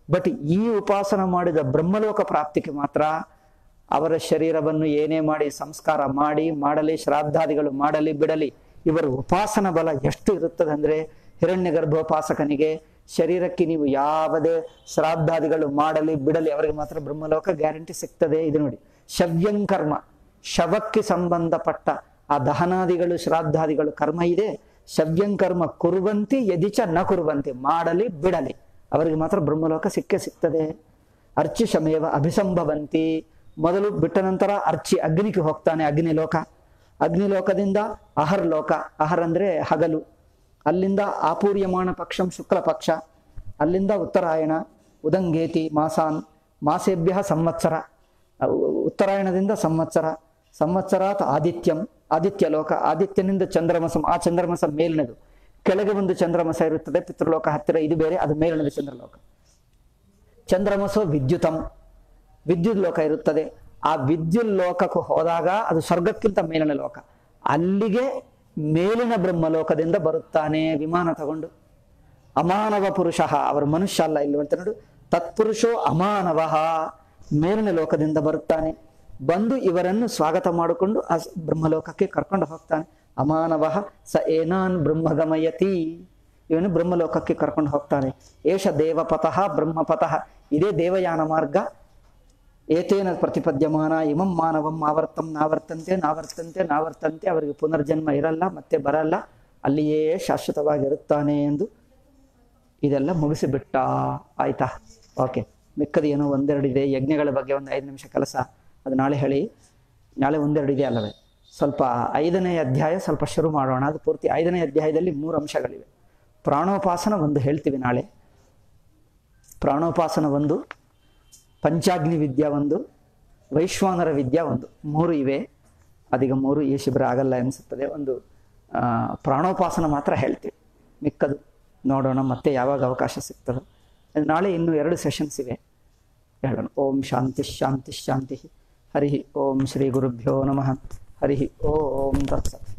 ಬಟ್ ಈ ಉಪಾಸನ ಮಾಡಿದ ಬ್ರಹ್ಮಲೋಕ ಪ್ರಾಪ್ತಿಗೆ ಮಾತ್ರ ಅವರ ಶರೀರವನ್ನು ಏನೇ ಮಾಡಿ ಸಂಸ್ಕಾರ ಮಾಡಿ ಮಾಡಲಿ ಶ್ರಾದ್ದಾದಿಗಳು ಮಾಡಲಿ ಬಿಡಲಿ ಇವರ ಉಪಾಸನ ಬಲ ಎಷ್ಟು ಇರುತ್ತದೆ ಅಂದ್ರೆ ಹಿರಣ್ಯ ಗರ್ಭೋಪಾಸಕನಿಗೆ ಶರೀರಕ್ಕೆ ನೀವು ಯಾವುದೇ ಶ್ರಾದ್ದಾದಿಗಳು ಮಾಡಲಿ ಬಿಡಲಿ ಅವರಿಗೆ ಮಾತ್ರ ಬ್ರಹ್ಮಲೋಕ ಗ್ಯಾರಂಟಿ ಸಿಗ್ತದೆ ಇದು ನೋಡಿ ಶವ್ಯಂಕರ್ಮ ಶವಕ್ಕೆ ಸಂಬಂಧಪಟ್ಟ ಆ ದಹನಾದಿಗಳು ಶ್ರಾದ್ದಾದಿಗಳು ಕರ್ಮ ಇದೆ ಶವ್ಯಂಕರ್ಮ ಕುರುವಂತಿ ಯದಿಚ ನ ಕುರುವಂತಿ ಮಾಡಲಿ ಬಿಡಲಿ ಅವರಿಗೆ ಮಾತ್ರ ಬ್ರಹ್ಮಲೋಕ ಸಿಕ್ಕೇ ಸಿಗ್ತದೆ ಅರ್ಚಿ ಶಮೇವ ಅಭಿಸಂಭವಂತಿ ಮೊದಲು ಬಿಟ್ಟ ನಂತರ ಅರ್ಚಿ ಅಗ್ನಿಗೆ ಹೋಗ್ತಾನೆ ಅಗ್ನಿಲೋಕ ಅಗ್ನಿಲೋಕದಿಂದ ಅಹರ್ ಲೋಕ ಅಹರ್ ಅಂದ್ರೆ ಹಗಲು ಅಲ್ಲಿಂದ ಆಪೂರ್ಯಮಾಣ ಪಕ್ಷಂ ಶುಕ್ಲ ಪಕ್ಷ ಅಲ್ಲಿಂದ ಉತ್ತರಾಯಣ ಉದಂಗೇತಿ ಮಾಸಾನ್ ಮಾಸೇಭ್ಯ ಸಂವತ್ಸರ ಅವು ಉತ್ತರಾಯಣದಿಂದ ಸಂವತ್ಸರ ಸಂವತ್ಸರಾತ್ ಆದಿತ್ಯಂ ಆದಿತ್ಯ ಲೋಕ ಆದಿತ್ಯನಿಂದ ಚಂದ್ರಮಸಂ ಆ ಚಂದ್ರಮಸ ಮೇಲಿನದು ಕೆಳಗೆ ಒಂದು ಚಂದ್ರಮಸ ಇರುತ್ತದೆ ಪಿತೃಲೋಕ ಹತ್ತಿರ ಇದು ಬೇರೆ ಅದು ಮೇಲಿನದು ಚಂದ್ರಲೋಕ ಚಂದ್ರಮಸೋ ವಿದ್ಯುತಂ ವಿದ್ಯುತ್ ಲೋಕ ಇರುತ್ತದೆ ಆ ವಿದ್ಯುತ್ ಲೋಕಕ್ಕೆ ಹೋದಾಗ ಅದು ಸ್ವರ್ಗಕ್ಕಿಂತ ಮೇಲಿನ ಲೋಕ ಅಲ್ಲಿಗೆ ಮೇಲಿನ ಬ್ರಹ್ಮಲೋಕದಿಂದ ಬರುತ್ತಾನೆ ವಿಮಾನ ತಗೊಂಡು ಅಮಾನವ ಪುರುಷ ಅವರು ಮನುಷ್ಯ ಅಲ್ಲ ಇಲ್ಲಿ ಅಂತ ನೋಡು ತತ್ಪುರುಷೋ ಅಮಾನವ ಮೇಲಿನ ಲೋಕದಿಂದ ಬರುತ್ತಾನೆ ಬಂದು ಇವರನ್ನು ಸ್ವಾಗತ ಮಾಡಿಕೊಂಡು ಆ ಬ್ರಹ್ಮಲೋಕಕ್ಕೆ ಕರ್ಕೊಂಡು ಹೋಗ್ತಾನೆ ಅಮಾನವ ಸ ಏನಾನ್ ಬ್ರಹ್ಮಗಮಯತಿ ಇವನು ಬ್ರಹ್ಮಲೋಕಕ್ಕೆ ಕರ್ಕೊಂಡು ಹೋಗ್ತಾನೆ ಏಷ ದೇವಪತಃ ಬ್ರಹ್ಮಪತಃ ಇದೇ ದೇವಯಾನ ಮಾರ್ಗ ಏತೇನ ಪ್ರತಿಪದ್ಯಮಾನ ಇಮಂ ಮಾನವಂ ಆವರ್ತಂ ನಾವರ್ತಂತೆ ನಾವರ್ತಂತೆ ನಾವರ್ತಂತೆ ಅವರಿಗೆ ಪುನರ್ಜನ್ಮ ಇರಲ್ಲ ಮತ್ತೆ ಬರಲ್ಲ ಅಲ್ಲಿಯೇ ಶಾಶ್ವತವಾಗಿರುತ್ತಾನೆ ಎಂದು ಇದೆಲ್ಲ ಮುಗಿಸಿಬಿಟ್ಟ ಆಯ್ತಾ ಓಕೆ ಮಿಕ್ಕದು ಏನೋ ಒಂದೆರಡು ಇದೆ ಯಜ್ಞಗಳ ಬಗ್ಗೆ ಒಂದು ಐದು ನಿಮಿಷ ಕೆಲಸ ಅದು ನಾಳೆ ಹೇಳಿ ನಾಳೆ ಒಂದೆರಡು ಇದೆ ಅಲ್ಲವೇ ಸ್ವಲ್ಪ ಐದನೇ ಅಧ್ಯಾಯ ಸ್ವಲ್ಪ ಶುರು ಮಾಡೋಣ ಅದು ಪೂರ್ತಿ ಐದನೇ ಅಧ್ಯಾಯದಲ್ಲಿ ಮೂರು ಅಂಶಗಳಿವೆ ಪ್ರಾಣೋಪಾಸನ ಒಂದು ಹೇಳ್ತೀವಿ ನಾಳೆ ಪ್ರಾಣೋಪಾಸನ ಒಂದು ಪಂಚಾಗ್ನಿ ವಿದ್ಯಾ ಒಂದು ವೈಶ್ವಾನರ ವಿದ್ಯಾ ಒಂದು ಮೂರು ಇವೆ ಅದೀಗ ಮೂರು ಈ ಶಿಬಿರ ಆಗಲ್ಲ ಅನಿಸುತ್ತದೆ ಒಂದು ಆ, ಪ್ರಾಣೋಪಾಸನ ಮಾತ್ರ ಹೇಳ್ತೀವಿ ಮಿಕ್ಕದು ನೋಡೋಣ ಮತ್ತೆ ಯಾವಾಗ ಅವಕಾಶ ಸಿಗ್ತದೆ ನಾಳೆ ಇನ್ನು ಎರಡು ಸೆಷನ್ಸ್ ಇವೆ ಹೇಳೋಣ ಓಂ ಶಾಂತಿ ಶಾಂತಿ ಶಾಂತಿ ಹರಿ ಓಂ ಶ್ರೀ ಗುರುಭ್ಯೋ ನಮಃ ಹರಿ ಓಂ ತತ್ಸತ್